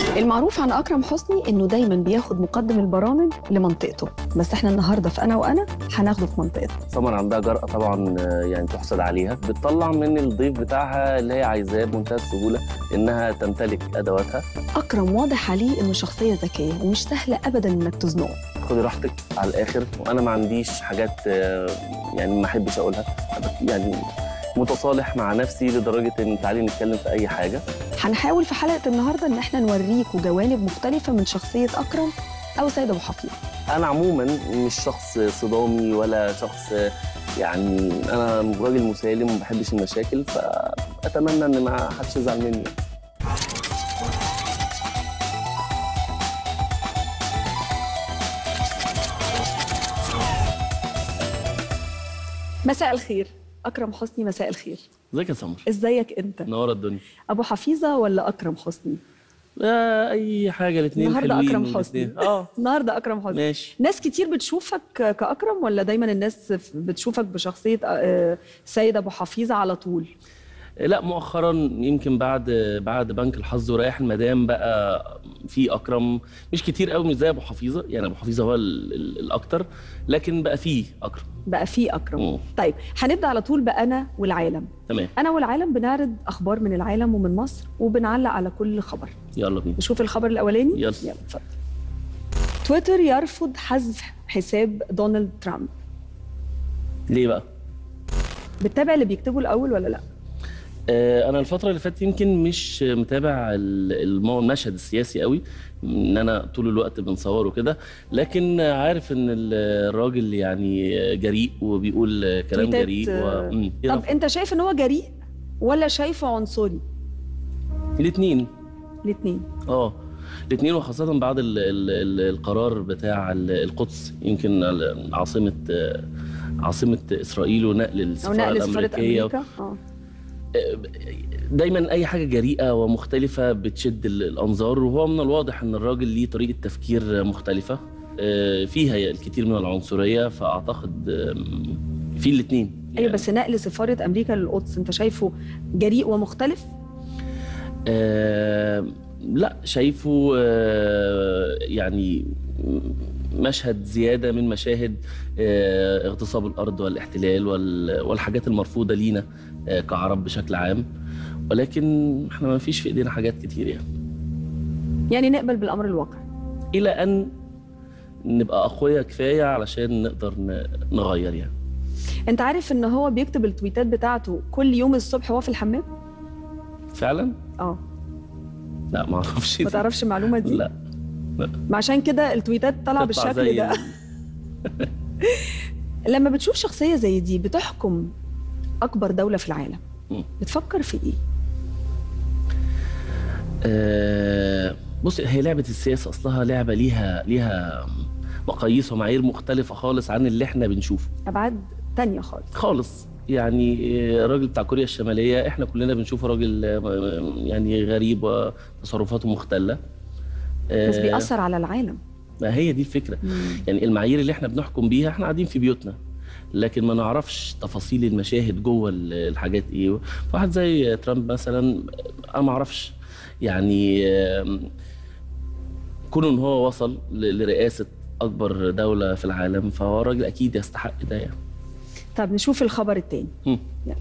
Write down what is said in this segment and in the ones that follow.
المعروف عن اكرم حسني انه دايما بياخد مقدم البرامج لمنطقته بس احنا النهارده في انا وانا هناخده في منطقته سمر عندها جرأة طبعا آه، يعني تحسد عليها بتطلع من الضيف بتاعها اللي هي عايزاه بمنتهى السهولة إنها تمتلك أدواتها اكرم واضح عليه انه شخصيه ذكيه ومش سهله ابدا انك تزنقه خدي راحتك على الآخر وأنا ما عنديش حاجات آه، يعني ما أحبش أقولها يعني متصالح مع نفسي لدرجة إن تعالي نتكلم في أي حاجة هنحاول في حلقه النهارده ان احنا نوريكوا جوانب مختلفه من شخصيه اكرم او سيد ابو حفيظ أنا عموما مش شخص صدامي ولا شخص آه، يعني أنا راجل مسالم وما بحبش المشاكل فأتمنى إن ما حدش يزعل مني مساء الخير اكرم حسني مساء الخير ازيك يا سمر ازيك انت نور الدنيا ابو حفيظه ولا اكرم حسني لا اي حاجه الاثنين النهارده حلوين اكرم الاتنين. حسني اه النهارده اكرم حسني ماشي ناس كتير بتشوفك كأكرم ولا دايما الناس بتشوفك بشخصية آه، سيد أبو حفيظة على طول لا مؤخرا يمكن بعد بعد بنك الحظ ورايح المدام بقى في اكرم مش كتير قوي مش زي ابو حفيظه يعني ابو حفيظه هو ال- ال- الاكتر لكن بقى فيه اكرم بقى في أكرم مم. طيب هنبدأ على طول بأنا والعالم تمام أنا والعالم بنعرض أخبار من العالم ومن مصر وبنعلق على كل خبر يلا بينا نشوف الخبر الأولاني يلا. يلا اتفضل تويتر يرفض حذف حساب دونالد ترامب ليه بقى بتتابع اللي بيكتبه الأول ولا لا؟ آه، انا الفتره اللي فاتت يمكن مش متابع ال- المو- المشهد السياسي قوي ان انا طول الوقت بنصور وكده لكن عارف ان ال- الراجل يعني جريء وبيقول كلام تويتات، جريء آه، و... مم. طب أنت شايف إن هو جريء ولا شايفه عنصري؟ الاثنين الاتنين اه الاثنين وخاصة بعد ال ال ال القرار بتاع ال- القدس يمكن ال- عاصمة آه، عاصمة إسرائيل ونقل أو السفارة نقل سفارة الأمريكية أمريكا اه دايما أي حاجة جريئة ومختلفة بتشد ال- الأنظار وهو من الواضح إن الراجل ليه طريقة تفكير مختلفة آه، فيها الكثير من العنصرية فأعتقد آم، في الاثنين ايوه بس نقل سفاره امريكا للقدس انت شايفه جريء ومختلف آه لا شايفه آه يعني مشهد زيادة من مشاهد آه اغتصاب الأرض والاحتلال وال- والحاجات المرفوضة لينا آه كعرب بشكل عام ولكن احنا ما فيش في ايدينا حاجات كتير يعني يعني نقبل بالامر الواقع إلى أن نبقى أقوياء كفاية علشان نقدر ن- نغير يعني انت عارف ان هو بيكتب التويتات بتاعته كل يوم الصبح وهو في الحمام فعلا؟ اه لا ما اعرفش ما تعرفش المعلومه دي لا ما عشان كده التويتات طالعه تطلع بالشكل زي ده ال- لما بتشوف شخصيه زي دي بتحكم اكبر دوله في العالم مم. بتفكر في ايه آه، بص هي لعبة السياسة أصلها لعبة ليها ليها مقاييس ومعايير مختلفة خالص عن اللي احنا بنشوفه ابعاد تانية خالص خالص يعني آه، الراجل بتاع كوريا الشمالية احنا كلنا بنشوفه راجل آه، يعني غريب وتصرفاته مختلة بس آه، بيأثر على العالم ما هي دي الفكرة مم. يعني المعايير اللي احنا بنحكم بيها احنا قاعدين في بيوتنا لكن ما نعرفش تفاصيل المشاهد جوه ال- الحاجات ايه واحد زي ترامب مثلا انا ما اعرفش يعني آم، كونه ان هو وصل ل- لرئاسه اكبر دوله في العالم فهو راجل اكيد يستحق ده يعني طب نشوف الخبر التاني هم.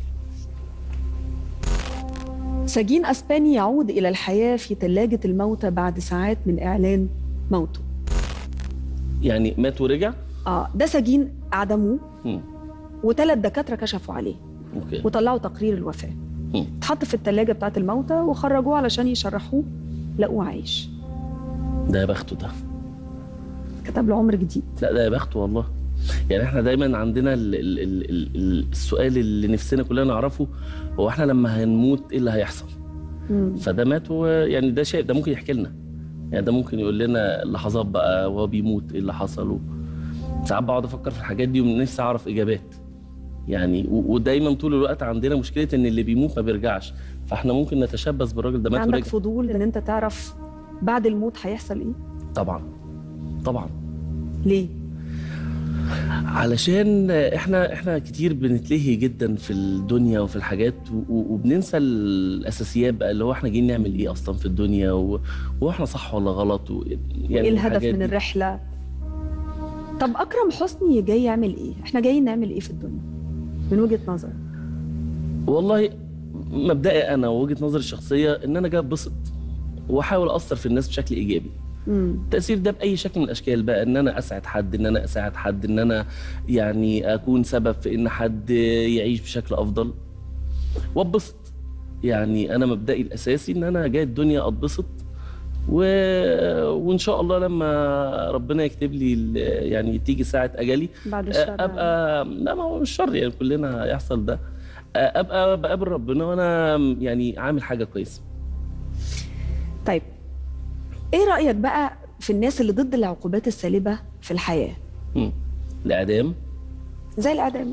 سجين اسباني يعود الى الحياه في ثلاجه الموتى بعد ساعات من اعلان موته يعني مات ورجع اه ده سجين اعدموه هم. وثلاث دكاتره كشفوا عليه اوكي وطلعوا تقرير الوفاه هم. اتحط في الثلاجه بتاعه الموتى وخرجوه علشان يشرحوه لقوه عايش ده يا بخته ده كتب له عمر جديد لا ده يا بخته والله يعني احنا دايما عندنا ال ال ال ال ال السؤال اللي نفسنا كلنا نعرفه هو احنا لما هنموت ايه اللي هيحصل مم. فده مات و يعني ده شيء ده ممكن يحكي لنا يعني ده ممكن يقول لنا اللحظات بقى وهو بيموت ايه اللي حصل و- ساعات بقعد افكر في الحاجات دي ونفسي اعرف اجابات يعني و- ودايما طول الوقت عندنا مشكله ان اللي بيموت ما بيرجعش فاحنا ممكن نتشبث بالراجل ده مات عندك ورجع فضول ان انت تعرف بعد الموت هيحصل ايه طبعا طبعا ليه علشان احنا احنا كتير بنتلهي جدا في الدنيا وفي الحاجات و- و- وبننسى الاساسيات بقى اللي هو احنا جايين نعمل ايه اصلا في الدنيا و- واحنا صح ولا غلط و... يعني ايه الهدف الحاجات من دي. الرحله طب اكرم حسني جاي يعمل ايه احنا جايين نعمل ايه في الدنيا من وجهه نظرك والله مبدئي انا ووجهه نظري الشخصيه ان انا جاي اتبسط واحاول اثر في الناس بشكل ايجابي امم التأثير ده بأي شكل من الأشكال بقى إن أنا أسعد حد إن أنا أساعد حد إن أنا يعني أكون سبب في إن حد يعيش بشكل أفضل وأتبسط يعني أنا مبدئي الأساسي إن أنا جاي الدنيا أتبسط و... وإن شاء الله لما ربنا يكتب لي ال- يعني تيجي ساعة أجلي بعد الشر أبقى لا ما هو مش شر يعني كلنا يحصل ده أبقى بقابل ربنا وأنا يعني عامل حاجة كويسة طيب ايه رايك بقى في الناس اللي ضد العقوبات السالبه في الحياه مم. الإعدام زي الاعدام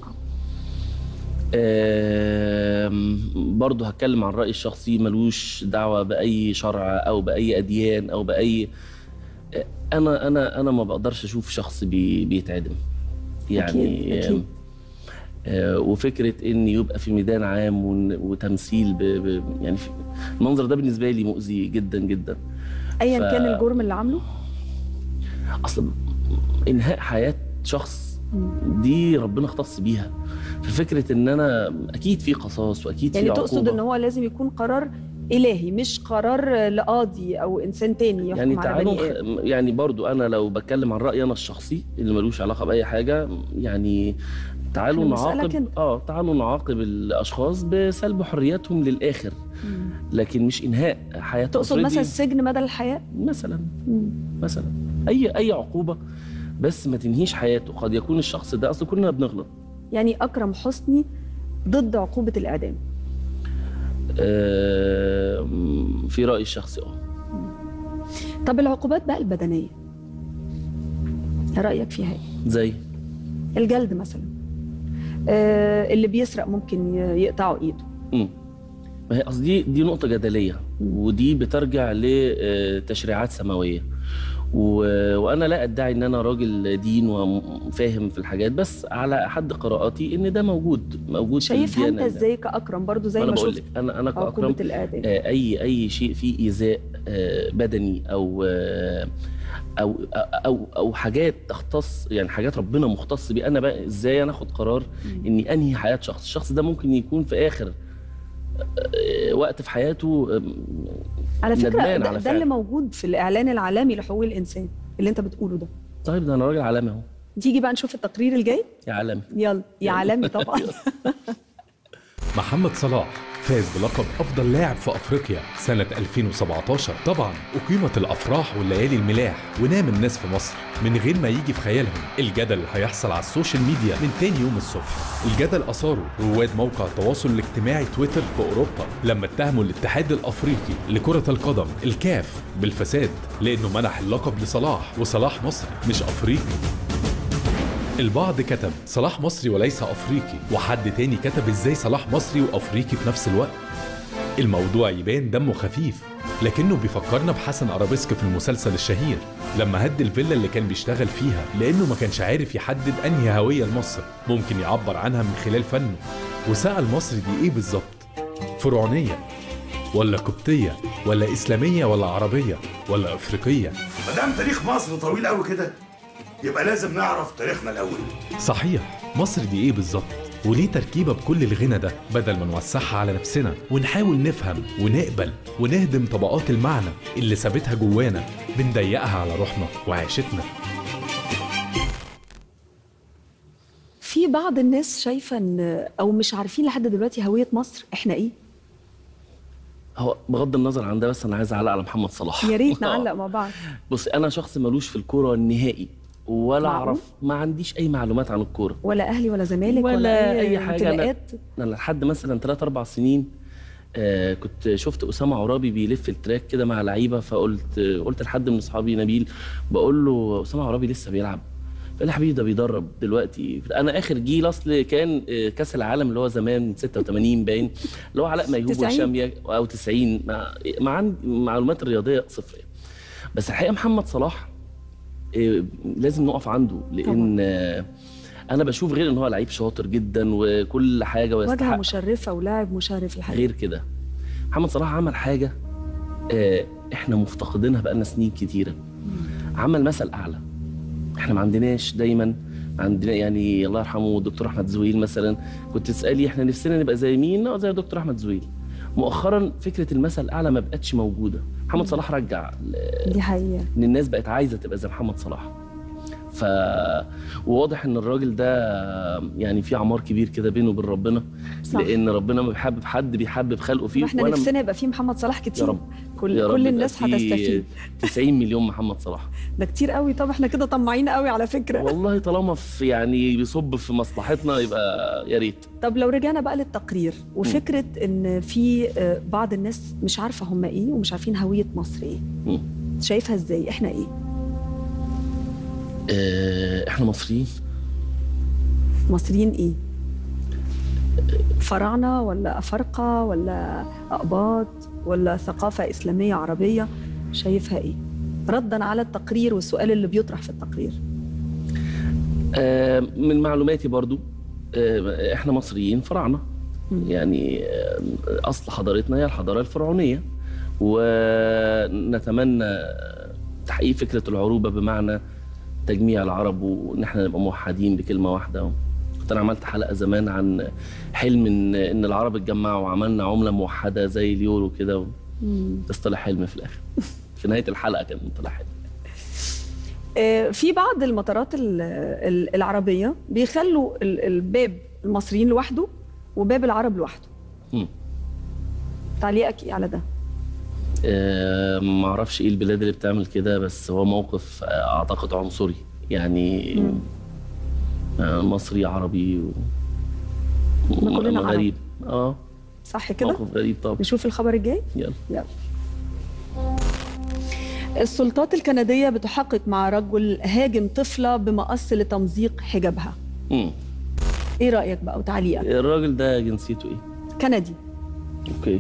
آم، برضه هتكلم عن رأيي الشخصي ملوش دعوة بأي شرع أو بأي أديان أو بأي أنا أنا أنا ما بقدرش أشوف شخص بي بيتعدم يعني أكيد، أكيد. آه، وفكرة إن يبقى في ميدان عام ون- وتمثيل ب ب يعني في- المنظر ده بالنسبة لي مؤذي جدا جدا ايا ف- كان الجرم اللي عامله أصلا إنهاء حياة شخص مم. دي ربنا اختص بيها ففكرة إن أنا أكيد في قصاص وأكيد يعني في تقصد عقوبة. ان هو لازم يكون قرار الهي مش قرار لقاضي او انسان تاني يحكم يعني على تعالوا بني ادم نخ... يعني برضو انا لو بتكلم عن رايي انا الشخصي اللي ملوش علاقه باي حاجه يعني تعالوا إحنا بنسألك نعاقب أنت. اه تعالوا نعاقب الاشخاص بسلب حرياتهم للاخر مم. لكن مش انهاء حياه تقصد أسرتي. مثلا السجن مدى الحياه مثلا مم. مثلا اي اي عقوبه بس ما تنهيش حياته قد يكون الشخص ده اصل كلنا بنغلط يعني اكرم حسني ضد عقوبه الاعدام آه في رايي الشخصي اه طب العقوبات بقى البدنيه رايك فيها ايه زي الجلد مثلا آه اللي بيسرق ممكن ي- يقطعوا ايده مم. ما هي اصل دي دي نقطة جدلية ودي بترجع لتشريعات سماوية و... وانا لا ادعي ان انا راجل دين وفاهم في الحاجات بس على حد قراءاتي ان ده موجود موجود في شايفها انت الديانة ده. ازاي كاكرم برضو زي انا ما بقول شفت لك انا انا كاكرم عقوبه الاعدام آه، اي اي شيء فيه ايذاء آه، بدني او آه، او او او حاجات تختص يعني حاجات ربنا مختص بيه انا بقى ازاي انا اخد قرار مم. اني انهي حياه شخص الشخص ده ممكن يكون في اخر آه، وقت في حياته آم، على فكره ندمان ده, على ده فعل. اللي موجود في الاعلان العالمي لحقوق الانسان اللي انت بتقوله ده طيب ده انا راجل عالمي اهو تيجي بقى نشوف التقرير الجاي يا عالمي يلا يا عالمي طبعا محمد صلاح فاز بلقب أفضل لاعب في أفريقيا سنة 2017 طبعا أقيمت الأفراح والليالي الملاح ونام الناس في مصر من غير ما يجي في خيالهم الجدل اللي هيحصل على السوشيال ميديا من تاني يوم الصبح الجدل أثاره رواد موقع التواصل الاجتماعي تويتر في أوروبا لما اتهموا الاتحاد الأفريقي لكرة القدم الكاف بالفساد لأنه منح اللقب لصلاح وصلاح مصري مش أفريقي البعض كتب صلاح مصري وليس افريقي وحد تاني كتب ازاي صلاح مصري وافريقي في نفس الوقت الموضوع يبان دمه خفيف لكنه بيفكرنا بحسن ارابيسك في المسلسل الشهير لما هد الفيلا اللي كان بيشتغل فيها لانه ما كانش عارف يحدد انهي هويه لمصر ممكن يعبر عنها من خلال فنه وسال مصر دي ايه بالظبط فرعونيه ولا قبطيه ولا اسلاميه ولا عربيه ولا افريقيه ما دام تاريخ مصر طويل قوي كده يبقى لازم نعرف تاريخنا الاول صحيح مصر دي ايه بالظبط وليه تركيبة بكل الغنى ده بدل ما نوسعها على نفسنا ونحاول نفهم ونقبل ونهدم طبقات المعنى اللي سابتها جوانا بنضيقها على روحنا وعيشتنا في بعض الناس شايفه ان او مش عارفين لحد دلوقتي هويه مصر احنا ايه هو بغض النظر عن ده بس انا عايز اعلق على محمد صلاح يا ريت نعلق مع بعض بص انا شخص ملوش في الكوره نهائي ولا معقول؟ اعرف ما عنديش اي معلومات عن الكوره ولا اهلي ولا زمالك ولا, ولا اي, أي حاجة. أنا- انتماءات انا لحد مثلا 3 4 سنين آه كنت شفت اسامه عرابي بيلف التراك كده مع لعيبه فقلت آه قلت لحد من اصحابي نبيل بقول له اسامه عرابي لسه بيلعب فقال لي حبيبي ده بيدرب دلوقتي انا اخر جيل اصل كان آه، كاس العالم اللي هو زمان 86 باين اللي هو علاء ميهوب 90. وهشام يا- او 90 مع, مع عندي معلومات الرياضيه صفر يعني. بس الحقيقه محمد صلاح آه، لازم نقف عنده لان آه، انا بشوف غير ان هو لعيب شاطر جدا وكل حاجه واجهه ويستحق مشرفه ولاعب مشرف الحقيقه غير كده محمد صلاح عمل حاجه آه، احنا مفتقدينها بقالنا سنين كتيره عمل مثل اعلى احنا ما عندناش دايما عندنا يعني الله يرحمه الدكتور احمد زويل مثلا كنت تسالي احنا نفسنا نبقى زي مين اه زي الدكتور احمد زويل مؤخرا فكره المثل الاعلى ما بقتش موجوده محمد صلاح رجع ل- دي حقيقه ان الناس بقت عايزه تبقى زي محمد صلاح ف وواضح ان الراجل ده يعني في عمار كبير كده بينه وبين ربنا صح. لان ربنا ما بيحبب حد بيحبب خلقه فيه احنا نفسنا يبقى في محمد صلاح كتير يا رب. كل يا رب كل يبقى الناس في هتستفيد 90 مليون محمد صلاح ده كتير قوي طب احنا كده طماعين قوي على فكره والله طالما في يعني بيصب في مصلحتنا يبقى يا ريت طب لو رجعنا بقى للتقرير وفكره ان في آه، بعض الناس مش عارفه هم ايه ومش عارفين هويه مصر ايه مم. شايفها ازاي احنا ايه آه، احنا مصريين مصريين ايه فراعنه ولا افارقه ولا اقباط ولا ثقافه اسلاميه عربيه شايفها ايه ردا على التقرير والسؤال اللي بيطرح في التقرير آه، من معلوماتي برضو آه، احنا مصريين فراعنه مم. يعني آه، اصل حضارتنا هي الحضاره الفرعونيه ونتمنى تحقيق فكره العروبه بمعنى تجميع العرب وان احنا نبقى موحدين بكلمه واحده كنت انا عملت حلقه زمان عن حلم ان ان العرب اتجمعوا وعملنا عمله موحده زي اليورو كده مم. بس طلع حلم في الاخر في نهايه الحلقه كان طلع حلم آه، في بعض المطارات ال- ال- العربيه بيخلوا ال- الباب المصريين لوحده وباب العرب لوحده مم. تعليقك ايه على ده آه، ما اعرفش ايه البلاد اللي بتعمل كده بس هو موقف آه، اعتقد عنصري يعني مم. آه، مصري عربي و... ما كلنا عرب. غريب اه صح كده موقف غريب طبعا نشوف الخبر الجاي يلا يلا السلطات الكندية بتحقق مع رجل هاجم طفلة بمقص لتمزيق حجابها مم. ايه رأيك بقى وتعليقك الراجل ده جنسيته ايه؟ كندي اوكي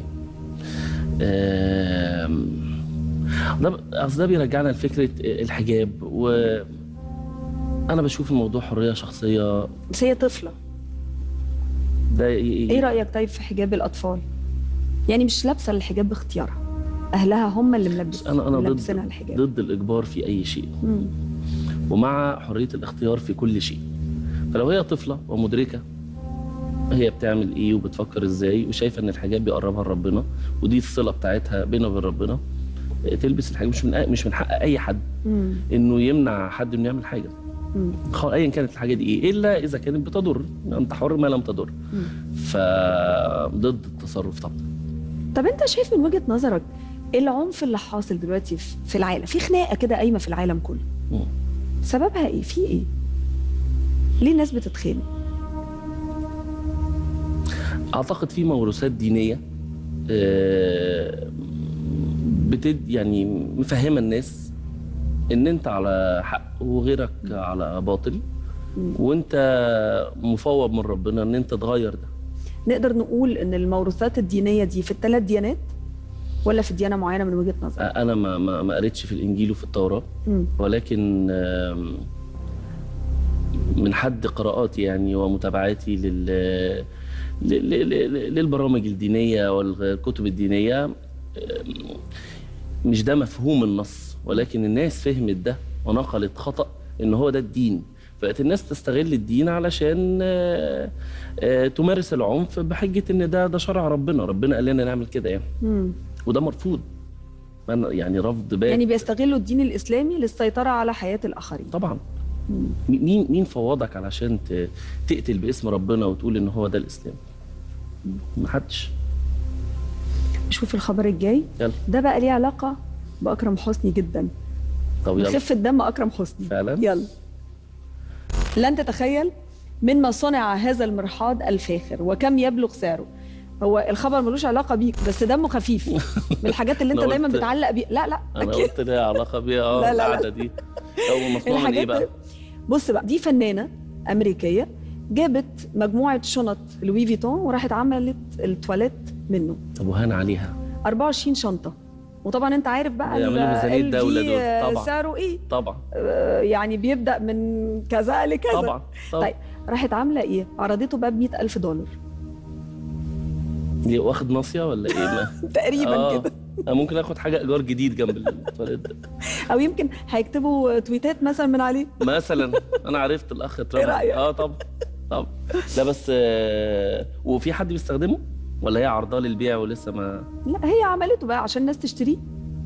آم، ده ب- اصل ده بيرجعنا لفكره الحجاب و انا بشوف الموضوع حريه شخصيه بس هي طفلة ده ايه رأيك طيب في حجاب الأطفال يعني مش لابسة الحجاب باختيارها أهلها هم اللي ملبس انا انا ملبسينها ضد الحجاب ضد الاجبار في اي شيء مم. ومع حريه الاختيار في كل شيء فلو هي طفله ومدركه هي بتعمل ايه وبتفكر ازاي وشايفه ان الحجاب بيقربها لربنا ودي الصله بتاعتها بينها وبين ربنا تلبس الحجاب مش من مش من حق اي حد مم. انه يمنع حد انه يعمل حاجه مم. خ- ايا كانت الحاجه دي ايه الا اذا كانت بتضر انت حر ما لم تضر مم. فضد التصرف طبعا طب انت شايف من وجهة نظرك ايه العنف اللي حاصل دلوقتي في- في العالم في خناقة كده قايمة في العالم كله مم. سببها ايه في ايه ليه الناس بتتخانق اعتقد في موروثات دينيه آه، بتد يعني مفهمه الناس ان انت على حق وغيرك على باطل مم. وانت مفوض من ربنا ان انت تغير ده نقدر نقول ان الموروثات الدينيه دي في الثلاث ديانات ولا في ديانه معينه من وجهه نظرك انا ما ما ما قريتش في الانجيل وفي التوراه مم. ولكن آم، من حد قراءاتي يعني ومتابعاتي لل ل- ل- ل- للبرامج الدينيه والكتب الدينيه آم، مش ده مفهوم النص ولكن الناس فهمت ده ونقلت خطأ ان هو ده الدين بقت الناس تستغل الدين علشان آه، آه، تمارس العنف بحجه ان ده ده شرع ربنا ربنا قال لنا نعمل كده يعني مم. وده مرفوض من- يعني رفض بات يعني بيستغلوا الدين الاسلامي للسيطره على حياه الاخرين طبعا مم. مين مين فوضك علشان ت- تقتل باسم ربنا وتقول ان هو ده الاسلام محدش شوف الخبر الجاي يلا ده بقى ليه علاقه باكرم حسني جدا طب يلا خفه دم اكرم حسني فعلا يلا لن تتخيل مما صنع هذا المرحاض الفاخر وكم يبلغ سعره هو الخبر ملوش علاقه بيك بس دمه خفيف من الحاجات اللي انت أنا دايما قلت- بتعلق بيها لا لا انا اكيد قلت ليها علاقه بيها اه لا، لا، لا. القعده دي اول مصنوع من ايه الحاجات بقى بص بقى دي فنانه امريكيه جابت مجموعه شنط لوي فيتون وراحت عملت التواليت منه طب وهان عليها 24 شنطه وطبعا انت عارف بقى بيعملوا ال- ميزانية ال دولة في دول. طبعا. سعره ايه طبعا آه، يعني بيبدا من كذا لكذا طبعا طبعا طيب راحت عامله ايه عرضته بقى ب ألف دولار دي واخد ناصيه ولا ايه ما تقريبا آه. كده أنا ممكن اخد حاجه ايجار جديد جنب التواليت ده او يمكن هيكتبوا تويتات مثلا من عليه مثلا انا عرفت الاخ ترامب رأيك؟ اه طبعا طبعا لا بس آه، وفي حد بيستخدمه ولا هي عرضاه للبيع ولسه ما لا هي عملته بقى عشان الناس تشتريه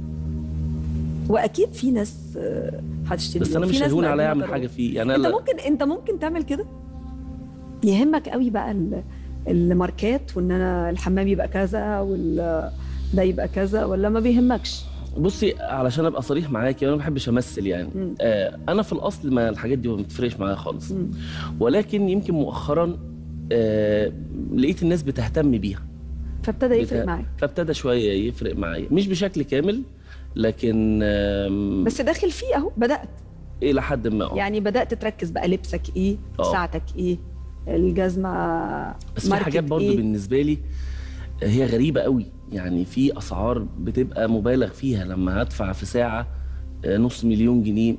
واكيد في ناس آه، هتشتريه بس انا وفي مش ناس هيهون مقدمة عليا اعمل ضرائب. حاجه فيه يعني انت أنا ممكن انت ممكن تعمل كده يهمك قوي بقى ال- الماركات وان انا الحمام يبقى كذا وال ده يبقى كذا ولا ما بيهمكش بصي علشان ابقى صريح معاكي انا ما بحبش امثل يعني مم. آه انا في الاصل ما الحاجات دي ما بتفرقش معايا خالص مم. ولكن يمكن مؤخرا آه لقيت الناس بتهتم بيها فابتدى يفرق بت- معاك فابتدى شويه يفرق معايا مش بشكل كامل لكن آم، بس داخل فيه اهو بدات الى حد ما آه. يعني بدات تركز بقى لبسك ايه آه. ساعتك ايه الجزمه بس في ماركة حاجات برضو إيه؟ بالنسبه لي هي غريبه قوي يعني في اسعار بتبقى مبالغ فيها لما هدفع في ساعه آه، نص مليون جنيه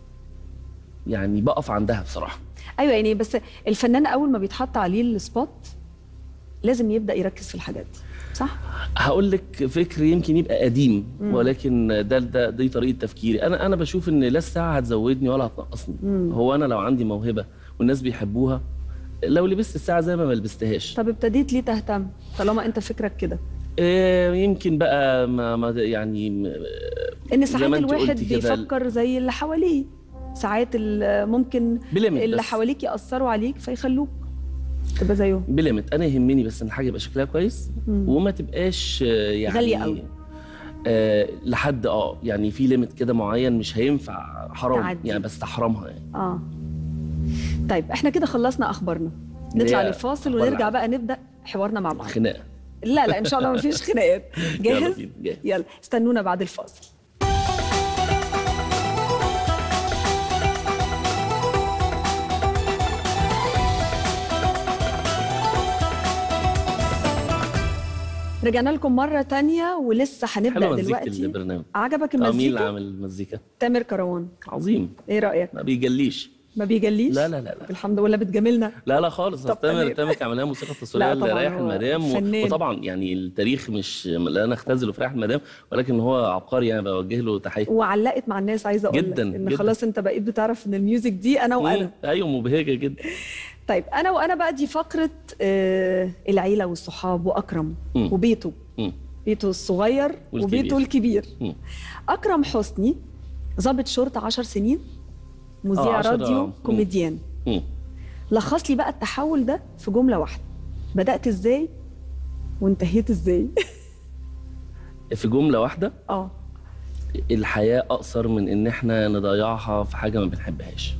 يعني بقف عندها بصراحه ايوه يعني بس الفنان اول ما بيتحط عليه السبوت لازم يبدا يركز في الحاجات دي صح هقول لك فكر يمكن يبقى قديم ولكن ده ده دي طريقه تفكيري انا انا بشوف ان لا الساعه هتزودني ولا هتنقصني مم. هو انا لو عندي موهبه والناس بيحبوها لو لبست الساعه زي ما ما لبستهاش طب ابتديت ليه تهتم طالما انت فكرك كده آه، يمكن بقى ما ما يعني م- ان زي ساعات ما أنت الواحد قلتي كده، بيفكر زي اللي حواليه ساعات ال- ممكن بليمت اللي بس. حواليك ياثروا عليك فيخلوك تبقى زيهم بليمت انا يهمني بس ان الحاجه يبقى شكلها كويس مم. وما تبقاش آه، يعني غالية أوي. آه لحد اه يعني في ليميت كده معين مش هينفع حرام تعدي. يعني بستحرمها يعني اه طيب احنا كده خلصنا اخبارنا نطلع هي للفاصل أخبار ونرجع العالم. بقى نبدا حوارنا مع بعض خناقه لا لا ان شاء الله مفيش خناقات يلا جاهز بينا، جاهز. يلا استنونا بعد الفاصل رجعنا لكم مرة تانية ولسه هنبدأ حلوه مزيكه دلوقتي البرنامج عجبك آه، مين اللي المزيكا؟ عامل المزيكا تامر كروان عظيم ايه رأيك؟ ما بيجليش ما بيجليش؟ لا لا لا لا الحمد لله بتجاملنا لا لا خالص طب أصل تامر تمام. تامر كان عملها موسيقى تصويريه لا طبعاً لريح هو المدام و- فنان. وطبعا يعني التاريخ مش لا نختزله في ريح المدام ولكن هو عبقري يعني بوجه له تحيه وعلقت مع الناس عايزة اقول لك جداً، ان جداً. خلاص انت بقيت بتعرف ان الميوزك دي انا وانا مم، ايوه مبهجه جدا طيب انا وانا بقى دي فقرة آه العيلة والصحاب واكرم مم. وبيته مم. بيته الصغير والكبير. وبيته الكبير مم. اكرم حسني ضابط شرطه 10 سنين مذيع آه، عشرة، راديو مم. كوميديان مم. لخص لي بقى التحول ده في جمله واحده بدات ازاي وانتهيت ازاي في جمله واحده اه الحياة أقصر من إن إحنا نضيعها في حاجة ما بنحبهاش.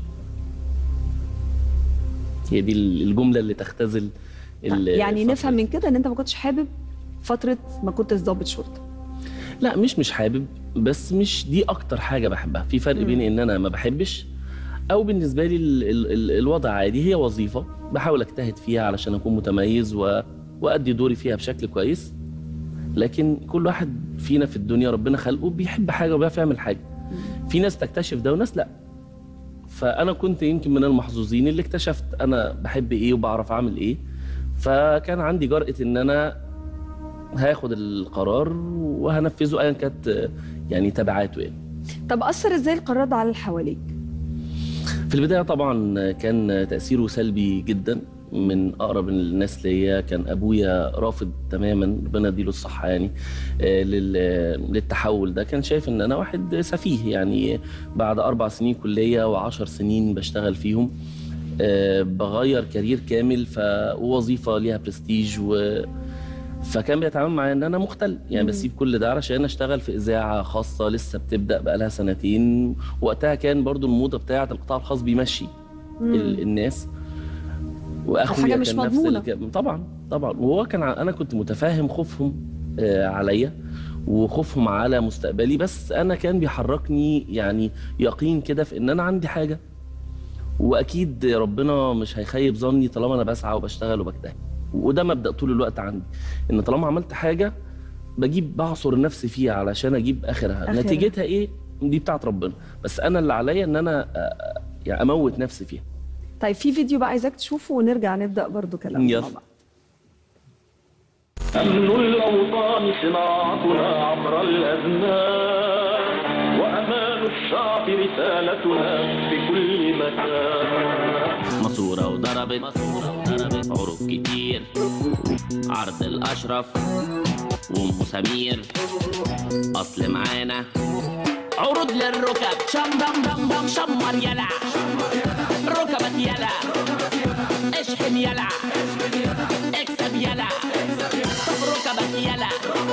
هي دي الجملة اللي تختزل ال- يعني الفترة نفهم دي. من كده ان انت ما كنتش حابب فتره ما كنتش ضابط شرطه لا مش مش حابب بس مش دي أكتر حاجة بحبها، في فرق مم. بين إن أنا ما بحبش أو بالنسبة لي ال ال ال الوضع عادي هي وظيفة بحاول أجتهد فيها علشان أكون متميز و وأدي دوري فيها بشكل كويس. لكن كل واحد فينا في الدنيا ربنا خلقه بيحب حاجة وبيعرف يعمل حاجة. في ناس تكتشف ده وناس لا فانا كنت يمكن من المحظوظين اللي اكتشفت انا بحب ايه وبعرف اعمل ايه فكان عندي جرأة ان انا هاخد القرار وهنفذه ايا كانت يعني تبعاته يعني طب اثر ازاي القرار ده على اللي حواليك في البداية طبعا كان تأثيره سلبي جدا من أقرب الناس ليا كان أبويا رافض تماما ربنا يديله الصحة يعني آه، لل- للتحول ده كان شايف إن أنا واحد سفيه يعني بعد أربع سنين كلية وعشر سنين بشتغل فيهم آه، بغير كارير كامل ف... ووظيفة ليها برستيج و... فكان بيتعامل معايا ان انا مختل يعني مم. بسيب كل ده علشان اشتغل في اذاعه خاصه لسه بتبدا بقالها سنتين وقتها كان برضو الموضه بتاعه القطاع الخاص بيمشي ال- الناس واخويا حاجة مش كان نفس مضمونة. الك- طبعا طبعا وهو كان ع- انا كنت متفاهم خوفهم آه، عليا وخوفهم على مستقبلي بس انا كان بيحركني يعني يقين كده في ان انا عندي حاجه واكيد ربنا مش هيخيب ظني طالما انا بسعى وبشتغل وبجتهد وده مبدا طول الوقت عندي ان طالما عملت حاجه بجيب بعصر نفسي فيها علشان اجيب اخرها, آخرها. نتيجتها ايه دي بتاعت ربنا بس انا اللي عليا ان انا آه، يعني اموت نفسي فيها طيب في فيديو بقى عايزاك تشوفه ونرجع نبدا برضو كلام يلا. مع بعض. أمن الأوطان صناعتنا عبر الأزمان وأمان الشعب رسالتنا في كل مكان ماسورة وضربت عروق كتير عرض الأشرف وأم سمير أصل معانا عروض للركب شم بم بم بم شمر يلا ركبت يلا اشحن يلا اكسب يلا طب ركبت يلا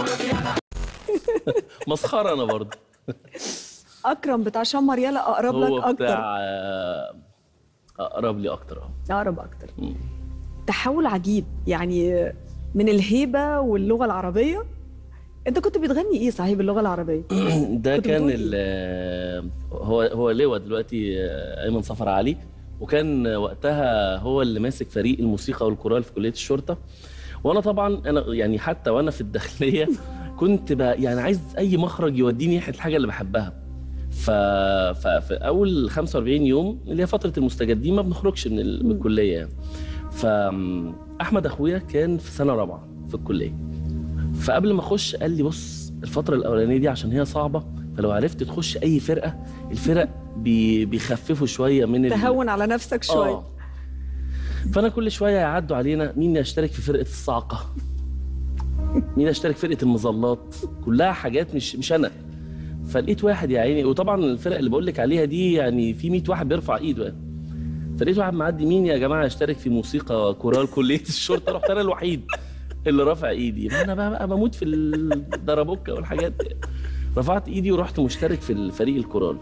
مسخرة أنا برضه اكرم بتاع شمر يلا اقرب هو لك اكتر بتاع آه، أقرب لي أكتر أه اقرب اكتر مم. تحول عجيب يعني من الهيبه واللغه العربيه انت كنت بتغني ايه صحيح باللغه العربيه ده كنت كان بتقول ال- هو هو لواء دلوقتي آه، ايمن صفر علي وكان وقتها هو اللي ماسك فريق الموسيقى والكورال في كليه الشرطه وانا طبعا انا يعني حتى وانا في الداخليه كنت بقى يعني عايز اي مخرج يوديني ناحيه الحاجه اللي بحبها ف... ففي اول 45 يوم اللي هي فتره المستجدين ما بنخرجش من, ال... من الكليه يعني فاحمد اخويا كان في سنه رابعه في الكليه فقبل ما اخش قال لي بص الفتره الاولانيه دي عشان هي صعبه فلو عرفت تخش اي فرقه الفرق بي... بيخففوا شويه من ال... تهون على نفسك شويه آه. فانا كل شويه يعدوا علينا مين يشترك في فرقه الصاعقه مين يشترك في فرقه المظلات كلها حاجات مش مش انا فلقيت واحد يا عيني وطبعا الفرق اللي بقول لك عليها دي يعني في 100 واحد بيرفع ايده يعني فلقيت واحد معدي مين يا جماعه يشترك في موسيقى كورال كليه الشرطه رحت انا الوحيد اللي رافع ايدي ما انا بقى, بقى بموت في الدربوكه والحاجات دي رفعت ايدي ورحت مشترك في الفريق الكورال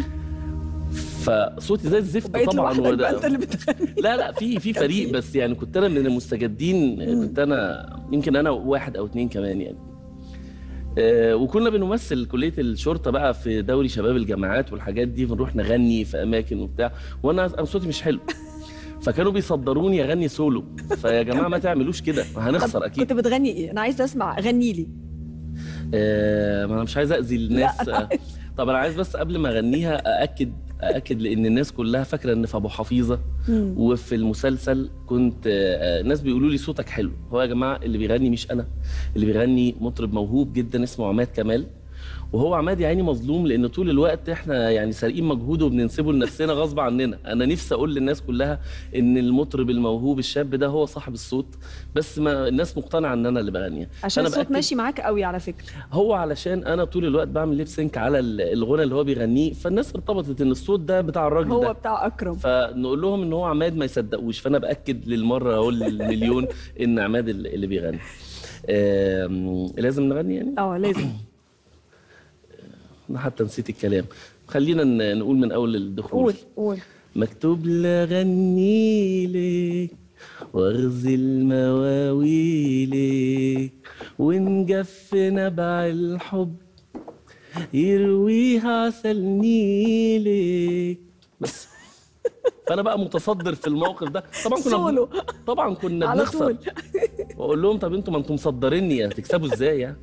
فصوتي زي الزفت بقيت طبعا لوحدك وده- بقى انت اللي بتغني لا لا في في فريق بس يعني كنت انا من المستجدين كنت انا يمكن انا واحد او اتنين كمان يعني آه، وكنا بنمثل كليه الشرطه بقى في دوري شباب الجامعات والحاجات دي بنروح نغني في اماكن وبتاع وانا أنا صوتي مش حلو فكانوا بيصدروني اغني سولو فيا جماعه ما تعملوش كده هنخسر اكيد كنت بتغني ايه انا عايزه اسمع غني لي آه، ما انا مش عايز اذي الناس لا. آه، طب انا عايز بس قبل ما اغنيها ااكد ااكد لان الناس كلها فاكره ان في ابو حفيظه وفي المسلسل كنت آه، الناس بيقولوا لي صوتك حلو هو يا جماعه اللي بيغني مش انا اللي بيغني مطرب موهوب جدا اسمه عماد كمال وهو عماد يا عيني مظلوم لان طول الوقت احنا يعني سارقين مجهوده وبننسبه لنفسنا غصب عننا انا نفسي اقول للناس كلها ان المطرب الموهوب الشاب ده هو صاحب الصوت بس ما الناس مقتنعه ان انا اللي بغني عشان فأنا الصوت بأكد- ماشي معاك قوي على فكره هو علشان انا طول الوقت بعمل ليب سينك على ال- الغنى اللي هو بيغنيه فالناس ارتبطت ان الصوت ده بتاع الراجل هو ده بتاع اكرم فنقول لهم ان هو عماد ما يصدقوش فانا باكد للمره او للمليون ان عماد اللي اللي بيغني آم، لازم نغني يعني اه لازم انا حتى نسيت الكلام خلينا ن- نقول من اول الدخول قول قول مكتوب لغني لك واغزل مواويلك ونجف نبع الحب يرويها عسل نيلك بس فانا بقى متصدر في الموقف ده طبعا كنا سولو. طبعا كنا على بنخسر طول واقول لهم طب انتوا ما انتم مصدريني هتكسبوا ازاي يعني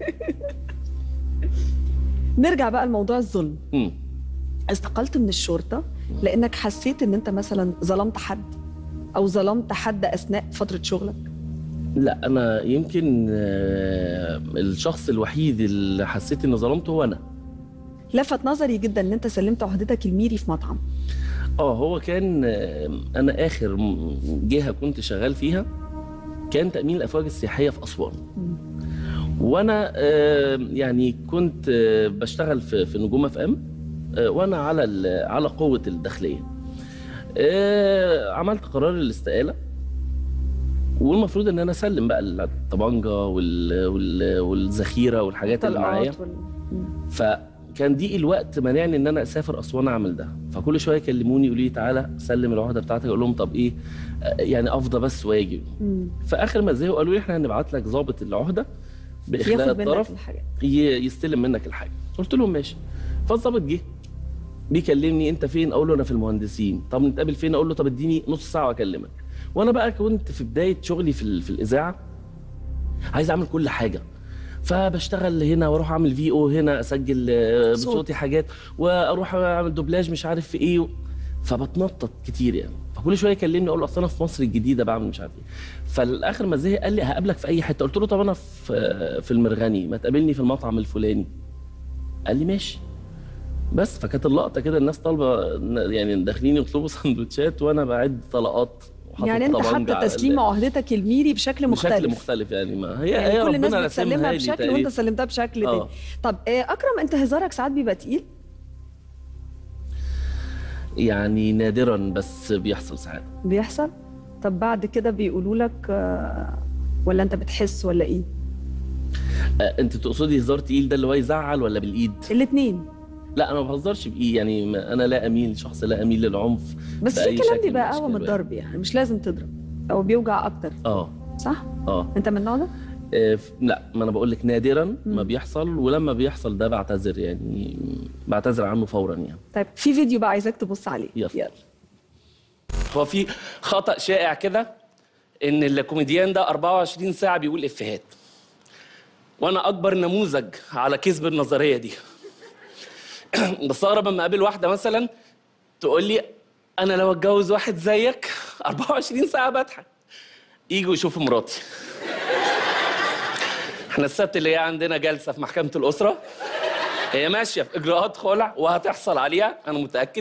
نرجع بقى لموضوع الظلم مم. استقلت من الشرطه لانك حسيت ان انت مثلا ظلمت حد او ظلمت حد اثناء فتره شغلك لا انا يمكن آه، الشخص الوحيد اللي حسيت اني ظلمته هو انا لفت نظري جدا ان انت سلمت عهدتك الميري في مطعم اه هو كان آه، انا اخر م- جهه كنت شغال فيها كان تامين الافواج السياحيه في اسوان وانا آه، يعني كنت آه، بشتغل في في نجوم اف ام وانا على ال- على قوه الداخليه آه، عملت قرار الاستقاله والمفروض ان انا اسلم بقى الطبنجه وال- وال- والذخيره والحاجات اللي معايا طلقات وال... فكان ضيق الوقت مانعني ان انا اسافر اسوان اعمل ده فكل شويه يكلموني يقولوا لي تعالى سلم العهده بتاعتك اقول لهم طب ايه آه، يعني افضى بس واجي مم. فاخر ما زهقوا قالوا لي احنا هنبعت لك ضابط العهده باخلاء ياخد منك الطرف الحاجات ي- يستلم منك الحاجه قلت لهم ماشي فالظابط جه بيكلمني انت فين اقول له انا في المهندسين طب نتقابل فين اقول له طب اديني نص ساعه واكلمك وانا بقى كنت في بدايه شغلي في, ال- في الاذاعه عايز اعمل كل حاجه فبشتغل هنا واروح اعمل في او هنا اسجل آه، بصوتي حاجات واروح اعمل دوبلاج مش عارف في ايه فبتنطط كتير يعني فكنت فكل شويه يكلمني اقول له اصل انا في مصر الجديده بعمل مش عارف ايه فالاخر ما زهق قال لي هقابلك في اي حته قلت له طب انا في في المرغني ما تقابلني في المطعم الفلاني قال لي ماشي بس فكانت اللقطه كده الناس طالبه يعني داخلين يطلبوا سندوتشات وانا بعد طلقات وحاطط يعني انت طبنجة حتى على تسليم ال- عهدتك الميري بشكل مختلف بشكل مختلف يعني ما هي يعني هي كل الناس ربنا بتسلمها راسمها لي بشكل تقريبا. وانت سلمتها بشكل آه. تاني طب آه، اكرم انت هزارك ساعات بيبقى تقيل يعني نادرا بس بيحصل ساعات بيحصل طب بعد كده بيقولوا لك آه، ولا انت بتحس ولا ايه آه، انت تقصدي هزار تقيل ده اللي هو يزعل ولا بالايد الاثنين لا انا ما بهزرش بايد يعني ما- انا لا اميل شخص لا اميل للعنف بس في بأي كلام شكل بيبقى من اقوى من الأشكال. الضرب يعني مش لازم تضرب او بيوجع اكتر اه صح اه انت من النوع ده آه، ف- لا ما انا بقول لك نادرا ما بيحصل ولما بيحصل ده بعتذر يعني بعتذر عنه فورا يعني طيب في فيديو بقى عايزاك تبص عليه يلا. يلا هو في خطأ شائع كده إن الكوميديان ده 24 ساعة بيقول إفيهات وأنا أكبر نموذج على كذب النظرية دي بستغرب لما أقابل واحدة مثلا تقول لي أنا لو أتجوز واحد زيك 24 ساعة بضحك يجوا يشوفوا مراتي احنا السبت اللي هي عندنا جلسة في محكمة الأسرة هي ماشية في إجراءات خلع وهتحصل عليها أنا متأكد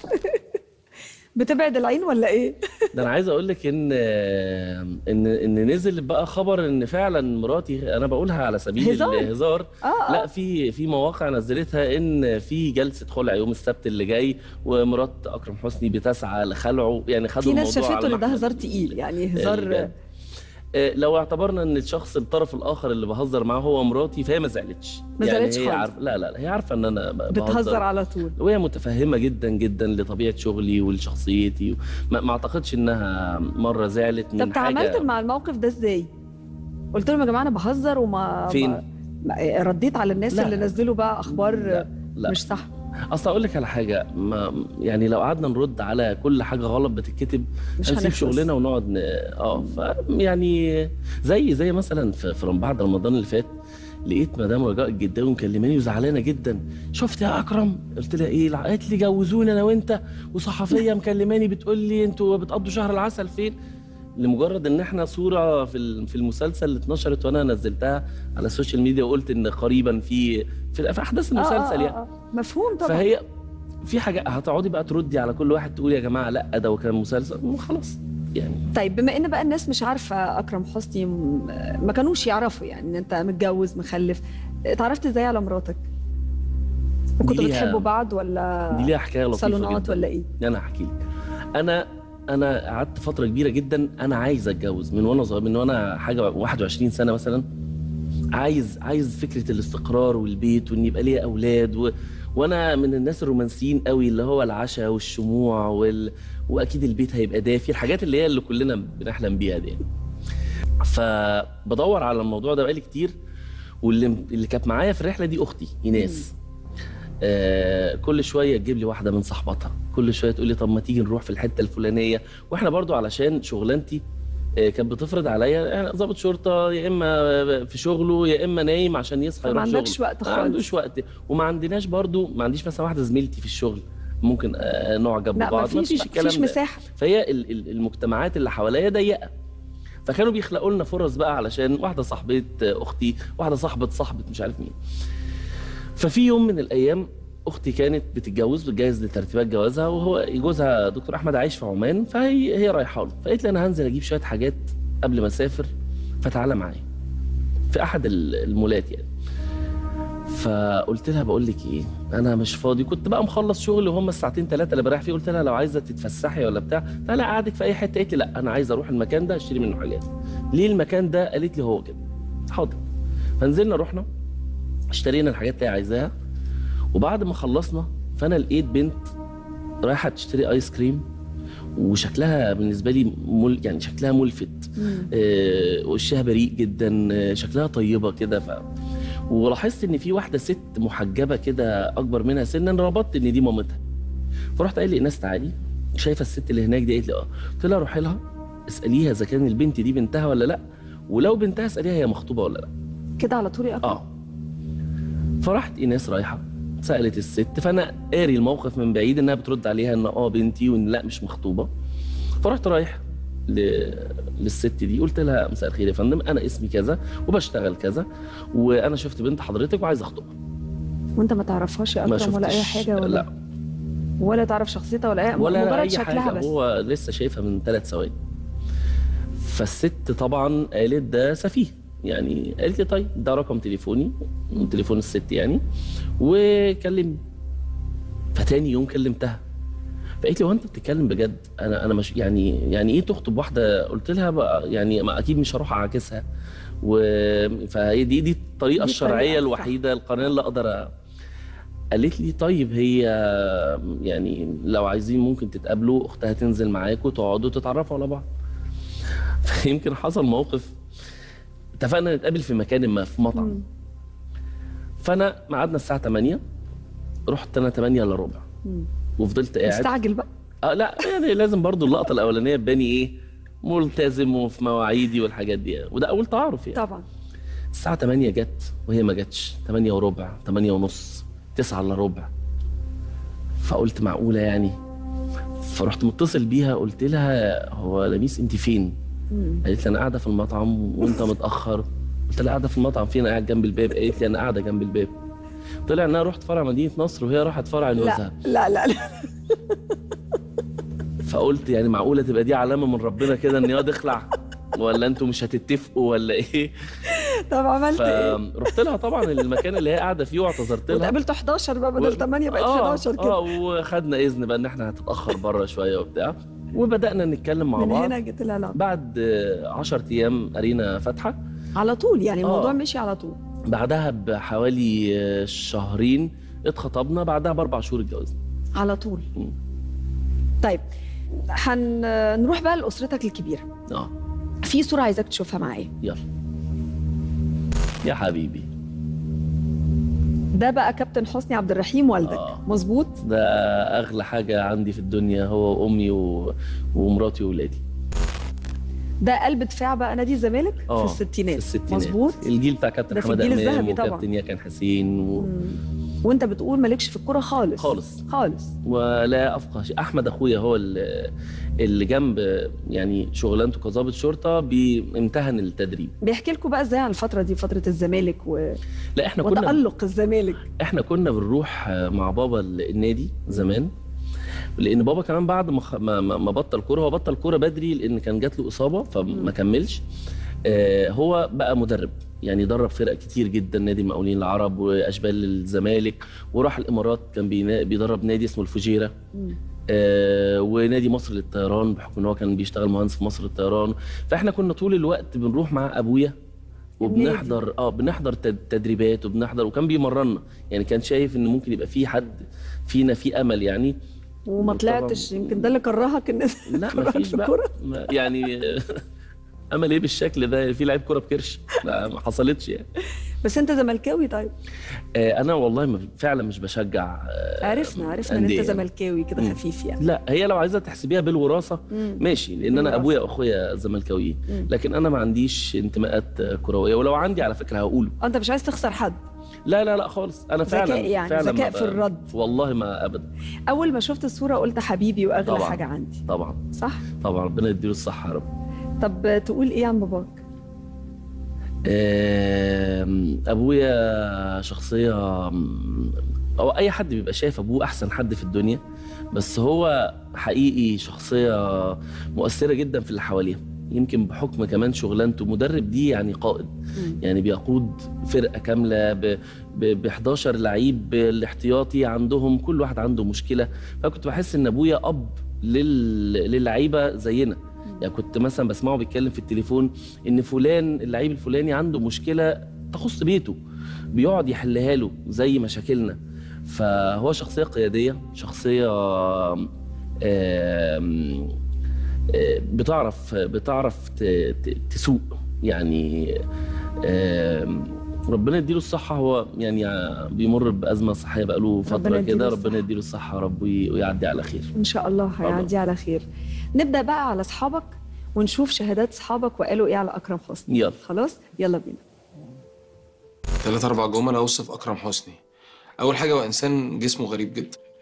بتبعد العين ولا ايه ده انا عايز اقول لك ان ان ان نزل بقى خبر ان فعلا مراتي انا بقولها على سبيل هزار. الهزار آه، آه. لا في في مواقع نزلتها ان في جلسه خلع يوم السبت اللي جاي ومرات اكرم حسني بتسعى لخلعه يعني خدوا في ناس الموضوع شافته على ان ده محمل هزار تقيل يعني هزار الجد. آه، لو اعتبرنا ان الشخص الطرف الاخر اللي بهزر معاه هو مراتي فهي ما زعلتش ما يعني زعلتش هي خالص. عارفه لا لا لا، هي عارفه ان انا ب- بتهزر على طول وهي متفهمه جدا جدا لطبيعه شغلي ولشخصيتي ما, ما اعتقدش انها مره زعلت من طب تعاملت حاجه مع الموقف ده ازاي قلت لهم يا جماعه انا بهزر وما فين؟ ما ما- رديت على الناس لا. اللي نزلوا بقى اخبار لا، لا. مش صح اصل اقول لك على حاجه ما يعني لو قعدنا نرد على كل حاجه غلط بتتكتب مش هنسيب هنخلص. شغلنا ونقعد ن... اه ف يعني زي زي مثلا في, في بعد رمضان اللي فات لقيت مدام رجاء الجداوي مكلماني وزعلانه جدا شفت يا اكرم قلت لها ايه قالت لي جوزوني انا وانت وصحفيه مكلماني بتقول لي انتوا بتقضوا شهر العسل فين لمجرد ان احنا صوره في ال- في المسلسل اللي اتنشرت وانا نزلتها على السوشيال ميديا وقلت ان قريبا في في, في احداث آه، آه، المسلسل آه، يعني آه. مفهوم طبعا فهي في حاجه هتقعدي بقى تردي على كل واحد تقولي يا جماعه لا ده وكان مسلسل خلاص يعني طيب بما ان بقى الناس مش عارفه اكرم حسني م- ما كانوش يعرفوا يعني ان انت متجوز مخلف اتعرفت ازاي على مراتك وكنتوا دي ليها- بتحبوا بعض ولا دي ليها حكايه لطيفه صالونات جدا ولا ايه انا هحكي لك انا انا قعدت فتره كبيره جدا انا عايز اتجوز من وانا صغير من وانا حاجه 21 سنه مثلا عايز عايز فكره الاستقرار والبيت وان يبقى ليا اولاد و... وانا من الناس الرومانسيين قوي اللي هو العشاء والشموع وال... واكيد البيت هيبقى دافي الحاجات اللي هي اللي كلنا بنحلم بيها دي يعني. فبدور على الموضوع ده بقالي كتير واللي اللي كانت معايا في الرحله دي اختي ايناس آه كل شويه تجيب لي واحده من صاحباتها كل شويه تقول لي طب ما تيجي نروح في الحته الفلانيه واحنا برضو علشان شغلانتي آه كانت بتفرض عليا يعني ضابط شرطه يا اما في شغله يا اما نايم عشان يصحى فما يروح عندكش شغله. وقت ما خالص. عندوش وقت وما عندناش برضو ما عنديش مثلا واحده زميلتي في الشغل ممكن آه نقعد جنب لا بعض مفيش الكلام مفيش ده. مساحه فهي ال- ال- المجتمعات اللي حواليا ضيقه فكانوا بيخلقوا لنا فرص بقى علشان واحده صاحبه اختي واحده صاحبه صاحبه مش عارف مين ففي يوم من الايام اختي كانت بتتجوز بتجهز لترتيبات جوازها وهو جوزها دكتور احمد عايش في عمان فهي هي رايحه له فقالت لي انا هنزل اجيب شويه حاجات قبل ما اسافر فتعالى معايا في احد ال- المولات يعني فقلت لها بقول لك ايه انا مش فاضي كنت بقى مخلص شغل وهم الساعتين ثلاثه اللي بريح فيه قلت لها لو عايزه تتفسحي ولا بتاع تعالى اقعدك في اي حته قالت لي لا انا عايزه اروح المكان ده اشتري منه حاجات ليه المكان ده قالت لي هو كده حاضر فنزلنا رحنا اشترينا الحاجات اللي هي عايزاها وبعد ما خلصنا فانا لقيت بنت رايحه تشتري ايس كريم وشكلها بالنسبه لي مل يعني شكلها ملفت آه وشها بريء جدا آه شكلها طيبه كده ف ولاحظت ان في واحده ست محجبه كده اكبر منها سنا ربطت ان دي مامتها فرحت قايل لإناس تعالي شايفه الست اللي هناك دي قالت لي اه قلت لها روحي لها اساليها اذا كان البنت دي بنتها ولا لا ولو بنتها اساليها هي مخطوبه ولا لا كده على طول يا اكرم اه فراحت ايناس رايحه سالت الست فانا قاري الموقف من بعيد انها بترد عليها ان اه بنتي وان لا مش مخطوبه فرحت رايح ل... للست دي قلت لها مساء الخير يا فندم انا اسمي كذا وبشتغل كذا وانا شفت بنت حضرتك وعايز اخطبها وانت ما تعرفش يا ما اكرم ولا اي شفتش- حاجه ولا لا ولا تعرف شخصيتها ولا اي ولا مجرد اي شكلها حاجه بس هو لسه شايفها من ثلاث ثواني فالست طبعا قالت ده سفيه يعني قالت لي طيب ده رقم تليفوني تليفون الست يعني وكلمني فتاني يوم كلمتها فقالت لي هو انت بتتكلم بجد انا انا مش يعني يعني ايه تخطب واحده قلت لها بقى يعني ما اكيد مش هروح اعاكسها و فهي دي دي الطريقه دي الشرعيه الطريقة الصح. الوحيده القانونيه اللي اقدر أ- قالت لي طيب هي يعني لو عايزين ممكن تتقابلوا اختها تنزل معاكوا تقعدوا تتعرفوا على بعض فيمكن حصل موقف اتفقنا نتقابل في مكان ما في مطعم فانا ميعادنا الساعه 8 رحت انا 8 الا ربع وفضلت قاعد مستعجل بقى اه لا يعني لازم برضو اللقطه الاولانيه تباني ايه ملتزم وفي مواعيدي والحاجات دي وده اول تعارف يعني طبعا الساعه 8 جت وهي ما جاتش 8 وربع 8 ونص 9 الا ربع فقلت معقوله يعني فرحت متصل بيها قلت لها هو لميس انت فين؟ قالت لي انا قاعده في المطعم وانت متاخر قلت لها قاعده في المطعم فين قاعد جنب الباب قالت لي انا قاعده جنب الباب طلع ان انا رحت فرع مدينه نصر وهي راحت فرع النزهه لا لا لا, لا. فقلت يعني معقوله تبقى دي علامه من ربنا كده ان هي تخلع ولا انتوا مش هتتفقوا ولا ايه طب عملت ايه؟ فرحت لها طبعا المكان اللي هي قاعده فيه واعتذرت لها واتقابلت 11 بقى بدل 8 بقت آه 11 كده اه وخدنا اذن بقى ان احنا هتتاخر بره شويه وبتاع وبدانا نتكلم مع من بعض هنا جت العلاقه بعد 10 ايام قرينا فاتحه على طول يعني الموضوع آه. مشي على طول بعدها بحوالي آه، شهرين اتخطبنا بعدها باربع شهور اتجوزنا على طول مم. طيب هنروح بقى لاسرتك الكبيره اه في صوره عايزاك تشوفها معايا يلا يا حبيبي ده بقى كابتن حسني عبد الرحيم والدك آه. مظبوط ده اغلى حاجه عندي في الدنيا هو وامي و... ومراتي واولادي ده قلب دفاع بقى نادي الزمالك في اه الستينات في الستينات مظبوط الجيل بتاع كابتن ده في حماد الجيل امام الذهبي طبعا. وكابتن ياكن حسين و... مم. وانت بتقول مالكش في الكوره خالص خالص. خالص ولا افقه شيء احمد اخويا هو اللي, اللي جنب يعني شغلانته كظابط شرطه بيمتهن التدريب بيحكي لكم بقى ازاي عن الفتره دي فتره الزمالك و... لا احنا كنا وتالق الزمالك احنا كنا بنروح مع بابا النادي زمان لان بابا كمان بعد ما خ- ما, ما ما بطل كوره هو بطل كوره بدري لان كان جات له اصابه فما كملش آه هو بقى مدرب يعني درب فرق كتير جدا نادي المقاولين العرب واشبال الزمالك وراح الامارات كان بينا- بيدرب نادي اسمه الفجيره آه ونادي مصر للطيران بحكم ان هو كان بيشتغل مهندس في مصر للطيران فاحنا كنا طول الوقت بنروح مع ابويا وبنحضر اه بنحضر تد- تدريبات وبنحضر وكان بيمرنا يعني كان شايف ان ممكن يبقى في حد فينا في امل يعني وما طبعاً. طلعتش يمكن ده اللي كرهك ان لا ما فيش بقى ما- يعني امل ايه بالشكل ده في لعيب كوره بكرش لا ما حصلتش يعني بس انت زملكاوي طيب آه انا والله ما فعلا مش بشجع آه عرفنا عرفنا ان انت أندية. زملكاوي كده مم. خفيف يعني لا هي لو عايزه تحسبيها بالوراثه مم. ماشي لان انا بالوراثة. ابويا واخويا زملكاويين مم. لكن انا ما عنديش انتماءات آه، كرويه ولو عندي على فكره هقوله آه، انت مش عايز تخسر حد لا لا لا خالص انا فعلا ذكاء يعني، فعلا ذكاء ما في ب- الرد. والله ما ابدا اول ما شفت الصوره قلت حبيبي واغلى طبعاً. حاجه عندي طبعا صح طبعا ربنا يديله الصحه يا رب طب تقول ايه عن باباك آم، ابويا شخصيه آم، هو اي حد بيبقى شايف ابوه احسن حد في الدنيا بس هو حقيقي شخصيه مؤثره جدا في اللي حواليه يمكن بحكم كمان شغلانته مدرب دي يعني قائد يعني بيقود فرقه كامله ب ب 11 لعيب الاحتياطي عندهم كل واحد عنده مشكله فكنت بحس ان ابويا اب لل... للعيبه زينا يعني كنت مثلا بسمعه بيتكلم في التليفون ان فلان اللعيب الفلاني عنده مشكله تخص بيته بيقعد يحلها له زي مشاكلنا فهو شخصيه قياديه شخصيه آم، آم، آه، بتعرف بتعرف ت- ت- تسوق يعني آم، ربنا يديله الصحة هو يعني بيمر بأزمة صحية بقاله ربنا فترة يديله كده الصحة. ربنا يديله الصحة يا رب وي- ويعدي على خير ان شاء الله هيعدي على خير نبدا بقى على اصحابك ونشوف شهادات اصحابك وقالوا ايه على اكرم حسني يلا خلاص يلا بينا ثلاث أربع جمل أوصف أكرم حسني أول حاجة هو إنسان جسمه غريب جدا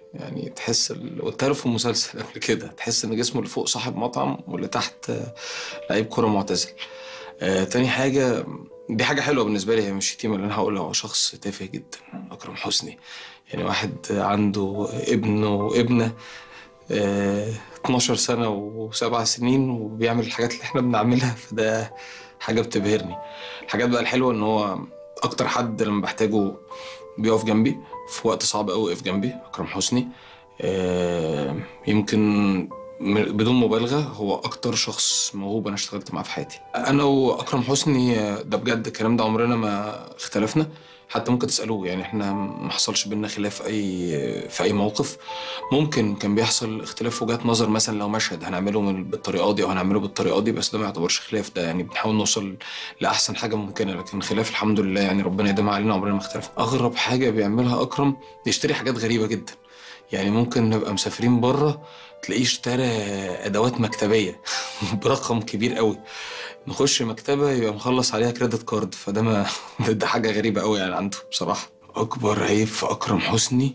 يعني تحس ال- قلتها له في المسلسل قبل كده تحس ان جسمه اللي فوق صاحب مطعم واللي تحت آه، لعيب كرة معتزل آه تاني حاجة دي حاجة حلوة بالنسبة لي هي مش شتيمة اللي أنا هقولها هو شخص تافه جدا أكرم حسني يعني واحد عنده ابن وابنة آه 12 سنة وسبع سنين وبيعمل الحاجات اللي احنا بنعملها فده حاجة بتبهرني الحاجات بقى الحلوة إن هو أكتر حد لما بحتاجه بيقف جنبي في وقت صعب قوي وقف جنبي أكرم حسني آه يمكن م- بدون مبالغة هو أكتر شخص موهوب أنا اشتغلت معاه في حياتي أنا وأكرم حسني آه، ده بجد الكلام ده عمرنا ما اختلفنا حتى ممكن تسألوه يعني احنا ما حصلش بينا خلاف في أي في أي موقف ممكن كان بيحصل اختلاف وجهات نظر مثلا لو مشهد هنعمله من بالطريقة دي أو هنعمله بالطريقة دي بس ده ما يعتبرش خلاف ده يعني بنحاول نوصل لأحسن حاجة ممكنة لكن خلاف الحمد لله يعني ربنا يديمها علينا عمرنا ما اختلفنا أغرب حاجة بيعملها أكرم يشتري حاجات غريبة جدا يعني ممكن نبقى مسافرين بره تلاقيه اشترى ادوات مكتبيه برقم كبير قوي نخش مكتبه يبقى مخلص عليها كريدت كارد فده ما ده, ده حاجه غريبه قوي يعني عنده بصراحه اكبر عيب في اكرم حسني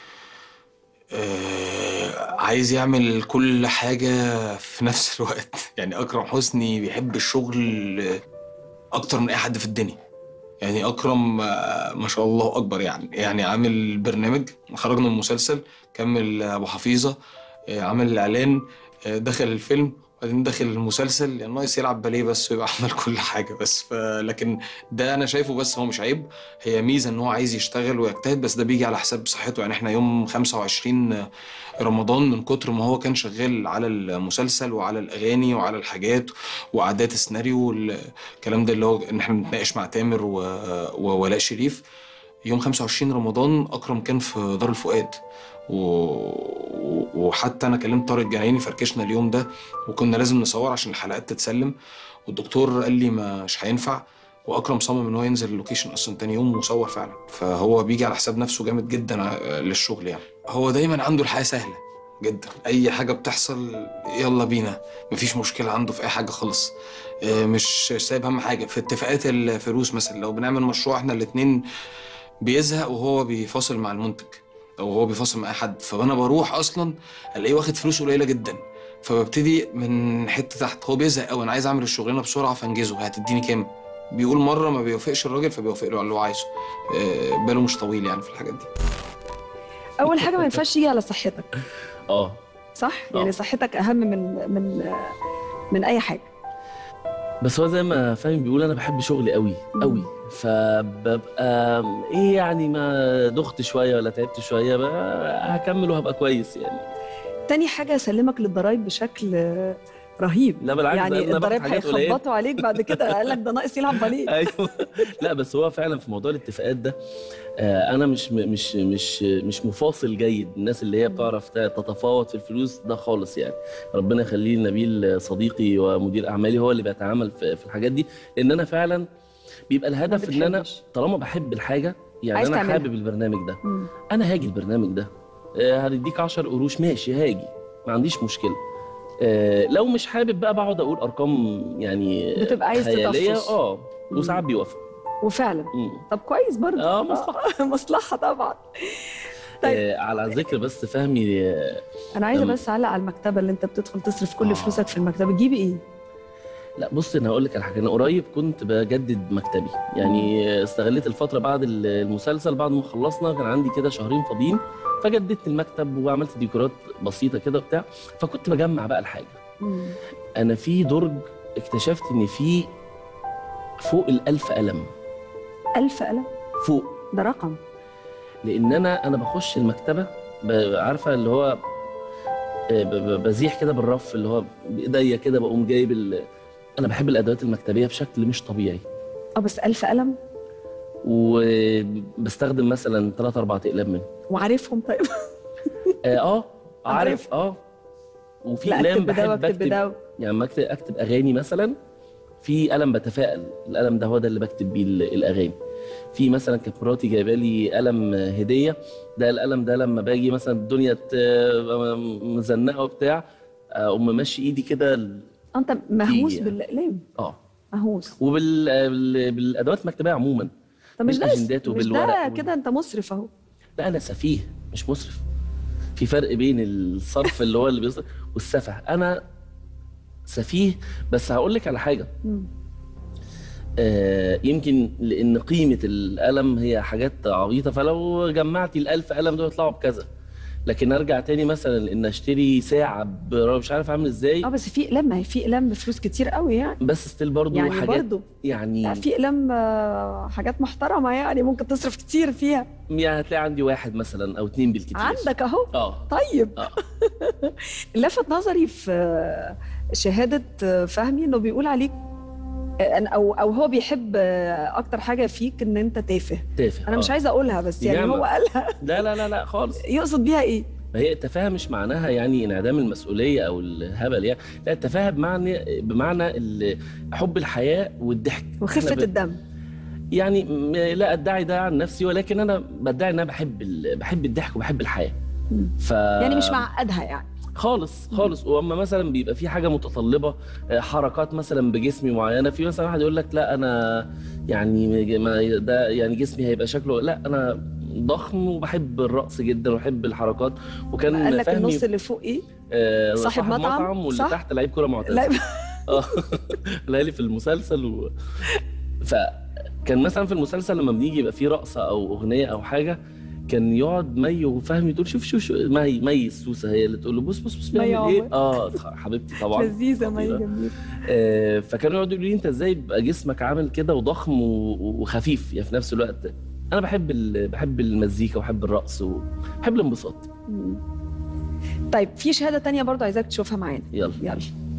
آه عايز يعمل كل حاجه في نفس الوقت يعني اكرم حسني بيحب الشغل اكتر من اي حد في الدنيا يعني اكرم آه، ما شاء الله اكبر يعني يعني عامل برنامج خرجنا من المسلسل كمل ابو حفيظه آه، عامل الاعلان آه، دخل الفيلم وبعدين داخل المسلسل يعني ناقص يلعب باليه بس ويبقى عمل كل حاجه بس ف... لكن ده انا شايفه بس هو مش عيب هي ميزه ان هو عايز يشتغل ويجتهد بس ده بيجي على حساب صحته يعني احنا يوم 25 رمضان من كتر ما هو كان شغال على المسلسل وعلى الاغاني وعلى الحاجات واعداد السيناريو والكلام ده اللي هو ان احنا بنتناقش مع تامر و... وولاء شريف يوم 25 رمضان اكرم كان في دار الفؤاد و... وحتى انا كلمت طارق جنايني فركشنا اليوم ده وكنا لازم نصور عشان الحلقات تتسلم والدكتور قال لي مش هينفع واكرم صمم ان هو ينزل اللوكيشن اصلا تاني يوم وصور فعلا فهو بيجي على حساب نفسه جامد جدا ع- للشغل يعني هو دايما عنده الحياه سهله جدا اي حاجه بتحصل يلا بينا مفيش مشكله عنده في اي حاجه خالص آه، مش سايب هم حاجه في اتفاقات الفلوس مثلا لو بنعمل مشروع احنا الاتنين بيزهق وهو بيفاصل مع المنتج او هو بيفاصل مع اي حد فانا بروح اصلا الاقيه واخد فلوس قليله جدا فببتدي من حته تحت هو بيزهق قوي انا عايز اعمل الشغلانه بسرعه فانجزه هتديني كام بيقول مره ما بيوافقش الراجل فبيوافق له على اللي هو عايزه آه، باله مش طويل يعني في الحاجات دي اول حاجه ما ينفعش يجي على صحتك اه صح آه. يعني صحتك اهم من من من اي حاجه بس هو زي ما فاهم بيقول انا بحب شغلي قوي قوي فببقى ايه يعني ما دخت شويه ولا تعبت شويه بقى هكمل وهبقى كويس يعني تاني حاجه اسلمك للضرايب بشكل آه، رهيب لا بالعكس ده يعني أنا باخد الضرايب حاجات قليلة. هيخبطوا عليك بعد كده قال لك ده ناقص يلعب باليه ايوه لا بس هو فعلا في موضوع الاتفاقات ده آه، انا مش مش مش مش مفاصل جيد الناس اللي هي بتعرف تتفاوض في الفلوس ده خالص يعني ربنا يخليه نبيل صديقي ومدير اعمالي هو اللي بيتعامل في في الحاجات دي لان انا فعلا بيبقى الهدف ان انا بتحبش. طالما بحب الحاجه يعني عايز انا تعملها. حابب البرنامج ده مم. انا هاجي البرنامج ده آه، هنديك 10 قروش ماشي هاجي ما عنديش مشكله آه، لو مش حابب بقى بقعد اقول ارقام يعني بتبقى عايز خياليه تطفش. اه وساعات بيوافق وفعلا مم. طب كويس برضه اه مصلحه مصلحه طبعا طيب. آه على ذكر بس فهمي آه انا عايزه لما- بس اعلق على المكتبه اللي انت بتدخل تصرف كل آه. فلوسك في المكتبه تجيبي ايه لا بص انا هقول لك على حاجه انا قريب كنت بجدد مكتبي يعني آه، استغليت الفتره بعد ال- المسلسل بعد ما خلصنا كان عندي كده شهرين فاضيين فجددت المكتب وعملت ديكورات بسيطه كده وبتاع فكنت بجمع بقى الحاجه مم. انا في درج اكتشفت ان في فوق الألف قلم ألف قلم فوق ده رقم لان انا انا بخش المكتبه ب- عارفه اللي هو آه، ب- ب- بزيح كده بالرف اللي هو بايديا كده بقوم جايب ال... انا بحب الادوات المكتبيه بشكل مش طبيعي اه بس ألف قلم وبستخدم مثلا ثلاث اربع اقلام منهم وعارفهم طيب اه اه عارف اه وفي لا اقلام اكتب بده بحب واكتب اكتب بده يعني لما اكتب اكتب اغاني مثلا في قلم بتفائل القلم ده هو ده اللي بكتب بيه ال- الاغاني في مثلا كانت مراتي جايبه لي قلم هديه ده القلم ده لما باجي مثلا الدنيا تبقى مزنقه وبتاع اقوم ماشي ايدي كده ال- آه، انت مهووس يعني. بالاقلام اه مهووس وبالادوات المكتبيه عموما طب مش ده بالأجندات مش وبالورق ده وال- كده انت مسرف اهو لا انا سفيه مش مسرف في فرق بين الصرف اللي هو اللي بيصرف والسفه انا سفيه بس هقول لك على حاجه مم. آه يمكن لان قيمه القلم هي حاجات عبيطه فلو جمعتي الألف قلم دول يطلعوا بكذا لكن ارجع تاني مثلا ان اشتري ساعه ب- مش عارف اعمل ازاي اه بس في اقلام ما هي في اقلام بفلوس كتير قوي يعني بس ستيل برضو يعني حاجات برضو يعني لا في اقلام آه، حاجات محترمه يعني ممكن تصرف كتير فيها يعني هتلاقي عندي واحد مثلا او اتنين بالكتير عندك اهو اه طيب آه. لفت نظري في شهاده فهمي انه بيقول عليك او او هو بيحب اكتر حاجه فيك ان انت تافه تافه انا مش آه. عايزه اقولها بس دي يعني نعمة. هو قالها لا لا لا لا خالص يقصد بيها ايه ما هي التفاهه مش معناها يعني انعدام المسؤوليه او الهبل يعني لا التفاهه بمعنى بمعنى ال- حب الحياه والضحك وخفه إحنا ب- الدم يعني م- لا ادعي ده عن نفسي ولكن انا بدعي ان انا بحب ال- بحب الضحك وبحب الحياه مم. ف يعني مش معقدها يعني خالص خالص واما مثلا بيبقى في حاجه متطلبه آه، حركات مثلا بجسمي معينه في مثلا واحد يقول لك لا انا يعني ما ده يعني جسمي هيبقى شكله لا انا ضخم وبحب الرقص جدا وبحب الحركات وكان قال لك فهمي النص اللي فوق ايه آه، صاحب مطعم؟ واللي صح؟ تحت لعيب كوره معتزل لا اه ليالي في المسلسل و... فكان مثلا في المسلسل لما بنيجي يبقى فيه رقصه او اغنيه او حاجه كان يقعد مي وفهمي تقول شوف شوف شوف مي مي السوسه هي اللي تقول له بص بص بص مي بيعمل ايه عمر. اه حبيبتي طبعا لذيذه ما هي خطيرة. جميله آه فكانوا يقعدوا يقولوا لي انت ازاي بيبقى جسمك عامل كده وضخم و- وخفيف يعني في نفس الوقت انا بحب ال... بحب المزيكا وبحب الرقص وبحب الانبساط مم. طيب في شهاده تانية برضو عايزاك تشوفها معانا يلا يلا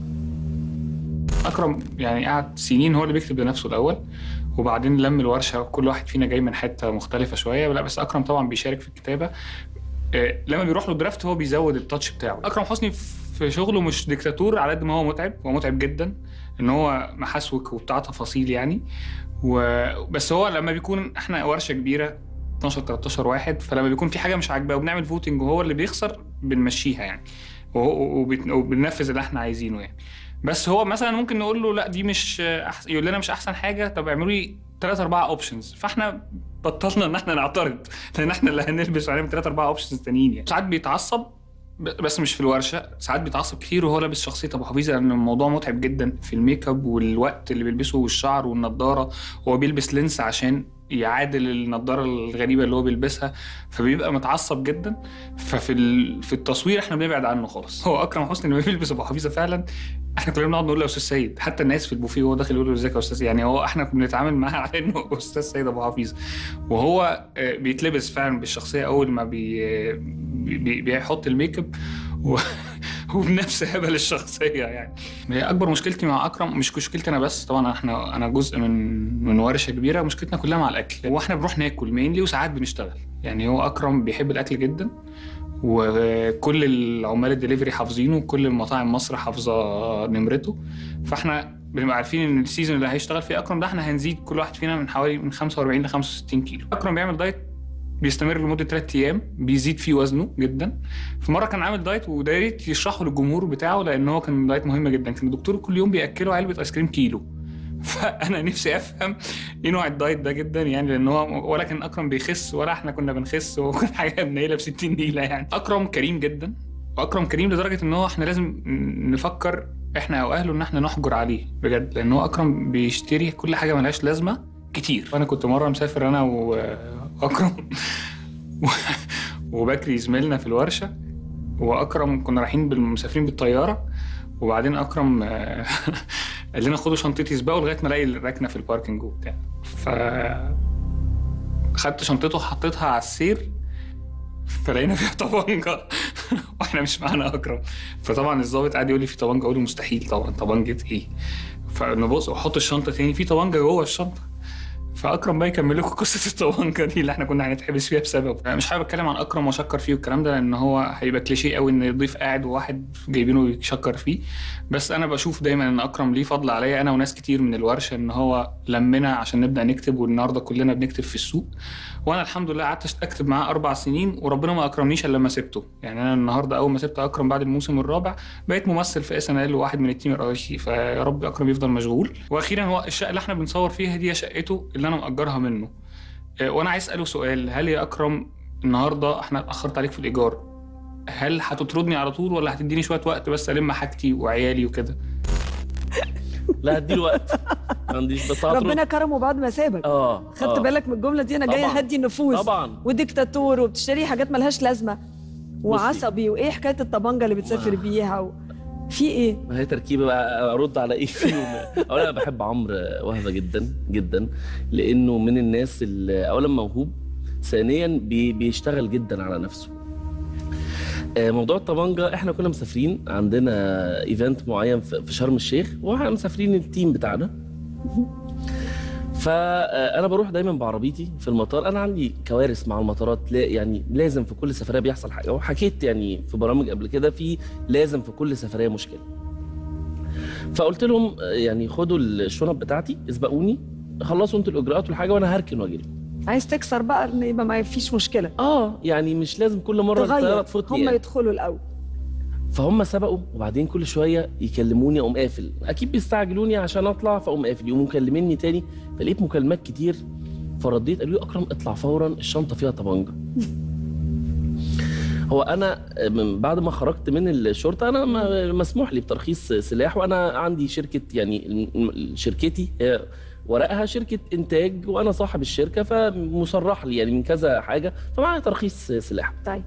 اكرم يعني قعد سنين هو اللي بيكتب لنفسه الاول وبعدين لم الورشه كل واحد فينا جاي من حته مختلفه شويه لا بس اكرم طبعا بيشارك في الكتابه آه، لما بيروح له درافت هو بيزود التاتش بتاعه اكرم حسني في شغله مش ديكتاتور على قد ما هو متعب هو متعب جدا ان هو محاسوك وبتاع تفاصيل يعني و... بس هو لما بيكون احنا ورشه كبيره 12 13 واحد فلما بيكون في حاجه مش عاجباه وبنعمل فوتنج وهو اللي بيخسر بنمشيها يعني وهو- وبت- وبننفذ اللي احنا عايزينه يعني بس هو مثلا ممكن نقول له لا دي مش أحسن يقول لنا مش احسن حاجه طب اعملوا لي ثلاث اربع اوبشنز فاحنا بطلنا ان احنا نعترض لان احنا اللي هنلبس وهنعمل ثلاث اربع اوبشنز تانيين يعني ساعات بيتعصب ب- بس مش في الورشه ساعات بيتعصب كتير وهو لابس شخصيه ابو حفيظه لان الموضوع متعب جدا في الميك اب والوقت اللي بيلبسه والشعر والنضاره هو بيلبس لينس عشان يعادل النضاره الغريبه اللي هو بيلبسها فبيبقى متعصب جدا ففي ال- في التصوير احنا بنبعد عنه خالص هو اكرم حسني لما بيلبس ابو حفيظه فعلا احنا كلنا بنقعد نقول له يا استاذ سيد حتى الناس في البوفيه وهو داخل يقول له ازيك يا استاذ يعني هو احنا كنا بنتعامل معاه على انه استاذ سيد ابو حفيظ وهو آه، بيتلبس فعلا بالشخصيه اول ما بي بي- بيحط الميك اب و... وبنفس هبل الشخصيه يعني هي اكبر مشكلتي مع اكرم مش مشكلتي انا بس طبعا احنا انا جزء من من ورشه كبيره مشكلتنا كلها مع الاكل واحنا بنروح ناكل مينلي وساعات بنشتغل يعني هو اكرم بيحب الاكل جدا وكل العمال الدليفري حافظينه وكل المطاعم مصر حافظه نمرته فاحنا بنبقى عارفين ان السيزون اللي هيشتغل فيه اكرم ده احنا هنزيد كل واحد فينا من حوالي من 45 ل 65 كيلو اكرم بيعمل دايت بيستمر لمده 3 ايام بيزيد فيه وزنه جدا في مره كان عامل دايت ودايت يشرحه للجمهور بتاعه لان هو كان دايت مهم جدا كان الدكتور كل يوم بياكله علبه ايس كريم كيلو فانا نفسي افهم ايه نوع الدايت ده جدا يعني لان هو ولا كان اكرم بيخس ولا احنا كنا بنخس وكل حاجه بنيله ب 60 نيله يعني اكرم كريم جدا واكرم كريم لدرجه ان هو احنا لازم نفكر احنا او اهله ان احنا نحجر عليه بجد لان هو اكرم بيشتري كل حاجه ملهاش لازمه كتير وانا كنت مره مسافر انا و- واكرم و- وبكري زميلنا في الورشه واكرم كنا رايحين بالمسافرين بالطياره وبعدين اكرم آه، قال لنا خدوا شنطتي سباقوا لغايه ما الاقي الركنه في الباركنج وبتاع ف خدت شنطته وحطيتها على السير فلقينا فيها طبنجه واحنا مش معانا اكرم فطبعا الضابط قاعد يقول لي في طبنجه اقول له مستحيل طبعا طبنجه ايه فنبص واحط الشنطه تاني في طبنجه جوه الشنطه فاكرم بقى يكمل لكم قصه الطبنجه دي اللي احنا كنا هنتحبس فيها بسببه أنا مش حابب اتكلم عن اكرم واشكر فيه والكلام ده لان هو هيبقى كليشيه قوي ان الضيف قاعد وواحد جايبينه يشكر فيه بس انا بشوف دايما ان اكرم ليه فضل عليا انا وناس كتير من الورشه ان هو لمنا عشان نبدا نكتب والنهارده كلنا بنكتب في السوق وانا الحمد لله قعدت اكتب معاه اربع سنين وربنا ما اكرمنيش الا لما سبته يعني انا النهارده اول ما سبت اكرم بعد الموسم الرابع بقيت ممثل في اس ان ال واحد من التيم الرئيسي فيا رب اكرم يفضل مشغول واخيرا هو الشقه اللي احنا بنصور فيها دي هي شقته اللي انا مأجرها منه آه، وانا عايز اساله سؤال هل يا اكرم النهارده احنا اتاخرت عليك في الايجار هل هتطردني على طول ولا هتديني شويه وقت بس الم حاجتي وعيالي وكده لا هديله وقت ما عنديش بس هطرد. ربنا كرمه بعد ما سابك اه خدت آه. بالك من الجمله دي انا جايه طبعاً. اهدي النفوس طبعا وديكتاتور وبتشتري حاجات ملهاش لازمه وعصبي وايه حكايه الطبنجه اللي بتسافر بيها و... في ايه ما هي تركيبه بقى ارد على ايه فيهم اولا انا بحب عمرو وهبه جدا جدا لانه من الناس اللي اولا موهوب ثانيا بي بيشتغل جدا على نفسه آه، موضوع الطبنجة احنا كنا مسافرين عندنا ايفنت معين في في شرم الشيخ واحنا مسافرين التيم بتاعنا فانا بروح دايما بعربيتي في المطار انا عندي كوارث مع المطارات لا يعني لازم في كل سفريه بيحصل حاجه وحكيت يعني في برامج قبل كده في لازم في كل سفريه مشكله فقلت لهم آه، يعني خدوا الشنط بتاعتي اسبقوني خلصوا انتوا الاجراءات والحاجه وانا هركن واجي لكم. عايز تكسر بقى ان يبقى ما فيش مشكله اه يعني مش لازم كل مره الطياره تغير تفوتني هم يعني. يدخلوا الاول فهم سبقوا وبعدين كل شويه يكلموني اقوم قافل اكيد بيستعجلوني عشان اطلع فاقوم قافل يقوموا مكلميني تاني فلقيت مكالمات كتير فرديت قالوا لي اكرم اطلع فورا الشنطه فيها طبنجه هو انا من بعد ما خرجت من الشرطه انا م- مسموح لي بترخيص سلاح وانا عندي شركه يعني ال- شركتي هي ورقها شركه انتاج وانا صاحب الشركه فمصرح لي يعني من كذا حاجه فمعايا ترخيص سلاح طيب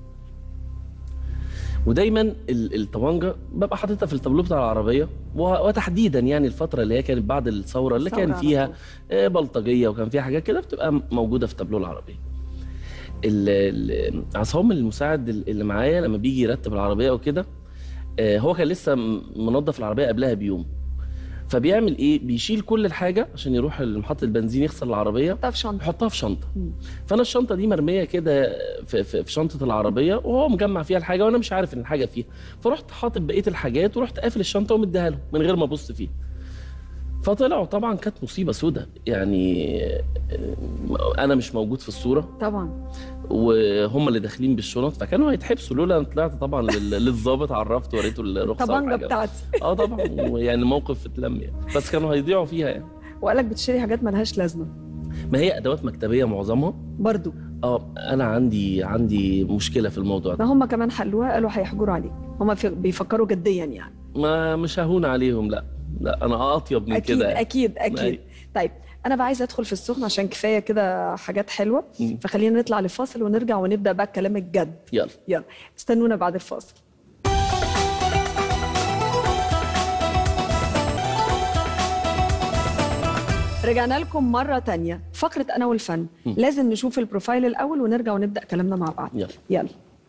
ودايما ال- الطبنجه ببقى حاططها في التابلو بتاع العربيه و- وتحديدا يعني الفتره اللي هي كانت بعد الثوره اللي ثورة كان على فيها طول. آه، بلطجيه وكان فيها حاجات كده بتبقى موجوده في تابلو العربيه ال- ال- عصام المساعد اللي معايا لما بيجي يرتب العربيه وكده آه، هو كان لسه م- منظف العربيه قبلها بيوم فبيعمل ايه بيشيل كل الحاجه عشان يروح لمحطه البنزين يغسل العربيه حطها في شنطه يحطها في شنطه مم. فانا الشنطه دي مرميه كده في, في, في شنطه العربيه وهو مجمع فيها الحاجه وانا مش عارف ان الحاجه فيها فرحت حاطط بقيه الحاجات ورحت قافل الشنطه ومديها له من غير ما ابص فيها فطلعوا طبعا كانت مصيبه سودة يعني آه، انا مش موجود في الصوره طبعا وهم اللي داخلين بالشنط فكانوا هيتحبسوا لولا انا طلعت طبعا لل- للظابط عرفت وريته الرخصه الطبنجه والحاجة. بتاعتي اه طبعا يعني الموقف اتلم يعني بس كانوا هيضيعوا فيها يعني وقال لك بتشتري حاجات ملهاش لازمه ما هي ادوات مكتبيه معظمها برضو اه انا عندي عندي مشكله في الموضوع ده ما هم كمان حلوها قالوا هيحجروا عليك هم في- بيفكروا جديا يعني ما مش ههون عليهم لا لا انا اطيب من اكيد كده يعني. اكيد اكيد أيوة. طيب انا بقى عايزه ادخل في السخن عشان كفايه كده حاجات حلوه مم. فخلينا نطلع لفاصل ونرجع ونبدا بقى الكلام الجد يلا يلا استنونا بعد الفاصل رجعنا لكم مرة تانية فقرة أنا والفن مم. لازم نشوف البروفايل الأول ونرجع ونبدأ كلامنا مع بعض يلا يلا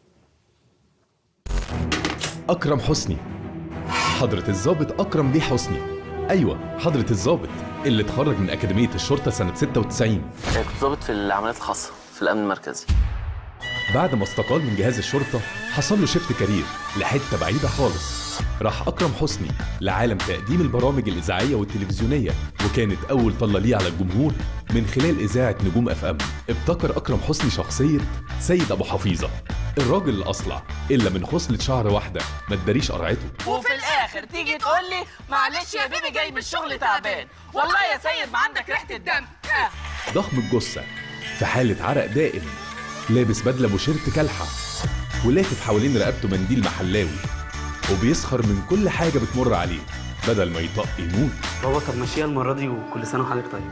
أكرم حسني حضرة الضابط أكرم بيه حسني أيوة حضرة الضابط اللي اتخرج من أكاديمية الشرطة سنة 96 كنت ضابط في العمليات الخاصه في الامن المركزي بعد ما استقال من جهاز الشرطة حصل له شيفت كارير لحتة بعيدة خالص راح أكرم حسني لعالم تقديم البرامج الإذاعية والتلفزيونية وكانت أول طلة ليه على الجمهور من خلال إذاعة نجوم أف أم ابتكر أكرم حسني شخصية سيد أبو حفيظة الراجل الأصلع إلا من خصلة شعر واحدة ما تداريش قرعته وفي الاخر تيجي تقول لي معلش يا بيبي جاي من الشغل تعبان والله يا سيد ما عندك ريحه الدم آه. ضخم الجثة في حالة عرق دائم لابس بدلة بوشيرت كالحة ولافف حوالين رقبته منديل محلاوي وبيسخر من كل حاجة بتمر عليه بدل ما يطق يموت بابا طب مشيها المرة دي وكل سنة وحضرتك طيب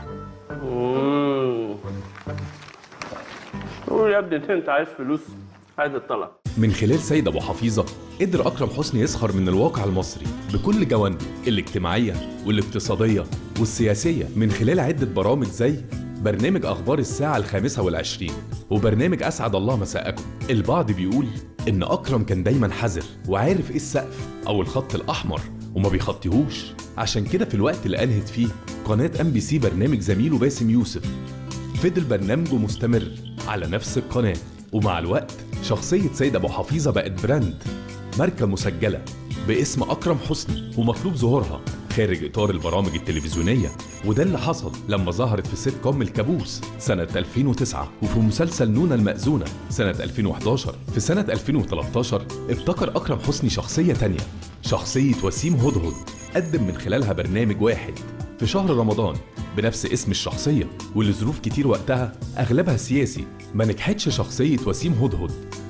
قول يا ابني إن انت عايز فلوس عايز الطلب من خلال سيد أبو حفيظة قدر أكرم حسني يسخر من الواقع المصري بكل جوانبه الاجتماعية والاقتصادية والسياسية من خلال عدة برامج زي برنامج أخبار الساعة الخامسة والعشرين وبرنامج أسعد الله مساءكم البعض بيقول إن أكرم كان دايما حذر وعارف إيه السقف أو الخط الأحمر وما بيخطيهوش عشان كده في الوقت اللي أنهت فيه قناة ام بي سي برنامج زميله باسم يوسف فضل برنامجه مستمر على نفس القناة ومع الوقت شخصية سيد أبو حفيظة بقت براند ماركة مسجلة باسم أكرم حسني ومطلوب ظهورها خارج إطار البرامج التلفزيونية وده اللي حصل لما ظهرت في سيت كوم الكابوس سنة 2009 وفي مسلسل نونا المأذونة سنة 2011 في سنة 2013 ابتكر أكرم حسني شخصية تانية شخصية وسيم هدهد قدم من خلالها برنامج واحد في شهر رمضان بنفس اسم الشخصية ولظروف كتير وقتها أغلبها سياسي ما نجحتش شخصية وسيم هدهد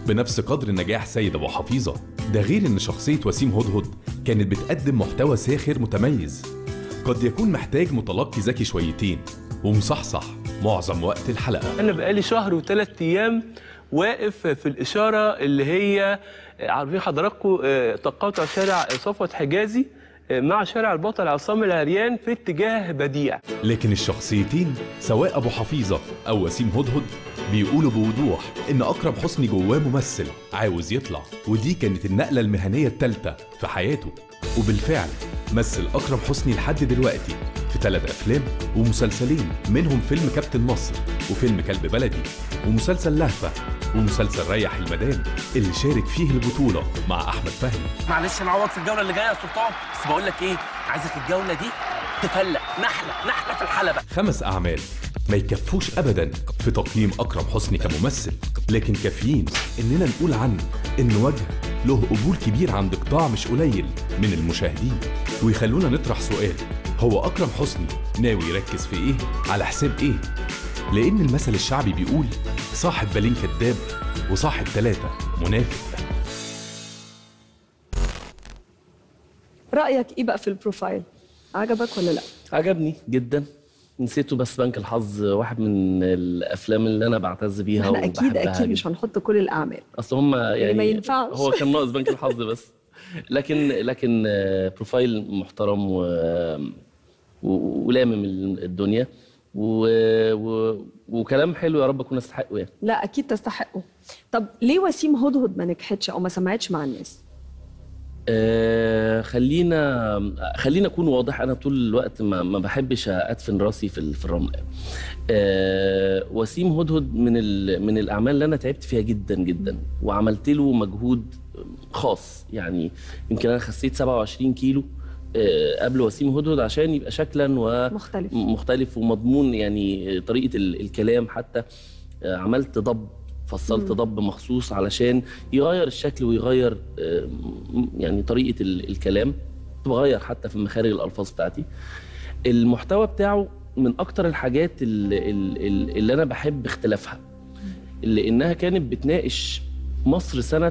بنفس قدر نجاح سيد أبو حفيظة ده غير إن شخصية وسيم هدهد كانت بتقدم محتوى ساخر متميز قد يكون محتاج متلقي ذكي شويتين ومصحصح معظم وقت الحلقة انا بقالي شهر وثلاث ايام واقف في الاشاره اللي هي عارفين حضراتكم آه، تقاطع شارع صفوت حجازي آه، مع شارع البطل عصام العريان في اتجاه بديع لكن الشخصيتين سواء أبو حفيظة أو وسيم هدهد بيقولوا بوضوح إن أكرم حسني جواه ممثل عاوز يطلع ودي كانت النقلة المهنية التالتة في حياته وبالفعل مثل أكرم حسني لحد دلوقتي في ثلاث أفلام ومسلسلين منهم فيلم كابتن مصر وفيلم كلب بلدي ومسلسل لهفة ومسلسل ريح المدام اللي شارك فيه البطولة مع أحمد فهمي معلش نعوض في الجوله اللي جايه يا سلطان بس بقول لك ايه عايزك الجوله دي تفلق نحله نحله في الحلبه خمس أعمال ما يكفوش أبدا في تقييم أكرم حسني كممثل لكن كافيين إننا نقول عنه إن وجه له قبول كبير عند قطاع مش قليل من المشاهدين ويخلونا نطرح سؤال هو أكرم حسني ناوي يركز في إيه على حساب إيه؟ لأن المثل الشعبي بيقول صاحب بالين كذاب وصاحب ثلاثة منافق رايك ايه بقى في البروفايل عجبك ولا لا عجبني جدا نسيته بس بنك الحظ واحد من الافلام اللي انا بعتز بيها احنا اكيد وبحبها اكيد جداً. مش هنحط كل الاعمال اصل هم يعني ما ينفعش. هو كان ناقص بنك الحظ بس لكن لكن آه، بروفايل محترم و... و... ولامم الدنيا و... و... وكلام حلو يا رب اكون استحقه يعني لا اكيد تستحقه طب ليه وسيم هدهد ما نجحتش او ما سمعتش مع الناس آه خلينا خلينا اكون واضح انا طول الوقت ما, ما بحبش ادفن راسي في ال- في الرمل آه وسيم هدهد من ال- من الاعمال اللي انا تعبت فيها جدا جدا وعملت له مجهود خاص يعني يمكن انا خسيت 27 كيلو آه قبل وسيم هدهد عشان يبقى شكلا و مختلف مختلف ومضمون يعني طريقه ال- الكلام حتى آه، عملت ضب فصلت مم. ضب مخصوص علشان يغير الشكل ويغير آه، م- يعني طريقه ال- الكلام بغير حتى في مخارج الالفاظ بتاعتي المحتوى بتاعه من اكتر الحاجات اللي, اللي انا بحب اختلافها لانها كانت بتناقش مصر سنه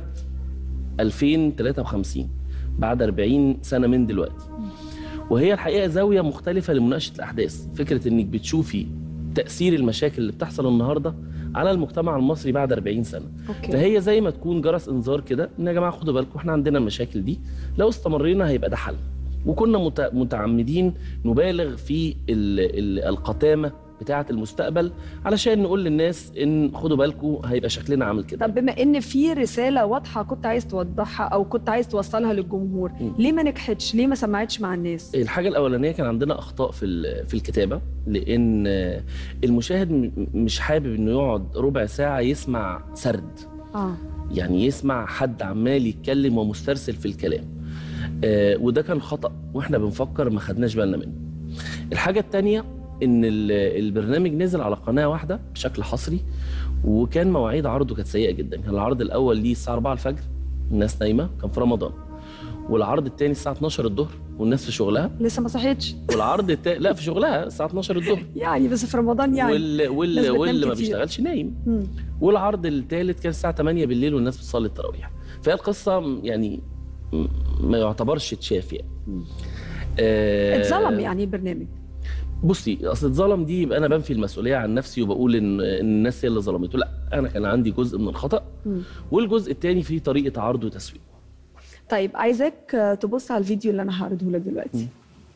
2053 بعد 40 سنه من دلوقتي وهي الحقيقه زاويه مختلفه لمناقشه الاحداث فكره انك بتشوفي تاثير المشاكل اللي بتحصل النهارده على المجتمع المصري بعد 40 سنه أوكي. فهي زي ما تكون جرس انذار كده ان يا جماعه خدوا بالكم احنا عندنا المشاكل دي لو استمرينا هيبقى ده حل وكنا مت- متعمدين نبالغ في ال- ال- القتامه بتاعه المستقبل علشان نقول للناس ان خدوا بالكم هيبقى شكلنا عامل كده طب بما ان في رساله واضحه كنت عايز توضحها او كنت عايز توصلها للجمهور ليه ما نجحتش ليه ما سمعتش مع الناس الحاجة الأولانية كان عندنا أخطاء في ال- في الكتابة لأن المشاهد م- مش حابب إنه يقعد ربع ساعة يسمع سرد اه يعني يسمع حد عمال يتكلم ومسترسل في الكلام آه وده كان خطأ وإحنا بنفكر ما خدناش بالنا منه الحاجة التانية إن ال- البرنامج نزل على قناة واحدة بشكل حصري وكان مواعيد عرضه كانت سيئة جدا كان العرض الأول ليه الساعة 4 الفجر الناس نايمة كان في رمضان والعرض التاني الساعة 12 الظهر والناس في شغلها لسه ما صحيتش والعرض التاني لا في شغلها الساعة 12 الظهر يعني بس في رمضان يعني وال... الناس وال... بتنام واللي ما كتير. بيشتغلش نايم مم. والعرض الثالث كان الساعة 8 بالليل والناس بتصلي التراويح فهي القصة م- يعني م- ما يعتبرش اتشاف يعني آه، اتظلم يعني البرنامج بصي اصل اتظلم دي يبقى انا بنفي المسؤوليه عن نفسي وبقول ان ان الناس هي اللي ظلمته لا انا كان عندي جزء من الخطا مم. والجزء الثاني فيه طريقه عرض وتسويق طيب عايزاك آه، تبص على الفيديو اللي انا هعرضه لك دلوقتي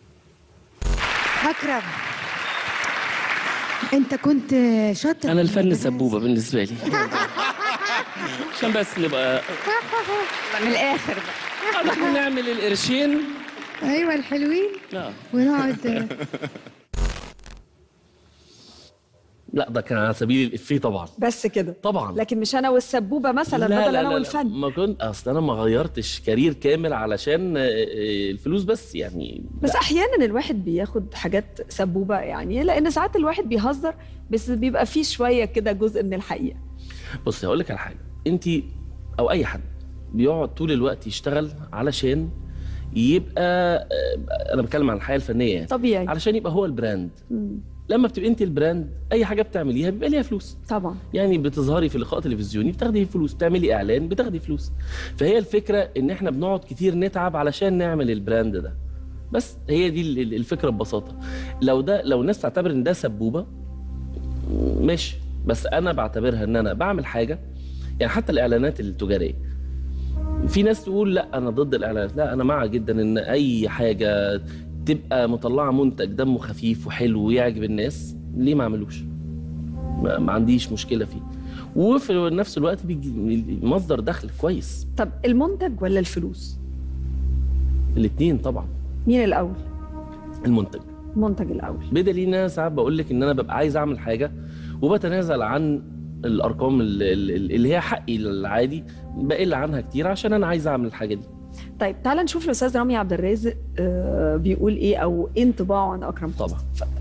اكرم انت كنت شاطر انا الفن سبوبه بالنسبه لي عشان بس نبقى من الاخر بقى احنا نعمل القرشين ايوه الحلوين اه ونقعد لا ده كان على سبيل الافيه طبعا بس كده طبعا لكن مش انا والسبوبه مثلا لا بدل لا انا لا والفن ما كنت اصل انا ما غيرتش كارير كامل علشان آه، آه، الفلوس بس يعني بس احيانا الواحد بياخد حاجات سبوبه يعني لان ساعات الواحد بيهزر بس بيبقى فيه شويه كده جزء من الحقيقه بصي هقول لك على حاجه انت او اي حد بيقعد طول الوقت يشتغل علشان يبقى آه، انا بتكلم عن الحياه الفنيه يعني طبيعي علشان يبقى هو البراند مم. لما بتبقى انت البراند اي حاجه بتعمليها بيبقى ليها فلوس طبعا يعني بتظهري في لقاء تلفزيوني بتاخدي فلوس بتعملي اعلان بتاخدي فلوس فهي الفكره ان احنا بنقعد كتير نتعب علشان نعمل البراند ده بس هي دي ال- ال- الفكره ببساطه لو ده لو الناس تعتبر ان ده سبوبه ماشي بس انا بعتبرها ان انا بعمل حاجه يعني حتى الاعلانات التجاريه في ناس تقول لا انا ضد الاعلانات لا انا مع جدا ان اي حاجه تبقى مطلعه منتج دمه خفيف وحلو ويعجب الناس ليه ما اعملوش ما, ما عنديش مشكله فيه وفي نفس الوقت بيجي مصدر دخل كويس طب المنتج ولا الفلوس الاثنين طبعا مين الاول المنتج المنتج الاول بدليل ان انا ساعات بقول لك ان انا ببقى عايز اعمل حاجه وبتنازل عن الارقام ال- ال- اللي هي حقي العادي بقل عنها كتير عشان انا عايز اعمل الحاجه دي طيب تعال نشوف الاستاذ رامي عبد الرازق آه، بيقول ايه او إيه انطباعه عن اكرم طبعا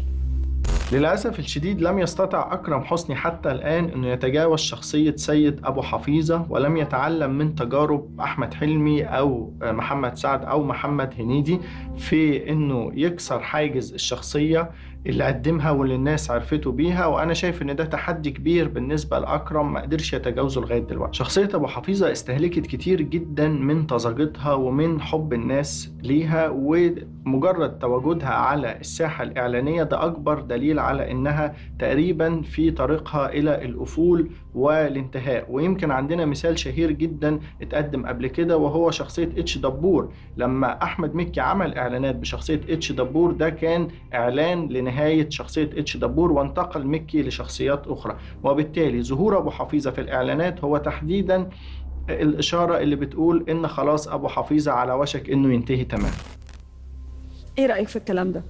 للأسف الشديد لم يستطع أكرم حسني حتى الآن أنه يتجاوز شخصية سيد أبو حفيظة ولم يتعلم من تجارب أحمد حلمي أو محمد سعد أو محمد هنيدي في أنه يكسر حاجز الشخصية اللي قدمها واللي الناس عرفته بيها وأنا شايف أن ده تحدي كبير بالنسبة لأكرم ما قدرش يتجاوزه لغاية دلوقتي شخصية أبو حفيظة استهلكت كتير جدا من طزاجتها ومن حب الناس ليها ومجرد تواجدها على الساحة الإعلانية ده أكبر دليل على إنها تقريبا في طريقها إلى الأفول والانتهاء ويمكن عندنا مثال شهير جدا اتقدم قبل كده وهو شخصية اتش دبور لما أحمد مكي عمل إعلانات بشخصية اتش دبور ده كان إعلان لنهاية شخصية اتش دبور وانتقل مكي لشخصيات أخرى وبالتالي ظهور أبو حفيظة في الإعلانات هو تحديدا الإشارة اللي بتقول إن خلاص أبو حفيظة على وشك إنه ينتهي تماما ايه رايك في الكلام ده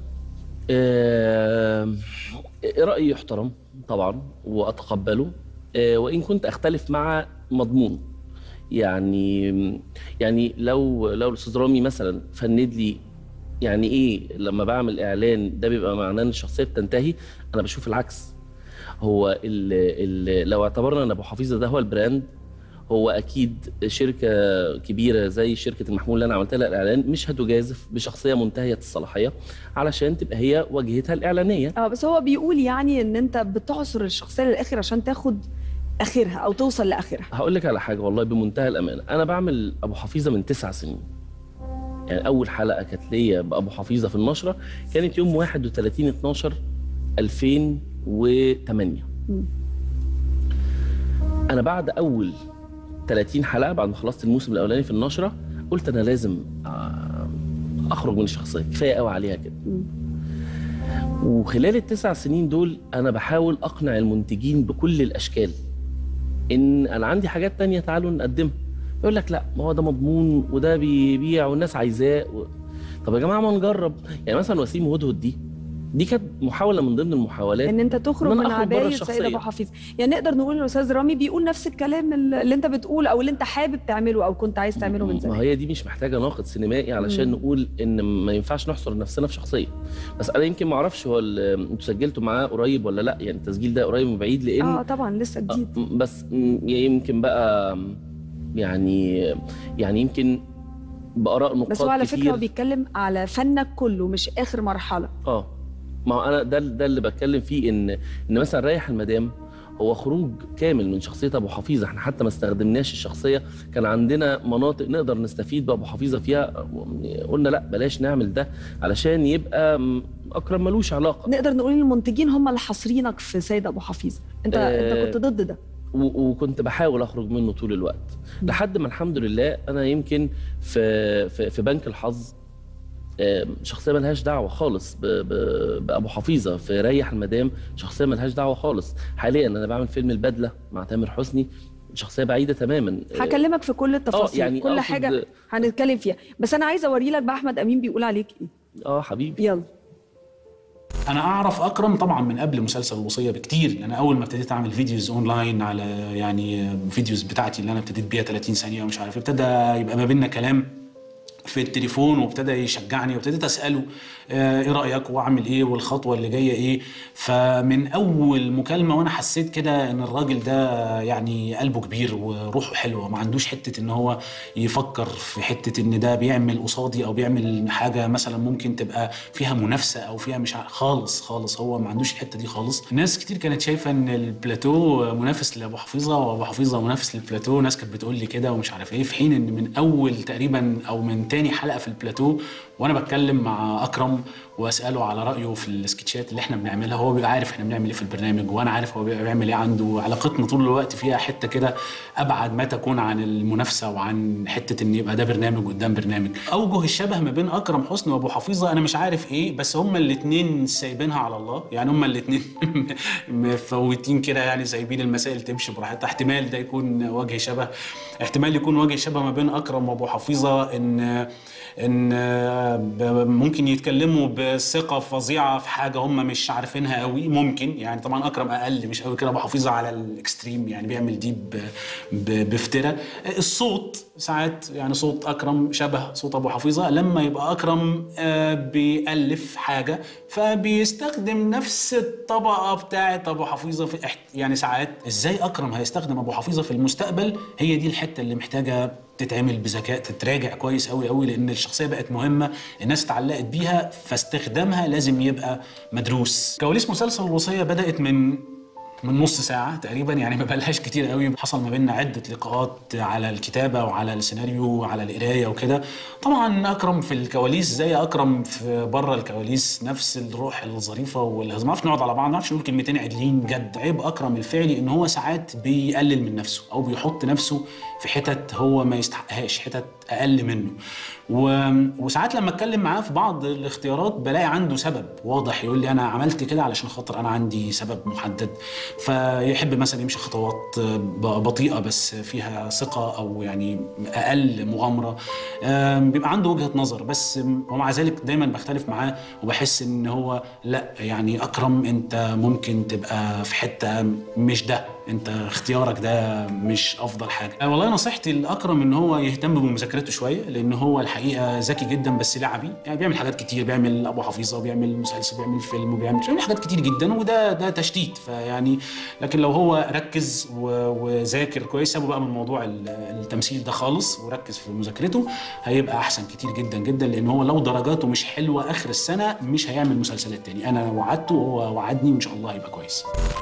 آه، رأيي يحترم طبعا وأتقبله آه، وإن كنت أختلف مع مضمونه يعني يعني لو لو الأستاذ رامي مثلا فند لي يعني إيه لما بعمل إعلان ده بيبقى معناه إن الشخصية بتنتهي أنا بشوف العكس هو ال ال لو اعتبرنا إن أبو حفيظة ده هو البراند هو اكيد شركه كبيره زي شركه المحمول اللي انا عملت لها الاعلان مش هتجازف بشخصيه منتهيه الصلاحيه علشان تبقى هي واجهتها الاعلانيه اه بس هو بيقول يعني ان انت بتعصر الشخصيه للاخر عشان تاخد اخرها او توصل لاخرها هقول لك على حاجه والله بمنتهى الامانه انا بعمل ابو حفيظه من تسع سنين يعني اول حلقه كانت ليا بابو حفيظه في النشره كانت يوم 31 12 2008 انا بعد اول 30 حلقه بعد ما خلصت الموسم الاولاني في النشره قلت انا لازم آه، اخرج من الشخصيه كفايه قوي عليها كده وخلال التسع سنين دول انا بحاول اقنع المنتجين بكل الاشكال ان انا عندي حاجات تانية تعالوا نقدمها يقول لك لا ما هو ده مضمون وده بيبيع والناس عايزاه و... طب يا جماعه ما نجرب يعني مثلا وسيم هدهد دي دي كانت محاوله من ضمن المحاولات ان انت تخرج إن أنا من أخرج بره عبايه سيد الشخصية. ابو حفيظ يعني نقدر نقول الاستاذ رامي بيقول نفس الكلام اللي انت بتقول او اللي انت حابب تعمله او كنت عايز تعمله من ما زمان هي دي مش محتاجه ناقد سينمائي علشان مم. نقول ان ما ينفعش نحصر نفسنا في شخصيه بس انا يمكن ما اعرفش هو ال- انتوا سجلتوا معاه قريب ولا لا يعني التسجيل ده قريب من بعيد لان اه طبعا لسه جديد آه، بس م- يمكن بقى يعني يعني يمكن باراء نقاد بس هو على كتير فكره هو بيتكلم على فنك كله مش اخر مرحله اه ما هو انا ده ده اللي بتكلم فيه ان ان مثلا ريح المدام هو خروج كامل من شخصيه ابو حفيظه احنا حتى ما استخدمناش الشخصيه كان عندنا مناطق نقدر نستفيد بابو حفيظه فيها قلنا لا بلاش نعمل ده علشان يبقى م- اكرم ملوش علاقه نقدر نقول ان المنتجين هم اللي حاصرينك في سيد ابو حفيظ انت آه، انت كنت ضد ده و- وكنت بحاول اخرج منه طول الوقت لحد ما الحمد لله انا يمكن في في, في بنك الحظ آم، شخصيه ملهاش دعوه خالص ب- ب- بابو حفيظه في ريح المدام شخصيه ملهاش دعوه خالص حاليا انا بعمل فيلم البدله مع تامر حسني شخصيه بعيده تماما هكلمك في كل التفاصيل يعني كل أقصد- حاجه هنتكلم فيها بس انا عايزه اوري لك بقى احمد امين بيقول عليك ايه اه حبيبي يلا انا اعرف اكرم طبعا من قبل مسلسل الوصيه بكتير انا اول ما ابتديت اعمل فيديوز اونلاين على يعني فيديوز بتاعتي اللي انا ابتديت بيها 30 ثانيه ومش عارف ابتدى يبقى ما بيننا كلام في التليفون وابتدى يشجعني وابتديت اساله آه، ايه رايك واعمل ايه والخطوه اللي جايه ايه فمن اول مكالمه وانا حسيت كده ان الراجل ده يعني قلبه كبير وروحه حلوه ما عندوش حته ان هو يفكر في حته ان ده بيعمل قصادي او بيعمل حاجه مثلا ممكن تبقى فيها منافسه او فيها مش ع- خالص خالص هو ما عندوش الحته دي خالص ناس كتير كانت شايفه ان البلاتو منافس لابو حفيظه وابو حفيظه منافس للبلاتو ناس كانت بتقول لي كده ومش عارف ايه في حين ان من اول تقريبا او من تاني حلقه في البلاتو وانا بتكلم مع اكرم واساله على رايه في السكتشات اللي احنا بنعملها هو بيبقى عارف احنا بنعمل ايه في البرنامج وانا عارف هو بيبقى بيعمل ايه عنده علاقتنا طول الوقت فيها حته كده ابعد ما تكون عن المنافسه وعن حته ان يبقى ده برنامج قدام برنامج اوجه الشبه ما بين اكرم حسني وابو حفيظه انا مش عارف ايه بس هما الاثنين سايبينها على الله يعني هما الاثنين مفوتين كده يعني سايبين المسائل تمشي براحتها احتمال ده يكون وجه شبه احتمال يكون وجه شبه ما بين اكرم وابو حفيظه ان ان ب- ممكن يتكلموا بثقه فظيعه في حاجه هم مش عارفينها قوي ممكن يعني طبعا اكرم اقل مش قوي كده ابو حفيظه على الاكستريم يعني بيعمل دي ب- ب- بافتراء الصوت ساعات يعني صوت اكرم شبه صوت ابو حفيظه لما يبقى اكرم آه، بيالف حاجه فبيستخدم نفس الطبقه بتاعه ابو حفيظه في احت- يعني ساعات ازاي اكرم هيستخدم ابو حفيظه في المستقبل هي دي الحته اللي محتاجه تتعمل بذكاء تتراجع كويس قوي قوي لان الشخصيه بقت مهمه الناس اتعلقت بيها فاستخدامها لازم يبقى مدروس كواليس مسلسل الوصيه بدات من من نص ساعة تقريبا يعني ما بقالهاش كتير قوي حصل ما بيننا عدة لقاءات على الكتابة وعلى السيناريو وعلى القراية وكده طبعا أكرم في الكواليس زي أكرم في بره الكواليس نفس الروح الظريفة والهزم ما نعرفش نقعد على بعض ما نعرفش نقول كلمتين عدلين جد عيب أكرم الفعلي إن هو ساعات بيقلل من نفسه أو بيحط نفسه في حتت هو ما يستحقهاش حتت أقل منه و... وساعات لما اتكلم معاه في بعض الاختيارات بلاقي عنده سبب واضح يقول لي انا عملت كده علشان خاطر انا عندي سبب محدد فيحب مثلا يمشي خطوات ب- بطيئه بس فيها ثقه او يعني اقل مغامره آم، بيبقى عنده وجهه نظر بس ومع ذلك دايما بختلف معاه وبحس ان هو لا يعني اكرم انت ممكن تبقى في حته مش ده انت اختيارك ده مش افضل حاجه آه، والله نصيحتي لاكرم ان هو يهتم بمذاكرته شويه لان هو الحقيقه ذكي جدا بس لعبي يعني بيعمل حاجات كتير بيعمل ابو حفيظه بيعمل مسلسل بيعمل فيلم وبيعمل بيعمل حاجات كتير جدا وده ده تشتيت فيعني لكن لو هو ركز و- وذاكر كويس سابه بقى من موضوع ال- التمثيل ده خالص وركز في مذاكرته هيبقى احسن كتير جدا جدا لان هو لو درجاته مش حلوه اخر السنه مش هيعمل مسلسلات تاني انا وعدته وهو وعدني وان شاء الله هيبقى كويس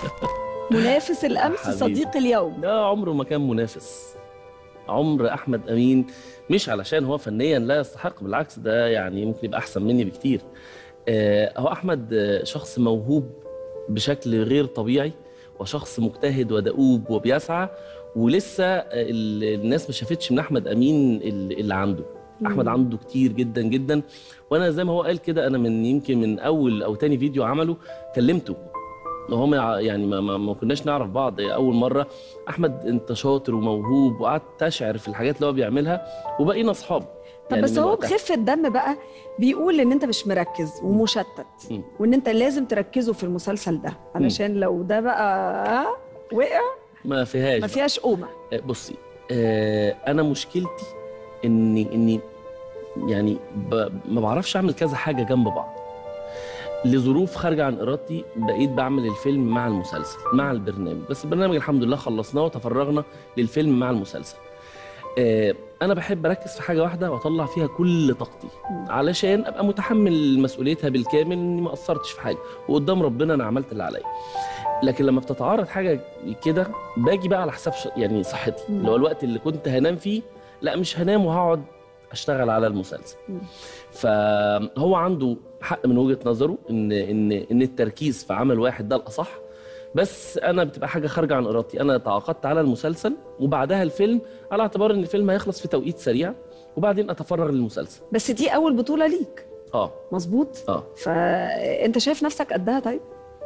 منافس الامس حبيبي. صديق اليوم ده عمره ما كان منافس عمر احمد امين مش علشان هو فنيا لا يستحق بالعكس ده يعني ممكن يبقى احسن مني بكتير آه، هو احمد آه، شخص موهوب بشكل غير طبيعي وشخص مجتهد ودؤوب وبيسعى ولسه آه، ال- الناس ما شافتش من احمد امين ال- اللي عنده احمد مم. عنده كتير جدا جدا وانا زي ما هو قال كده انا من يمكن من اول او تاني فيديو عمله كلمته هو ما يع- يعني ما, ما, ما كناش نعرف بعض اول مره احمد انت شاطر وموهوب وقعدت اشعر في الحاجات اللي هو بيعملها وبقينا اصحاب طب بس هو بخفه دم بقى بيقول ان انت مش مركز ومشتت مم. وان انت لازم تركزوا في المسلسل ده علشان لو ده بقى وقع ما فيهاش ما بقى. فيهاش قومه آه، بصي آه انا مشكلتي اني اني يعني ب... ما بعرفش اعمل كذا حاجه جنب بعض لظروف خارجه عن ارادتي بقيت بعمل الفيلم مع المسلسل مع البرنامج بس البرنامج الحمد لله خلصناه وتفرغنا للفيلم مع المسلسل آه انا بحب اركز في حاجه واحده واطلع فيها كل طاقتي علشان ابقى متحمل مسؤوليتها بالكامل اني ما قصرتش في حاجه وقدام ربنا انا عملت اللي عليا لكن لما بتتعارض حاجه كده باجي بقى على حساب ش... يعني صحتي اللي هو الوقت اللي كنت هنام فيه لا مش هنام وهقعد اشتغل على المسلسل فهو عنده حق من وجهه نظره ان ان ان التركيز في عمل واحد ده الاصح بس انا بتبقى حاجه خارجه عن ارادتي انا تعاقدت على المسلسل وبعدها الفيلم على اعتبار ان الفيلم هيخلص في توقيت سريع وبعدين اتفرغ للمسلسل بس دي اول بطوله ليك اه مظبوط اه فانت شايف نفسك قدها طيب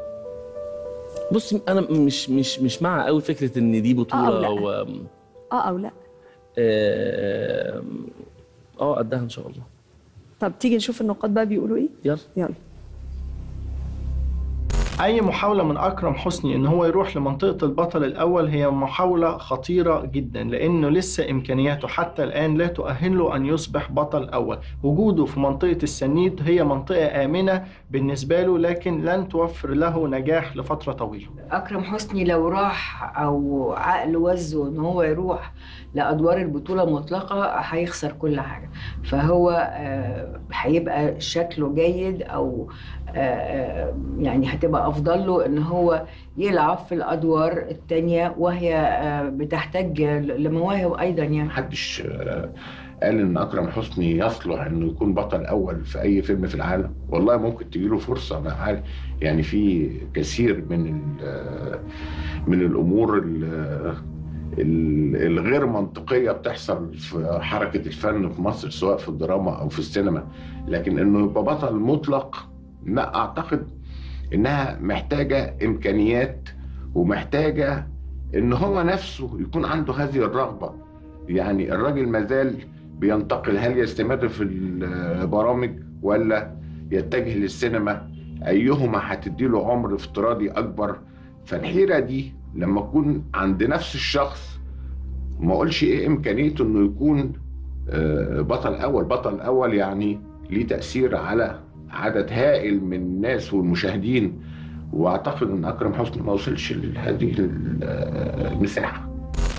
بصي انا مش مش مش مع قوي فكره ان دي بطوله أو لا. او اه او لا اه آه، قدها ان شاء الله طب تيجي نشوف النقاد بقى بيقولوا ايه يلا يلا أي محاولة من أكرم حسني إن هو يروح لمنطقة البطل الأول هي محاولة خطيرة جدا لأنه لسه إمكانياته حتى الآن لا تؤهله أن يصبح بطل أول وجوده في منطقة السنيد هي منطقة آمنة بالنسبة له لكن لن توفر له نجاح لفترة طويلة اكرم حسني لو راح او عقل وزه ان هو يروح لادوار البطوله المطلقه هيخسر كل حاجه فهو آه، هيبقى شكله جيد او آه، آه، يعني هتبقى افضل له ان هو يلعب في الادوار التانية وهي آه، بتحتاج لمواهب ايضا يعني محدش آه، قال ان اكرم حسني يصلح انه يكون بطل اول في اي فيلم في العالم والله ممكن تجيله فرصه انا عارف يعني في كثير من ال- من الامور ال- ال- الغير منطقيه بتحصل في حركه الفن في مصر سواء في الدراما او في السينما لكن انه يبقى بطل مطلق لا اعتقد انها محتاجه امكانيات ومحتاجه ان هو نفسه يكون عنده هذه الرغبه يعني الراجل مازال بينتقل هل يستمر في البرامج ولا يتجه للسينما ايهما هتديله عمر افتراضي اكبر فالحيره دي لما تكون عند نفس الشخص ما اقولش ايه امكانيته انه يكون آه، بطل اول بطل اول يعني ليه تاثير على عدد هائل من الناس والمشاهدين واعتقد ان اكرم حسني ما وصلش لهذه المساحه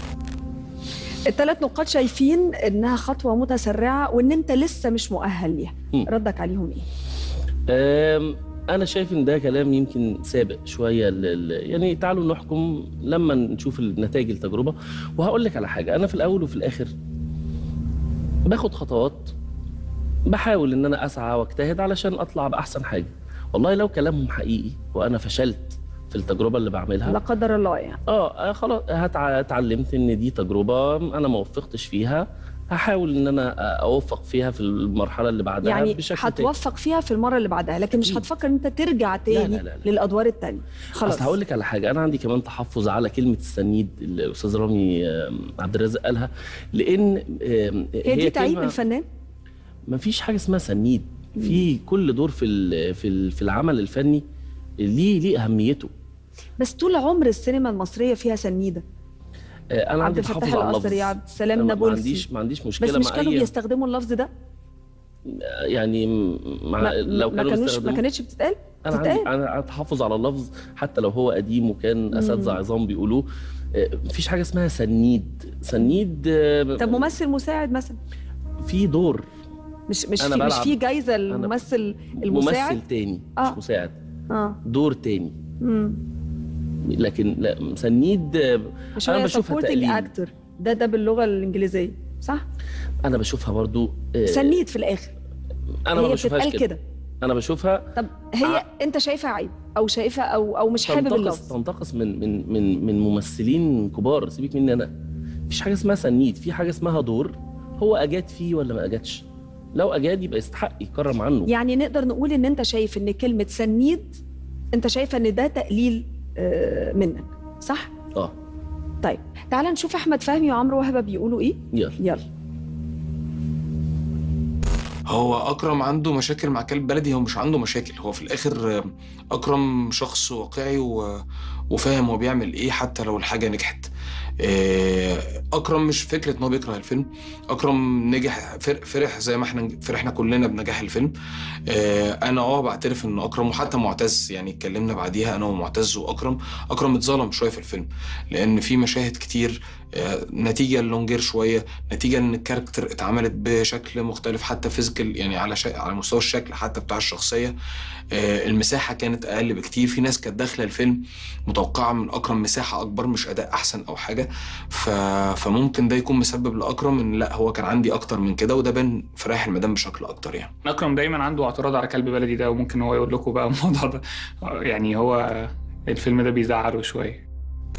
الثلاث نقاط شايفين انها خطوه متسرعه وان انت لسه مش مؤهل ليها ردك عليهم ايه أم، انا شايف ان ده كلام يمكن سابق شويه لل... يعني تعالوا نحكم لما نشوف نتائج التجربه وهقول لك على حاجه انا في الاول وفي الاخر باخد خطوات بحاول ان انا اسعى واجتهد علشان اطلع باحسن حاجه والله لو كلامهم حقيقي وانا فشلت في التجربه اللي بعملها لا قدر الله يعني اه آه، خلاص هتع- اتعلمت ان دي تجربه انا ما وفقتش فيها هحاول ان انا اوفق فيها في المرحله اللي بعدها يعني بشكل تاني. هتوفق فيها في المره اللي بعدها لكن مش هتفكر ان انت ترجع تاني لا، لا، لا. للادوار التانية خلاص اصل هقول لك على حاجه انا عندي كمان تحفظ على كلمه السنيد اللي الاستاذ رامي آم، عبد الرازق قالها لان آم، هي دي تعيب كلمة- الفنان ما فيش حاجه اسمها سنيد في كل دور في ال- في ال- في العمل الفني ليه ليه اهميته بس طول عمر السينما المصريه فيها سنيده آه، انا عبد عندي الفتاح تحفظ على اللفظ القصري عبد السلام أنا ما نابلسي عنديش ما عنديش مشكله بس مش مع كانوا أي- بيستخدموا اللفظ ده يعني مع ما, لو ما كانوا كانوش ما بيستخدموا- كانتش بتتقال انا عندي بتتقال انا عندي تحفظ على اللفظ حتى لو هو قديم وكان اساتذه مم. عظام بيقولوه آه، مفيش حاجه اسمها سنيد سنيد آه، طب ممثل مساعد مثلا في دور مش مش أنا في مش بلعب- في جايزه للممثل المساعد ممثل تاني آه. مش مساعد اه دور تاني امم لكن لا سنيد آه، مش انا هو بشوفها سبورتنج تقليل اكتور ده ده باللغه الانجليزيه صح انا بشوفها برضو آه، سنيد في الاخر انا ما هي بشوفهاش بتتقال كده كده انا بشوفها طب هي انت شايفها عيب او شايفها او او مش حابب تنتقص اللفظ تنتقص من من من من ممثلين كبار سيبك مني انا مفيش حاجه اسمها سنيد في حاجه اسمها دور هو اجاد فيه ولا ما اجادش لو اجاد يبقى يستحق يكرم عنه يعني نقدر نقول ان انت شايف ان كلمه سنيد انت شايفه ان ده تقليل آه، منك صح اه طيب تعال نشوف احمد فهمي وعمرو وهبه بيقولوا ايه يلا يلا هو اكرم عنده مشاكل مع كلب بلدي هو مش عنده مشاكل هو في الاخر آه، اكرم شخص واقعي و... وفاهم هو بيعمل ايه حتى لو الحاجه نجحت آه، اكرم مش فكره ان هو بيكره الفيلم اكرم نجح فر- فرح زي ما احنا فرحنا كلنا بنجاح الفيلم آه، انا اه بعترف ان اكرم وحتى معتز يعني اتكلمنا بعديها انا ومعتز واكرم اكرم اتظلم شويه في الفيلم لان في مشاهد كتير آه، نتيجه لونجير شويه نتيجه ان الكاركتر اتعملت بشكل مختلف حتى فيزيكال يعني على شا... على مستوى الشكل حتى بتاع الشخصيه آه، المساحه كانت اقل بكتير في ناس كانت داخله الفيلم متوقعه من اكرم مساحه اكبر مش اداء احسن او حاجه ف... فممكن ده يكون مسبب لاكرم ان لا هو كان عندي اكتر من كده وده بان في رايح المدام بشكل اكتر يعني اكرم دايما عنده اعتراض على كلب بلدي ده وممكن هو يقول لكم بقى الموضوع ده يعني هو الفيلم ده بيزعله شويه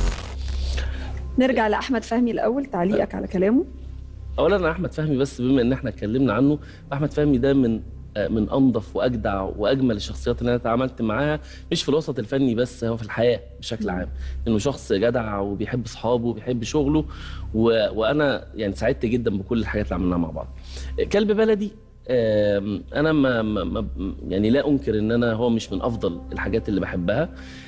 نرجع لاحمد فهمي الاول تعليقك على كلامه اولا انا احمد فهمي بس بما ان احنا اتكلمنا عنه احمد فهمي ده من آه، من انظف واجدع واجمل الشخصيات اللي انا اتعاملت معاها مش في الوسط الفني بس هو في الحياه بشكل عام انه شخص جدع وبيحب اصحابه وبيحب شغله و... وانا يعني سعدت جدا بكل الحاجات اللي عملناها مع بعض كلب بلدي آم، انا ما, ما, ما يعني لا انكر ان انا هو مش من افضل الحاجات اللي بحبها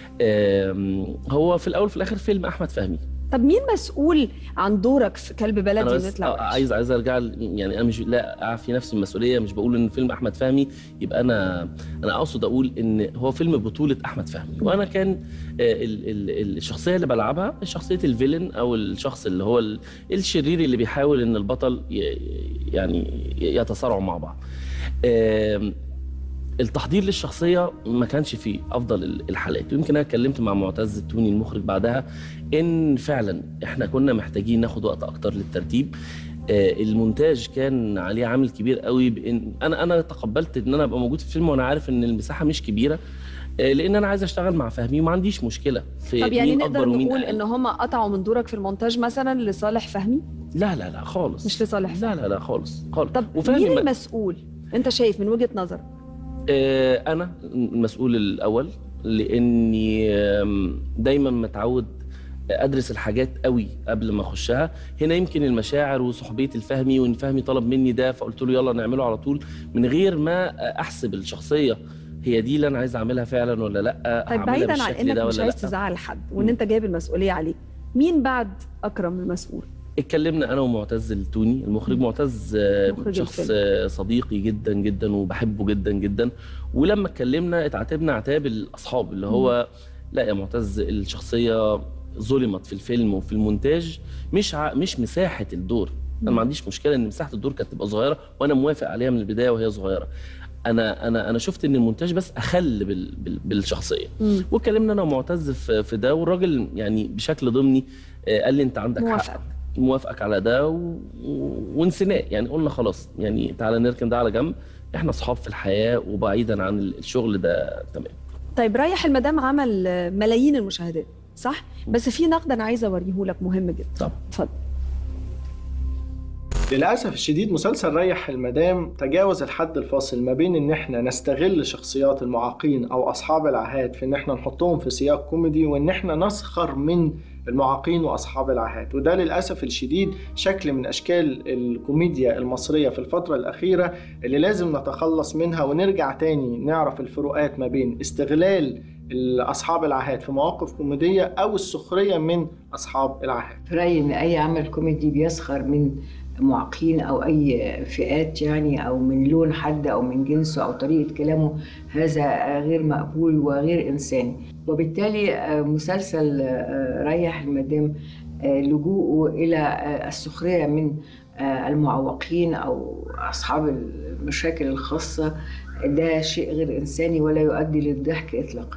آم، هو في الاول في الاخر فيلم احمد فهمي طب مين مسؤول عن دورك في كلب انا بلدي بس ونطلع وحش؟ عايز عايز ارجع ل- يعني انا مش لا اعفي نفسي من المسؤوليه مش بقول ان فيلم احمد فهمي يبقى انا انا اقصد اقول ان هو فيلم بطوله احمد فهمي وانا كان آه، ال ال الشخصيه اللي بلعبها شخصيه الفيلن او الشخص اللي هو ال- الشرير اللي بيحاول ان البطل ي- يعني يتصارعوا مع بعض آم، التحضير للشخصيه ما كانش في افضل ال- الحالات ويمكن انا اتكلمت مع معتز التوني المخرج بعدها ان فعلا احنا كنا محتاجين ناخد وقت اكتر للترتيب آه، المونتاج كان عليه عامل كبير قوي بان انا انا تقبلت ان انا ابقى موجود في الفيلم وانا عارف ان المساحه مش كبيره آه، لان انا عايز اشتغل مع فهمي وما عنديش مشكله في طب يعني مين نقدر اكبر ومين نقول أقل. ان هم قطعوا من دورك في المونتاج مثلا لصالح فهمي لا لا لا خالص مش لصالح لا لا لا خالص خالص طب وفهمي مين ما- المسؤول انت شايف من وجهة نظرك آه، انا المسؤول الاول لاني آم، دايما متعود ادرس الحاجات قوي قبل ما اخشها هنا يمكن المشاعر وصحبيه الفهمي وان فهمي طلب مني ده فقلت له يلا نعمله على طول من غير ما احسب الشخصيه هي دي اللي انا عايز اعملها فعلا ولا لا طيب هعملها بعيدا عن بالشكل انك ده مش ولا عايز لا تزعل حد وان انت جايب المسؤولية عليك مين بعد اكرم المسؤول اتكلمنا انا ومعتز التوني المخرج معتز آه، مخرج شخص الفيلم. آه، صديقي جدا جدا وبحبه جدا جدا ولما اتكلمنا اتعاتبنا عتاب الاصحاب اللي هو لا يا معتز الشخصيه ظلمت في الفيلم وفي المونتاج مش ع... مش مساحه الدور انا ما عنديش مشكله ان مساحه الدور كانت تبقى صغيره وانا موافق عليها من البدايه وهي صغيره انا انا انا شفت ان المونتاج بس اخل بال... بال... بالشخصيه مم. واتكلمنا انا ومعتز في, في ده والراجل يعني بشكل ضمني آه، قال لي انت عندك موافقك. حق موافقك على ده و... و- ونسيناه يعني قلنا خلاص يعني تعالى نركن ده على جنب احنا اصحاب في الحياه وبعيدا عن الشغل ده تمام طيب رايح المدام عمل آه، ملايين المشاهدات صح بس في نقد انا عايزه اوريه لك مهم جدا طبعا اتفضل للأسف الشديد مسلسل ريح المدام تجاوز الحد الفاصل ما بين إن إحنا نستغل شخصيات المعاقين أو أصحاب العاهات في إن إحنا نحطهم في سياق كوميدي وإن إحنا نسخر من المعاقين وأصحاب العاهات وده للأسف الشديد شكل من أشكال الكوميديا المصرية في الفترة الأخيرة اللي لازم نتخلص منها ونرجع تاني نعرف الفروقات ما بين استغلال أصحاب العاهات في مواقف كوميدية أو السخرية من أصحاب العاهات في رأيي إن أي عمل كوميدي بيسخر من معاقين أو أي فئات يعني أو من لون حد أو من جنسه أو طريقة كلامه هذا غير مقبول وغير إنساني وبالتالي آه، مسلسل آه، ريح المدام آه، لجوءه إلى آه، السخرية من آه، المعوقين أو أصحاب المشاكل الخاصة ده شيء غير إنساني ولا يؤدي للضحك إطلاقا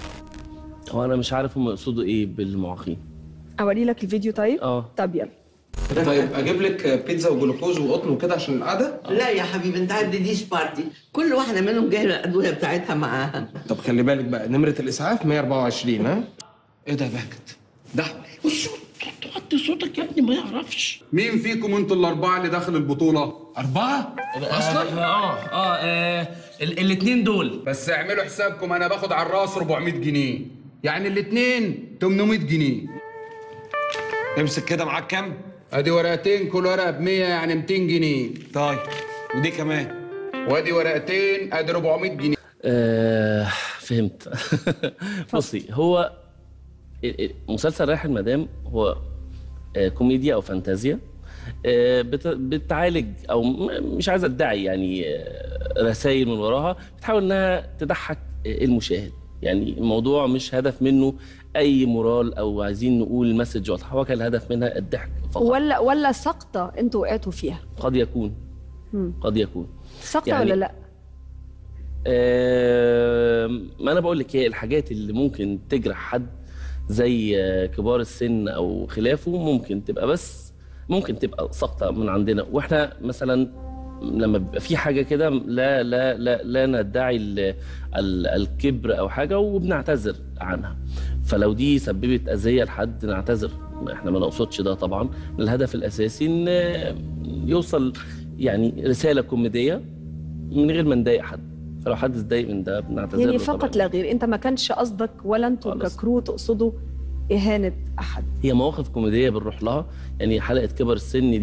هو انا مش عارف هم يقصدوا ايه بالمعاقين اوري لك الفيديو طيب اه طب يلا طيب اجيب لك بيتزا وجلوكوز وقطن وكده عشان القعده لا يا حبيبي انت عارف دي ديش بارتي كل واحده منهم جايه الادويه بتاعتها معاها طب خلي بالك بقى نمره الاسعاف 124 ها ايه ده يا بهجت ده احمد توطي صوتك يا ابني ما يعرفش مين فيكم انتوا الاربعه اللي داخل البطوله اربعه اصلا اه اه, آه الاثنين دول بس اعملوا حسابكم انا باخد على الراس 400 جنيه يعني الاثنين 800 جنيه امسك كده معاك كام ادي ورقتين كل ورقه ب 100 يعني 200 جنيه طيب ودي كمان وادي ورقتين ادي 400 جنيه آه فهمت بصي هو ال- ال- مسلسل رايح المدام هو آه كوميديا او فانتازيا آه بت- بتعالج او م- مش عايز ادعي يعني آه رسائل من وراها بتحاول انها تضحك آه المشاهد يعني الموضوع مش هدف منه اي مورال او عايزين نقول مسج واضحه هو كان الهدف منها الضحك فقط ولا ولا سقطه انتوا وقعتوا فيها قد يكون مم. قد يكون سقطه يعني- ولا لا آم، ما انا بقول لك هي الحاجات اللي ممكن تجرح حد زي آه، كبار السن او خلافه ممكن تبقى بس ممكن تبقى سقطه من عندنا واحنا مثلا لما بيبقى في حاجه كده لا لا لا لا ندعي ال- ال- الكبر او حاجه وبنعتذر عنها فلو دي سببت اذيه لحد نعتذر احنا ما نقصدش ده طبعا الهدف الاساسي ان آه، يوصل يعني رساله كوميديه من غير ما نضايق حد فلو حد اتضايق من ده بنعتذر يعني له فقط طبعاً. لا غير انت ما كانش قصدك ولا انتوا خالص. ككرو تقصدوا اهانه احد هي مواقف كوميديه بنروح لها يعني حلقه كبر السن دي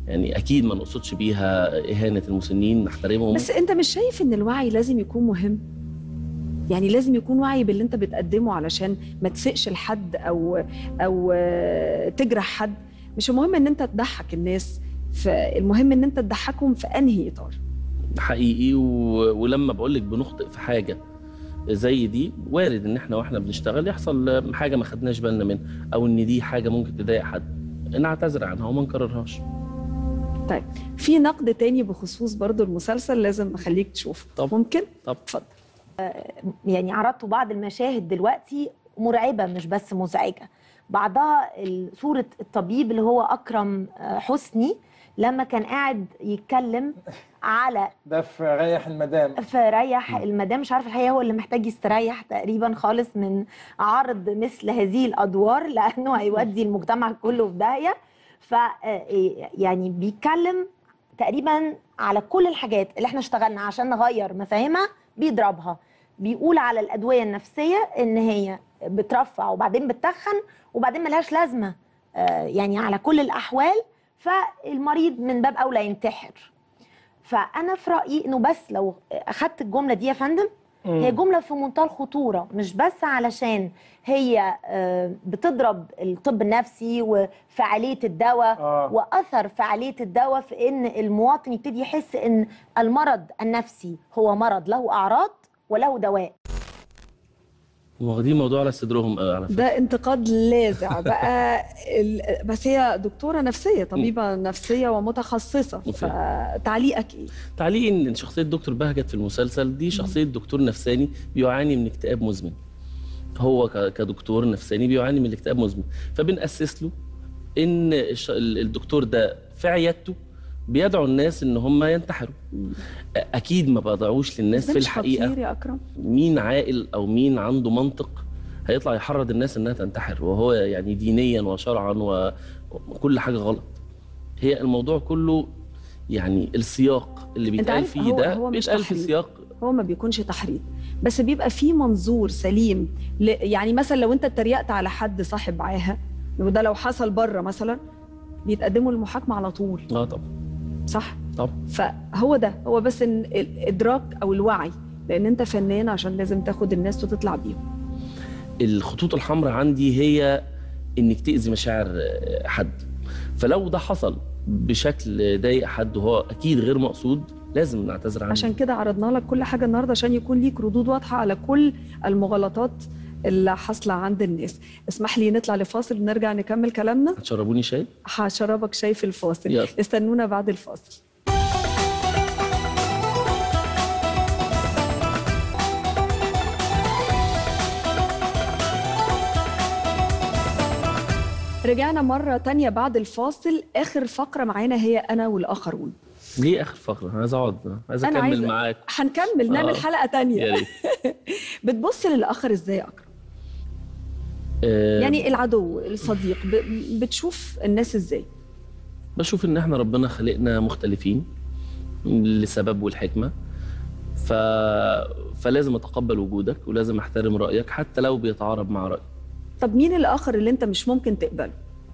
يعني اكيد ما نقصدش بيها اهانه المسنين نحترمهم بس انت مش شايف ان الوعي لازم يكون مهم يعني لازم يكون وعي باللي انت بتقدمه علشان ما تسقش لحد او او آه، تجرح حد مش المهم ان انت تضحك الناس فالمهم ان انت تضحكهم في انهي اطار حقيقي و... ولما بقول لك بنخطئ في حاجه زي دي وارد ان احنا واحنا بنشتغل يحصل حاجه ما خدناش بالنا منها او ان دي حاجه ممكن تضايق حد نعتذر عنها وما نكررهاش طيب في نقد تاني بخصوص برضو المسلسل لازم اخليك تشوفه طب ممكن طب اتفضل يعني عرضتوا بعض المشاهد دلوقتي مرعبة مش بس مزعجة بعضها ال- صورة الطبيب اللي هو أكرم آه، حسني لما كان قاعد يتكلم على ده في ريح المدام فريح المدام مش عارفه الحقيقه هو اللي محتاج يستريح تقريبا خالص من عرض مثل هذه الادوار لانه هيودي المجتمع كله في داهيه ف يعني بيتكلم تقريبا على كل الحاجات اللي احنا اشتغلنا عشان نغير مفاهيمها بيضربها بيقول على الادويه النفسيه ان هي بترفع وبعدين بتتخن وبعدين ملهاش لازمه آه، يعني على كل الاحوال فالمريض من باب اولى ينتحر فانا في رايي انه بس لو اخدت الجمله دي يا فندم مم. هي جمله في منتهى الخطوره مش بس علشان هي آه، بتضرب الطب النفسي وفعاليه الدواء آه. واثر فعاليه الدواء في ان المواطن يبتدي يحس ان المرض النفسي هو مرض له اعراض وله دواء واخدين موضوع على صدرهم قوي على فكره ده انتقاد لاذع بقى ال... بس هي دكتوره نفسيه طبيبه نفسيه ومتخصصه فتعليقك ايه تعليقي ان شخصيه دكتور بهجت في المسلسل دي شخصيه دكتور نفساني بيعاني من اكتئاب مزمن هو ك- كدكتور نفساني بيعاني من الاكتئاب مزمن فبنأسس له ان الش- ال- الدكتور ده في عيادته بيدعو الناس ان هم ينتحروا اكيد ما بضعوش للناس بس ده في مش الحقيقه خطير يا اكرم مين عاقل او مين عنده منطق هيطلع يحرض الناس انها تنتحر وهو يعني دينيا وشرعا و- وكل حاجه غلط هي الموضوع كله يعني السياق اللي انت بيتقال عارف فيه هو ده هو مش بيتقال في تحريض. سياق هو ما بيكونش تحريض بس بيبقى فيه منظور سليم ل... يعني مثلا لو انت اتريقت على حد صاحب عاهه وده لو حصل بره مثلا بيتقدموا للمحاكمه على طول اه طبعا صح طبعا فهو ده هو بس ان الادراك او الوعي لان انت فنان عشان لازم تاخد الناس وتطلع بيهم الخطوط الحمراء عندي هي انك تاذي مشاعر آه، حد فلو ده حصل بشكل ضايق حد وهو اكيد غير مقصود لازم نعتذر عنه عشان كده عرضنا لك كل حاجه النهارده عشان يكون ليك ردود واضحه على كل المغالطات اللي حاصله عند الناس اسمح لي نطلع لفاصل ونرجع نكمل كلامنا هتشربوني شاي هشربك شاي في الفاصل يلا. استنونا بعد الفاصل رجعنا مرة تانية بعد الفاصل آخر فقرة معانا هي أنا والآخرون ليه اخر فقره انا عايز اقعد عايز أنا اكمل عايزة- معاك هنكمل نعمل آه. حلقة تانية يا ريت بتبص للآخر إزاي يا أكرم؟ آه، يعني العدو الصديق ب- بتشوف الناس إزاي؟ بشوف ان احنا ربنا خلقنا مختلفين لسبب والحكمه ف... فلازم اتقبل وجودك ولازم احترم رايك حتى لو بيتعارض مع رايي طب مين الآخر اللي أنت مش ممكن تقبله؟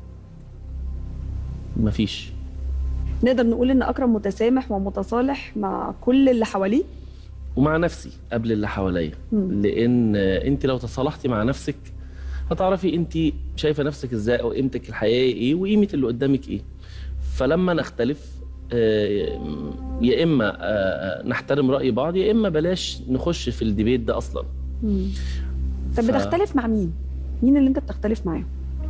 مفيش نقدر نقول إن أكرم متسامح ومتصالح مع كل اللي حواليه؟ ومع نفسي قبل اللي حواليا مم. لان انت لو تصالحتي مع نفسك هتعرفي انت شايفه نفسك ازاي او قيمتك الحقيقيه ايه وقيمه اللي قدامك ايه فلما نختلف آه، يا اما آه، نحترم راي بعض يا اما بلاش نخش في الديبيت ده اصلا مم. طب ف- بتختلف مع مين؟ مين اللي أنت بتختلف معاه؟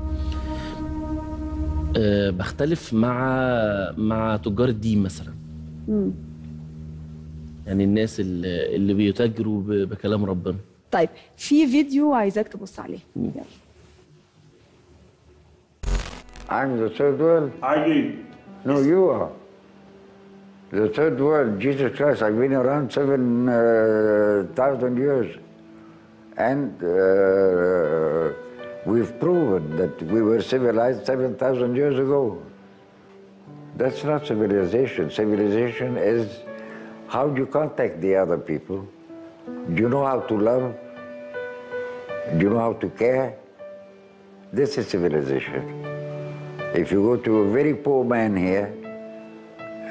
آه، بختلف مع مع تجار الدين مثلا مم. يعني الناس اللي, اللي بيتاجروا ب- بكلام ربنا طيب في فيديو عايزاك تبص عليه يلا I'm the third world. I did. No, you are. The third world, Jesus Christ. I've been around seven uh, thousand years, and uh, we've proven that we were civilized seven thousand years ago. That's not civilization. Civilization is how do you contact the other people? Do you know how to love? Do you know how to care? This is civilization. If you go to a very poor man here,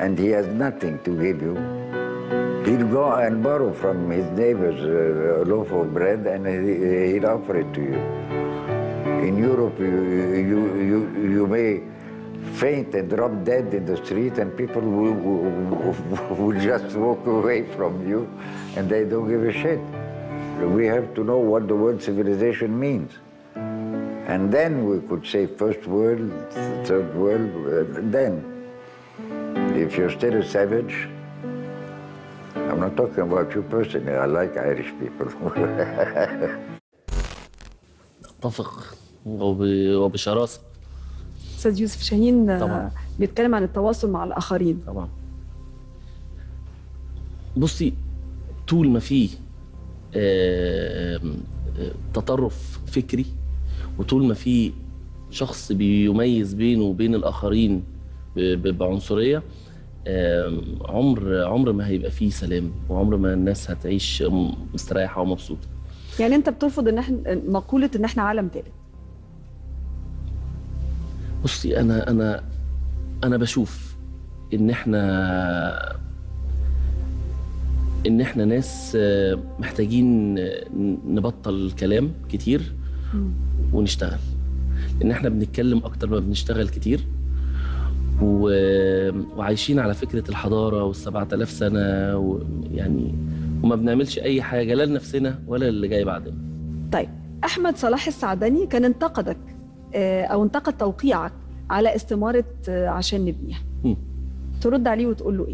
and he has nothing to give you, he'll go and borrow from his neighbors uh, a loaf of bread and he, he'll offer it to you. In Europe, you, you, you, you may faint and drop dead in the street, and people will, will, will just walk away from you, and they don't give a shit. We have to know what the word civilization means. And then we could say first world, third world, uh, then. If you're still a savage, I'm not talking about you personally, I like Irish people. اتفق وب- وبشراسه استاذ يوسف شاهين آه، طبعاً. بيتكلم عن التواصل مع الاخرين طبعا بصي طول ما في آم، آه، تطرف فكري وطول ما في شخص بيميز بينه وبين الاخرين ب- ب- بعنصريه آم، عمر عمر ما هيبقى فيه سلام وعمر ما الناس هتعيش م- مستريحه ومبسوطه يعني انت بترفض ان احنا مقوله ان احنا عالم ثالث بصي انا انا انا بشوف ان احنا ان احنا ناس آه، محتاجين آه، نبطل كلام كتير ونشتغل ان احنا بنتكلم اكتر ما بنشتغل كتير و... وعايشين على فكره الحضاره والسبعة آلاف سنه ويعني وما بنعملش اي حاجه لا لنفسنا ولا للي جاي بعدنا طيب احمد صلاح السعدني كان انتقدك آه، او انتقد توقيعك على استماره آه، عشان نبنيها مم. ترد عليه وتقول له ايه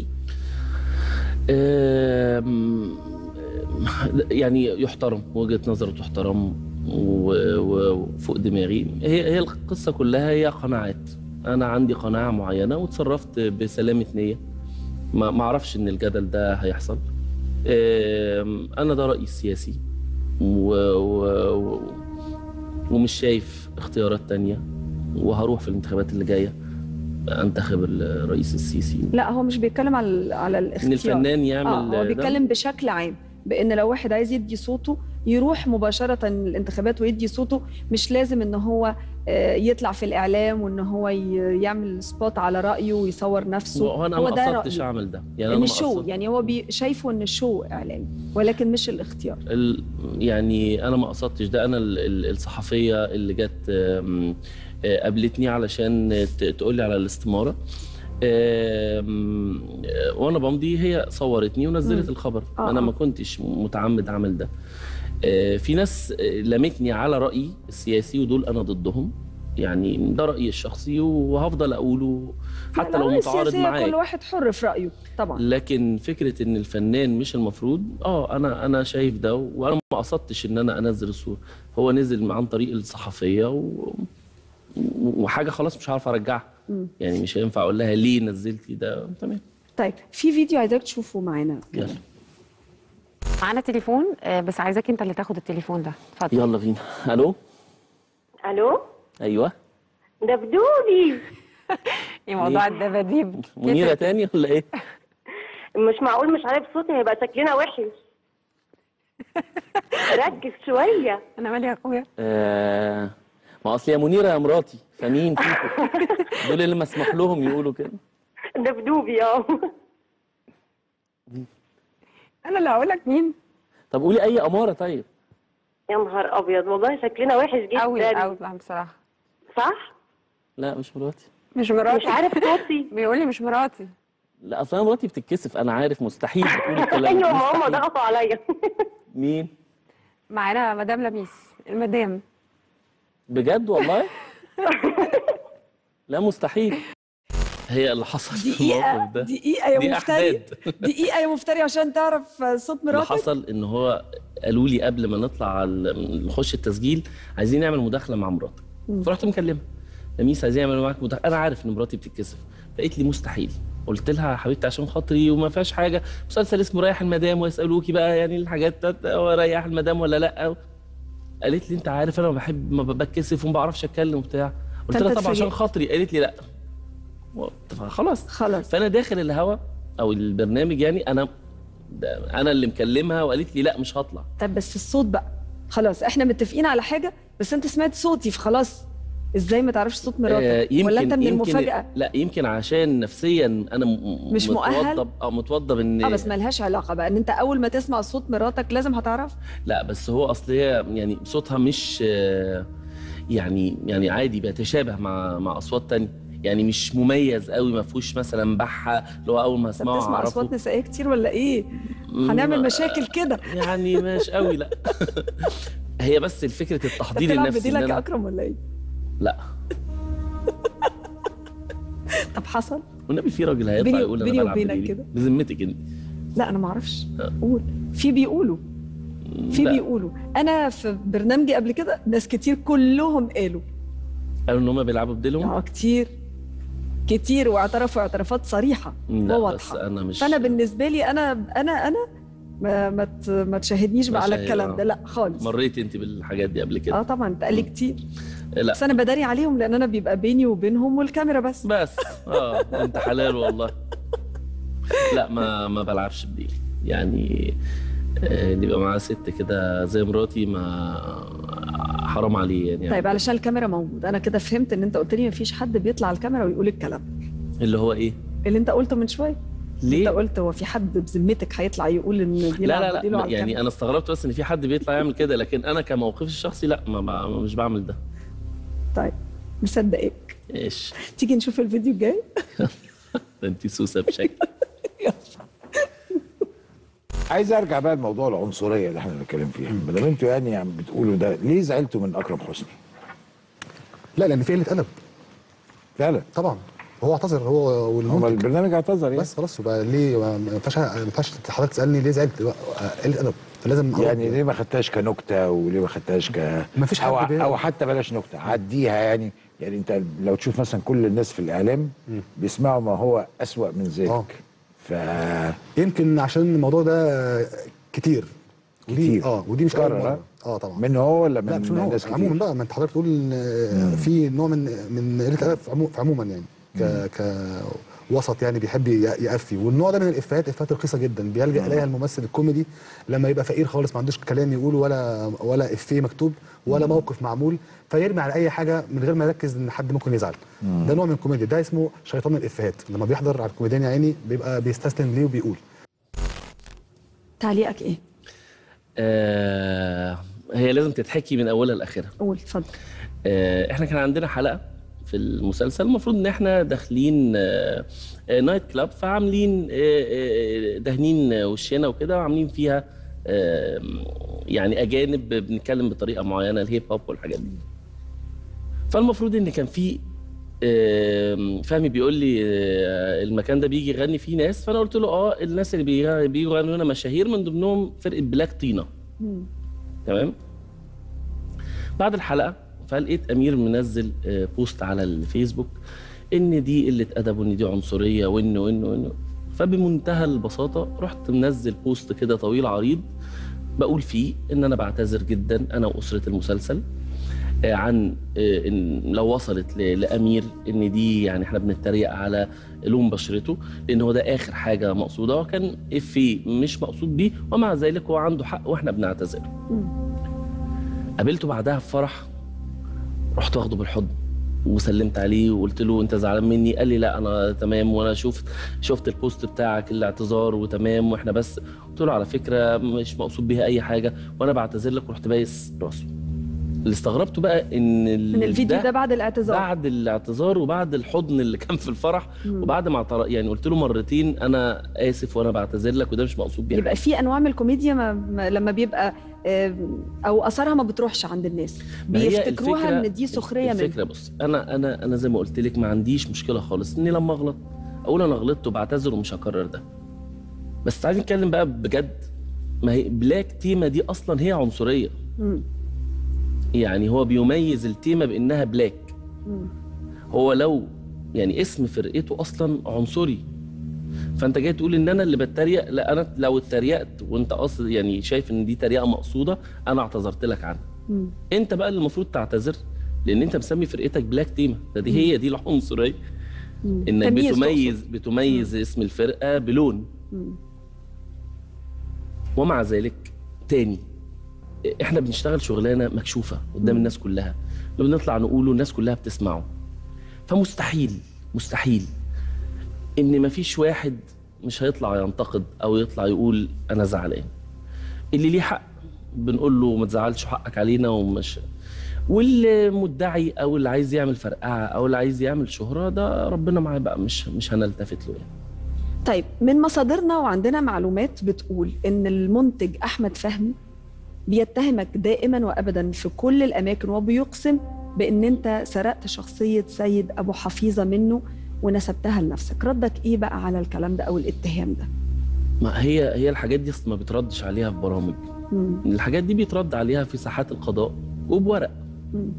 أم، يعني يحترم وجهة نظره تحترم و- و- وفوق دماغي هي هي القصة كلها هي قناعات أنا عندي قناعة معينة وتصرفت بسلامة نية ما ما أعرفش إن الجدل ده هيحصل أم، أنا ده رأيي السياسي و... و... و... ومش شايف اختيارات تانية وهروح في الانتخابات اللي جاية أنتخب الرئيس السيسي لا هو مش بيتكلم على على الاختيار الفنان يعمل آه هو ده؟ بيتكلم بشكل عام بان لو واحد عايز يدي صوته يروح مباشرة الانتخابات ويدي صوته مش لازم ان هو آه، يطلع في الاعلام وان هو ي- يعمل سبوت على رأيه ويصور نفسه وأنا هو ما ده قصدتش رأيه. أعمل ده يعني أنا ان ما الشو قصدت- يعني هو بي شايفه ان الشو اعلامي ولكن مش الاختيار ال- يعني انا ما قصدتش ده انا ال- ال- الصحفيه اللي جت آم، آه، قابلتني علشان ت- تقول لي على الاستماره آم، آه، وانا بمضي هي صورتني ونزلت مم. الخبر آه، انا آه. ما كنتش متعمد اعمل ده آه، في ناس آه، لمتني على رايي السياسي ودول انا ضدهم يعني ده رايي الشخصي وهفضل اقوله حتى لو الآراء متعارض السياسية معاك كل واحد حر في رأيه طبعا لكن فكره ان الفنان مش المفروض اه انا انا شايف ده وانا ما قصدتش ان انا انزل الصوره هو نزل عن طريق الصحفيه و... وحاجه خلاص مش هعرف ارجعها مم. يعني مش هينفع اقول لها ليه نزلتي ده تمام طيب في فيديو عايزاك تشوفه معانا يلا معانا تليفون آه، بس عايزاك انت اللي تاخد التليفون ده اتفضل يلا بينا الو الو ايوه دبدوبي ايه موضوع ليه؟ الدباديب منيره تاني ولا ايه مش معقول مش عارف صوتي هيبقى شكلنا وحش ركز شويه انا مالي يا اخويا آه... ما اصل يا منيره يا مراتي فمين فيكم دول اللي مسموح لهم يقولوا كده دبدوبي اه انا اللي هقول لك مين طب قولي اي اماره طيب يا نهار ابيض والله شكلنا وحش جدا قوي قوي بصراحه صح لا مش مراتي مش مراتي مش عارف صوتي بيقول لي مش مراتي لا اصل انا مراتي بتتكسف انا عارف مستحيل تقولي الكلام ايوه ده ما هم مستحيل. ضغطوا عليا مين معانا مدام لميس المدام بجد والله لا مستحيل هي اللي حصل في دقيقة الموقف ده دقيقة يا دي مفتري أحداث. دقيقة يا مفتري عشان تعرف صوت اللي مراتك حصل ان هو قالوا لي قبل ما نطلع ال- نخش التسجيل عايزين نعمل مداخله مع مراتك مم. فرحت مكلمها لميس عايزين يعملوا معاك مداخله انا عارف ان مراتي بتتكسف فقالت لي مستحيل قلت لها يا حبيبتي عشان خاطري وما فيهاش حاجه مسلسل اسمه ريح المدام ويسالوكي بقى يعني الحاجات بتاعت هو ريح المدام ولا لا قالت لي انت عارف انا ما بحب ما بتكسف وما بعرفش اتكلم وبتاع قلت فأنت لها طب عشان اتفاجئت. خاطري قالت لي لا و- خلاص خلاص فانا داخل الهوا او البرنامج يعني انا ده انا اللي مكلمها وقالت لي لا مش هطلع طب بس الصوت بقى خلاص احنا متفقين على حاجة بس انت سمعت صوتي فخلاص ازاي ما تعرفش صوت آه، مراتك ولا انت من يمكن المفاجاه لا يمكن عشان نفسيا انا م- مش مؤهل؟ متوضب اه متوضب ان اه بس ملهاش علاقه بقى ان انت اول ما تسمع صوت مراتك لازم هتعرف لا بس هو اصل هي يعني صوتها مش آه، يعني يعني عادي بيتشابه مع مع اصوات تانية يعني مش مميز قوي ما فيهوش مثلا بحه اللي هو اول ما انت اسمعه بتسمع اعرفه اصوات نسائيه كتير ولا ايه مم، هنعمل مشاكل كده يعني مش قوي لا هي بس الفكره التحضير تلعب النفسي إن بديلك أنا- يا اكرم ولا ايه لا طب حصل والنبي في راجل هيطلع بيني- يقول انا بيني بلعب وبينك بديلي. كده. بذمتك انت لا انا ما اعرفش قول في بيقولوا في لا. بيقولوا انا في برنامجي قبل كده ناس كتير كلهم قالوا قالوا ان هم بيلعبوا بديلهم اه كتير كتير واعترفوا اعترافات صريحه لا بس وواضحه انا مش فانا بالنسبه لي انا انا انا ما ما, ت- ما تشاهدنيش بقى على مش الكلام هي- ده لا خالص مريت انت بالحاجات دي قبل كده اه طبعا اتقال لي كتير لا بس انا بداري عليهم لان انا بيبقى بيني وبينهم والكاميرا بس بس اه انت حلال والله لا ما ما بلعبش بديل يعني آه، اللي يبقى معاه ست كده زي مراتي ما حرام عليه يعني طيب علشان الكاميرا موجود انا كده فهمت ان انت قلت لي مفيش حد بيطلع على الكاميرا ويقول الكلام اللي هو ايه اللي انت قلته من شويه ليه؟ انت قلت هو في حد بذمتك هيطلع يقول ان لا بيلعب لا بديله لا على يعني الكاميرا انا استغربت بس ان في حد بيطلع يعمل كده لكن انا كموقفي الشخصي لا ما ما مش بعمل ده طيب مصدقك ايش تيجي نشوف الفيديو الجاي ده انت سوسه بشكل عايز ارجع بقى لموضوع العنصريه اللي احنا بنتكلم فيها ما دام انتوا يعني عم بتقولوا ده ليه زعلتوا من اكرم حسني؟ لا لان في قله ادب فعلا طبعا هو اعتذر هو هو والمنتج البرنامج اعتذر يعني بس خلاص يبقى ليه ما ما ينفعش ما ينفعش حضرتك تسالني ليه زعلت يبقى قله ادب فلازم يعني ليه ما خدتهاش كنكته وليه ما خدتهاش ك ما فيش حد أو, بي- او حتى بلاش نكته عديها يعني يعني انت لو تشوف مثلا كل الناس في الاعلام بيسمعوا ما هو اسوأ من ذلك ف يمكن عشان الموضوع ده كتير ودي كتير. اه ودي مش اول كرر، مره ها؟ اه طبعا منه هو ولا لا من مش من هو ناس كتير؟ عموما بقى ما انت حضرتك تقول ان آه، في نوع من من قله الادب في عمو- في عموما يعني ك كوسط يعني بيحب ي- يقفي والنوع ده من الافيهات افيهات رخيصه جدا بيلجا اليها الممثل الكوميدي لما يبقى فقير خالص ما عندوش كلام يقوله ولا ولا افيه مكتوب ولا موقف معمول فيرمي على اي حاجه من غير ما يركز ان حد ممكن يزعل مم. ده نوع من الكوميديا ده اسمه شيطان الافيهات لما بيحضر على الكوميديان يا عيني بيبقى بيستسلم ليه وبيقول تعليقك ايه آه هي لازم تتحكي من اولها لاخرها قول اتفضل آه، احنا كان عندنا حلقه في المسلسل المفروض ان احنا داخلين آه، آه، نايت كلاب فعاملين آه، آه، دهنين وشنا وكده وعاملين فيها آه، يعني اجانب بنتكلم بطريقه معينه الهيب هوب والحاجات دي فالمفروض ان كان في آه، فهمي بيقول لي آه، المكان ده بيجي يغني فيه ناس فانا قلت له اه الناس اللي بيغ- بيجوا يغنوا هنا مشاهير من ضمنهم فرقه بلاك طينه تمام بعد الحلقه فلقيت امير منزل آه، بوست على الفيسبوك ان دي قله ادب وان دي عنصريه وان وان وان فبمنتهى البساطه رحت منزل بوست كده طويل عريض بقول فيه ان انا بعتذر جدا انا واسره المسلسل آه، عن آه، ان لو وصلت ل- لامير ان دي يعني احنا بنتريق على لون بشرته لان هو ده اخر حاجه مقصوده وكان افيه مش مقصود بيه ومع ذلك هو عنده حق واحنا بنعتذر قابلته بعدها في فرح رحت واخده بالحضن وسلمت عليه وقلت له انت زعلان مني قال لي لا انا تمام وانا شفت شفت البوست بتاعك الاعتذار وتمام واحنا بس قلت له على فكره مش مقصود بيها اي حاجه وانا بعتذر لك ورحت بايس راسه اللي استغربته بقى ان ال- من الفيديو ده بعد الاعتذار بعد الاعتذار وبعد الحضن اللي كان في الفرح مم. وبعد ما اعتر- يعني قلت له مرتين انا اسف وانا بعتذر لك وده مش مقصود بيها يبقى في انواع من الكوميديا ما ما لما بيبقى آم، او اثرها ما بتروحش عند الناس ما هي بيفتكروها الفكرة- ان دي سخريه منه الفكره بص انا انا انا زي ما قلت لك ما عنديش مشكله خالص اني لما اغلط اقول انا غلطت وبعتذر ومش هكرر ده بس تعالي نتكلم بقى بجد ما هي بلاك تيمه دي اصلا هي عنصريه مم. يعني هو بيميز التيمه بانها بلاك مم. هو لو يعني اسم فرقته اصلا عنصري فانت جاي تقول ان انا اللي بتريق لا انا لو اتريقت وانت اصلا يعني شايف ان دي تريقه مقصوده انا اعتذرت لك عنها مم. انت بقى اللي المفروض تعتذر لان انت مسمي فرقتك بلاك تيمه ده دي مم. هي دي العنصريه مم. انك تمييز بتميز بتميز اسم الفرقه بلون مم. ومع ذلك تاني احنا بنشتغل شغلانه مكشوفه قدام الناس كلها اللي بنطلع نقوله الناس كلها بتسمعه فمستحيل مستحيل ان مفيش واحد مش هيطلع ينتقد او يطلع يقول انا زعلان اللي ليه حق بنقول له ما تزعلش حقك علينا ومش واللي مدعي او اللي عايز يعمل فرقعه او اللي عايز يعمل شهره ده ربنا معاه بقى مش مش هنلتفت له يعني طيب من مصادرنا وعندنا معلومات بتقول ان المنتج احمد فهمي بيتهمك دائما وابدا في كل الاماكن وبيقسم بان انت سرقت شخصيه سيد ابو حفيظه منه ونسبتها لنفسك ردك ايه بقى على الكلام ده او الاتهام ده ما هي هي الحاجات دي أصل ما بتردش عليها في برامج مم. الحاجات دي بيترد عليها في ساحات القضاء وبورق مم.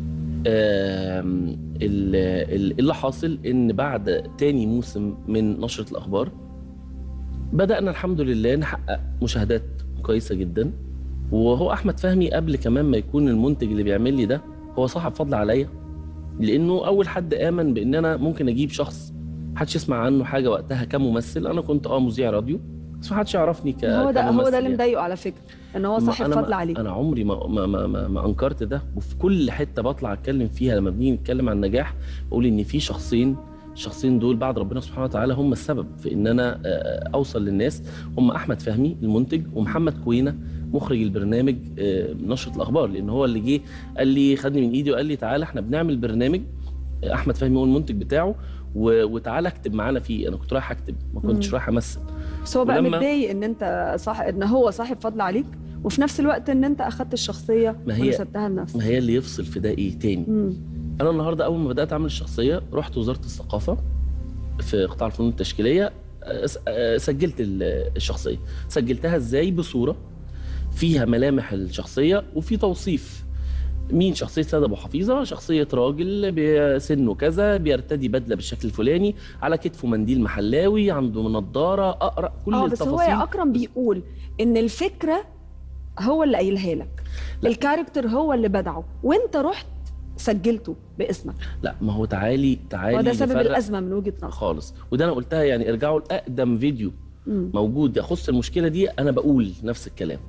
آم، ال- ال- اللي حاصل ان بعد تاني موسم من نشرة الاخبار بدأنا الحمد لله نحقق مشاهدات كويسة جدا وهو احمد فهمي قبل كمان ما يكون المنتج اللي بيعمل لي ده هو صاحب فضل عليا لانه اول حد امن بان انا ممكن اجيب شخص محدش يسمع عنه حاجه وقتها كممثل انا كنت اه مذيع راديو بس محدش يعرفني ك هو ده هو كممثل ده اللي يعني. مضايقه على فكره ان هو ما صاحب أنا فضل ما عليك انا عمري ما ما, ما, ما, ما انكرت ده وفي كل حته بطلع اتكلم فيها لما بنيجي نتكلم عن النجاح بقول ان في شخصين الشخصين دول بعد ربنا سبحانه وتعالى هم السبب في ان انا آه، اوصل للناس هم احمد فهمي المنتج ومحمد كوينه مخرج البرنامج آه، نشره الاخبار لان هو اللي جه قال لي خدني من ايدي وقال لي تعالى احنا بنعمل برنامج آه، احمد فهمي هو المنتج بتاعه و- وتعالى اكتب معانا فيه انا كنت رايح اكتب ما كنتش مم. رايح امثل بس هو بقى ولما- متضايق ان انت صح ان هو صاحب فضل عليك وفي نفس الوقت ان انت اخدت الشخصيه ما هي ونسبتها لنفسك ما هي اللي يفصل في ده ايه تاني مم. انا النهارده اول ما بدات اعمل الشخصيه رحت وزاره الثقافه في قطاع الفنون التشكيليه أه، س- أه، سجلت ال- الشخصيه سجلتها ازاي بصوره فيها ملامح الشخصيه وفي توصيف مين شخصية سيد أبو حفيظة؟ شخصية راجل بسنه كذا بيرتدي بدلة بالشكل الفلاني على كتفه منديل محلاوي عنده نضارة أقرأ كل اه بس هو التفاصيل يا اكرم بيقول ان الفكره هو اللي قايلها لك الكاركتر هو اللي بدعه وانت رحت سجلته باسمك لا ما هو تعالي تعالي هو ده سبب نفرق الازمه من وجهه نظري خالص وده أنا قلتها يعني ارجعوا لأقدم فيديو مم. موجود يخص المشكله دي انا بقول نفس الكلام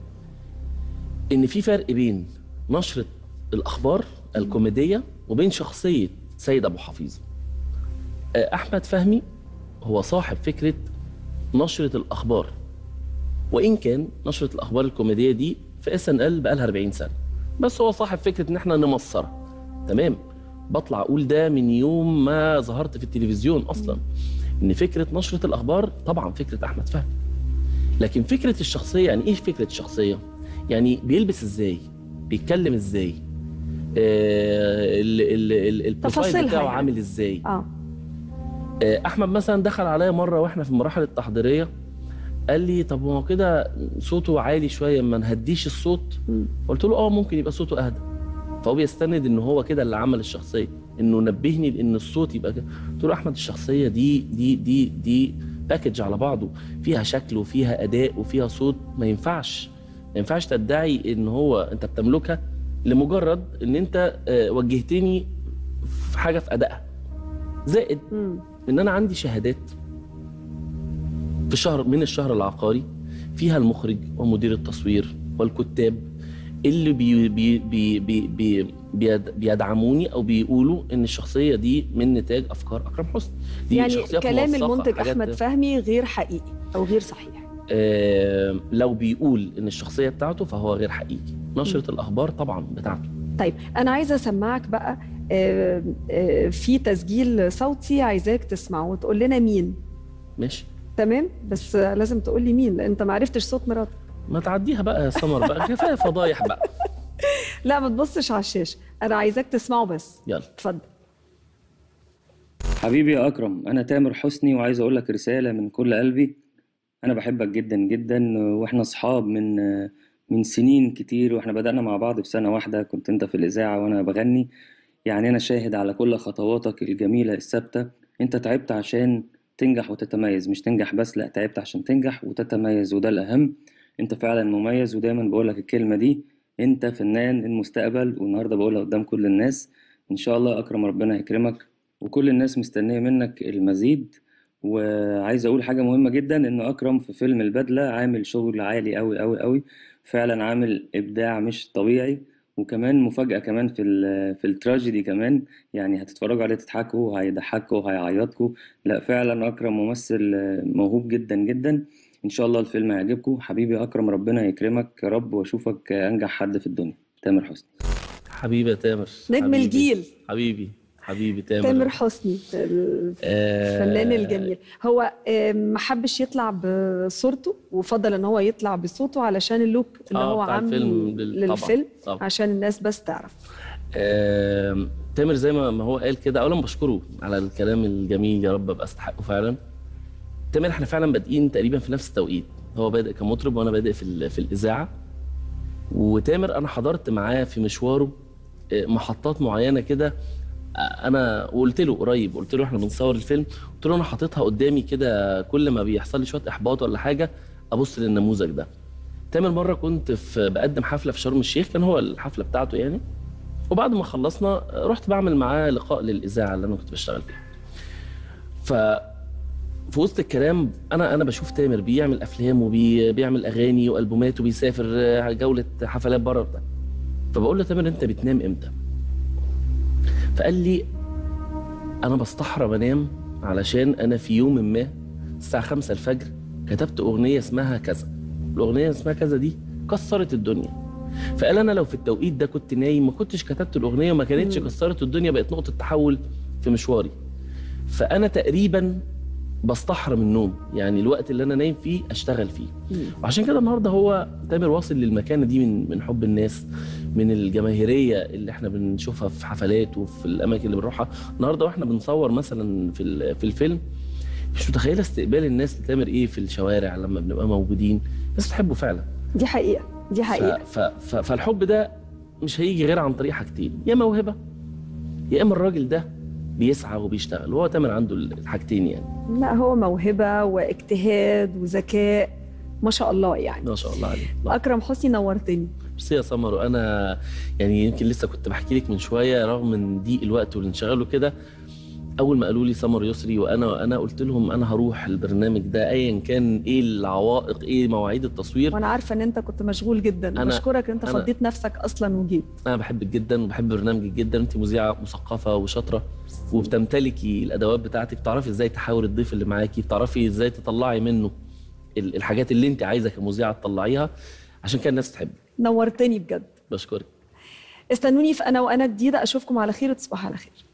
ان في فرق بين نشره الاخبار الكوميديه وبين شخصيه سيد ابو حفيظ آه، احمد فهمي هو صاحب فكره نشره الاخبار وان كان نشره الاخبار الكوميديه دي في اس ان ال بقالها 40 سنه بس هو صاحب فكره ان احنا نمصرها تمام بطلع اقول ده من يوم ما ظهرت في التلفزيون اصلا ان فكره نشره الاخبار طبعا فكره احمد فهمي لكن فكره الشخصيه يعني ايه فكره الشخصيه يعني بيلبس ازاي بيتكلم ازاي آه ال- ال- ال- البروفايل تفاصيلها بتاعه يعني. عامل ازاي اه آه، احمد مثلا دخل عليا مره واحنا في المراحل التحضيريه قال لي طب هو كده صوته عالي شويه ما نهديش الصوت قلت له اه ممكن يبقى صوته اهدى فهو بيستند ان هو كده اللي عمل الشخصيه انه نبهني لان الصوت يبقى كده قلت له احمد الشخصيه دي دي دي دي باكج على بعضه فيها شكل وفيها اداء وفيها صوت ما ينفعش ما ينفعش تدعي ان هو انت بتملكها لمجرد ان انت آه، وجهتني في حاجه في ادائها زائد ان انا عندي شهادات في شهر من الشهر العقاري فيها المخرج ومدير التصوير والكتاب اللي بي بي بي بي بي بيد- بيدعموني او بيقولوا ان الشخصيه دي من نتاج افكار اكرم حسني دي يعني شخصيات كلام موثقة، المنتج حاجات- احمد فهمي غير حقيقي او غير صحيح آه لو بيقول ان الشخصيه بتاعته فهو غير حقيقي نشره الاخبار طبعا بتاعته طيب انا عايزه اسمعك بقى آه، آه، في تسجيل صوتي عايزاك تسمعه وتقول لنا مين ماشي تمام بس آه، لازم تقول لي مين لان انت ما عرفتش صوت مراتك ما تعديها بقى يا سمر بقى كفايه فضايح بقى لا ما تبصش على الشاشه انا عايزاك تسمعه بس يلا اتفضل حبيبي يا أكرم أنا تامر حسني وعايز أقول لك رسالة من كل قلبي أنا بحبك جدا جدا وإحنا أصحاب من من سنين كتير وإحنا بدأنا مع بعض في سنة واحدة كنت أنت في الإذاعة وأنا بغني يعني أنا شاهد على كل خطواتك الجميلة الثابتة أنت تعبت عشان تنجح وتتميز مش تنجح بس لأ تعبت عشان تنجح وتتميز وده الأهم أنت فعلا مميز ودايما بقولك الكلمة دي أنت فنان المستقبل والنهاردة بقولها قدام كل الناس إن شاء الله يا أكرم ربنا يكرمك وكل الناس مستنية منك المزيد وعايز أقول حاجة مهمة جدا إن أكرم في فيلم البدلة عامل شغل عالي أوي أوي أوي فعلا عامل إبداع مش طبيعي وكمان مفاجأة كمان في ال في التراجيدي كمان يعني هتتفرجوا عليه تضحكوا وهيضحكوا وهيعيطكوا لا فعلا أكرم ممثل آه، موهوب جدا جدا إن شاء الله الفيلم هيعجبكم حبيبي أكرم ربنا يكرمك يا رب وأشوفك أنجح حد في الدنيا تامر حسني حبيبي يا تامر نجم حبيبي. الجيل. حبيبي حبيبي تامر تامر حسني الفنان آه، الجميل هو آه، ما حبش يطلع بصورته وفضل ان هو يطلع بصوته علشان اللوك اللي آه، هو بتاع عامله الفيلم بال- طبعاً، للفيلم طبعاً. عشان الناس بس تعرف آم، تامر زي ما ما هو قال كده اولا بشكره على الكلام الجميل يا رب ابقى استحقه فعلا تامر احنا فعلا بادئين تقريبا في نفس التوقيت هو بادئ كمطرب وانا بادئ في ال- في الاذاعه وتامر انا حضرت معاه في مشواره آه، محطات معينه كده آه، انا وقلت له قريب قلت له احنا بنصور الفيلم قلت له انا حاططها قدامي كده كل ما بيحصل لي شويه احباط ولا حاجه ابص للنموذج ده تامر مره كنت في بقدم حفله في شرم الشيخ كان هو الحفله بتاعته يعني وبعد ما خلصنا رحت بعمل معاه لقاء للاذاعه اللي انا كنت بشتغل فيها ف في وسط الكلام انا انا بشوف تامر بيعمل افلام وبيعمل اغاني والبومات وبيسافر آه، جوله حفلات بره بتاع فبقول له تامر انت بتنام امتى؟ فقال لي انا بستحرم انام علشان انا في يوم ما الساعه 5 الفجر كتبت اغنيه اسمها كذا الاغنيه اسمها كذا دي كسرت الدنيا فقال انا لو في التوقيت ده كنت نايم ما كنتش كتبت الاغنيه وما كانتش كسرت الدنيا بقت نقطه تحول في مشواري فانا تقريبا بستحرم النوم يعني الوقت اللي انا نايم فيه اشتغل فيه وعشان كده النهارده هو تامر واصل للمكانه دي من من حب الناس من الجماهيريه اللي احنا بنشوفها في حفلات وفي الاماكن اللي بنروحها النهارده واحنا بنصور مثلا في ال- في الفيلم مش متخيله استقبال الناس لتامر ايه في الشوارع لما بنبقى موجودين الناس بتحبه فعلا دي حقيقه دي حقيقه ف... ف... ف... فالحب ده مش هيجي غير عن طريق حاجتين يا موهبه يا اما الراجل ده بيسعى وبيشتغل وهو تامر عنده الحاجتين يعني لا هو موهبه واجتهاد وذكاء ما شاء الله يعني ما شاء الله عليه اكرم حسني نورتني ميرسي يا سمر وانا يعني يمكن لسه كنت بحكي لك من شويه رغم من ضيق الوقت والانشغال وكده اول ما قالوا لي سمر يسري وانا وانا قلت لهم انا هروح البرنامج ده ايا كان ايه العوائق ايه مواعيد التصوير وانا عارفه ان انت كنت مشغول جدا أنا- بشكرك ان انت أنا- فضيت نفسك اصلا وجيت انا بحبك جدا وبحب برنامجك جدا انت مذيعه مثقفه وشاطره وبتمتلكي الادوات بتاعتك بتعرفي ازاي تحاور الضيف اللي معاكي بتعرفي ازاي تطلعي منه ال- الحاجات اللي انت عايزه كمذيعه تطلعيها عشان كده الناس تحبك نورتني بجد بشكرك استنوني في انا وانا جديده اشوفكم على خير وتصبحوا على خير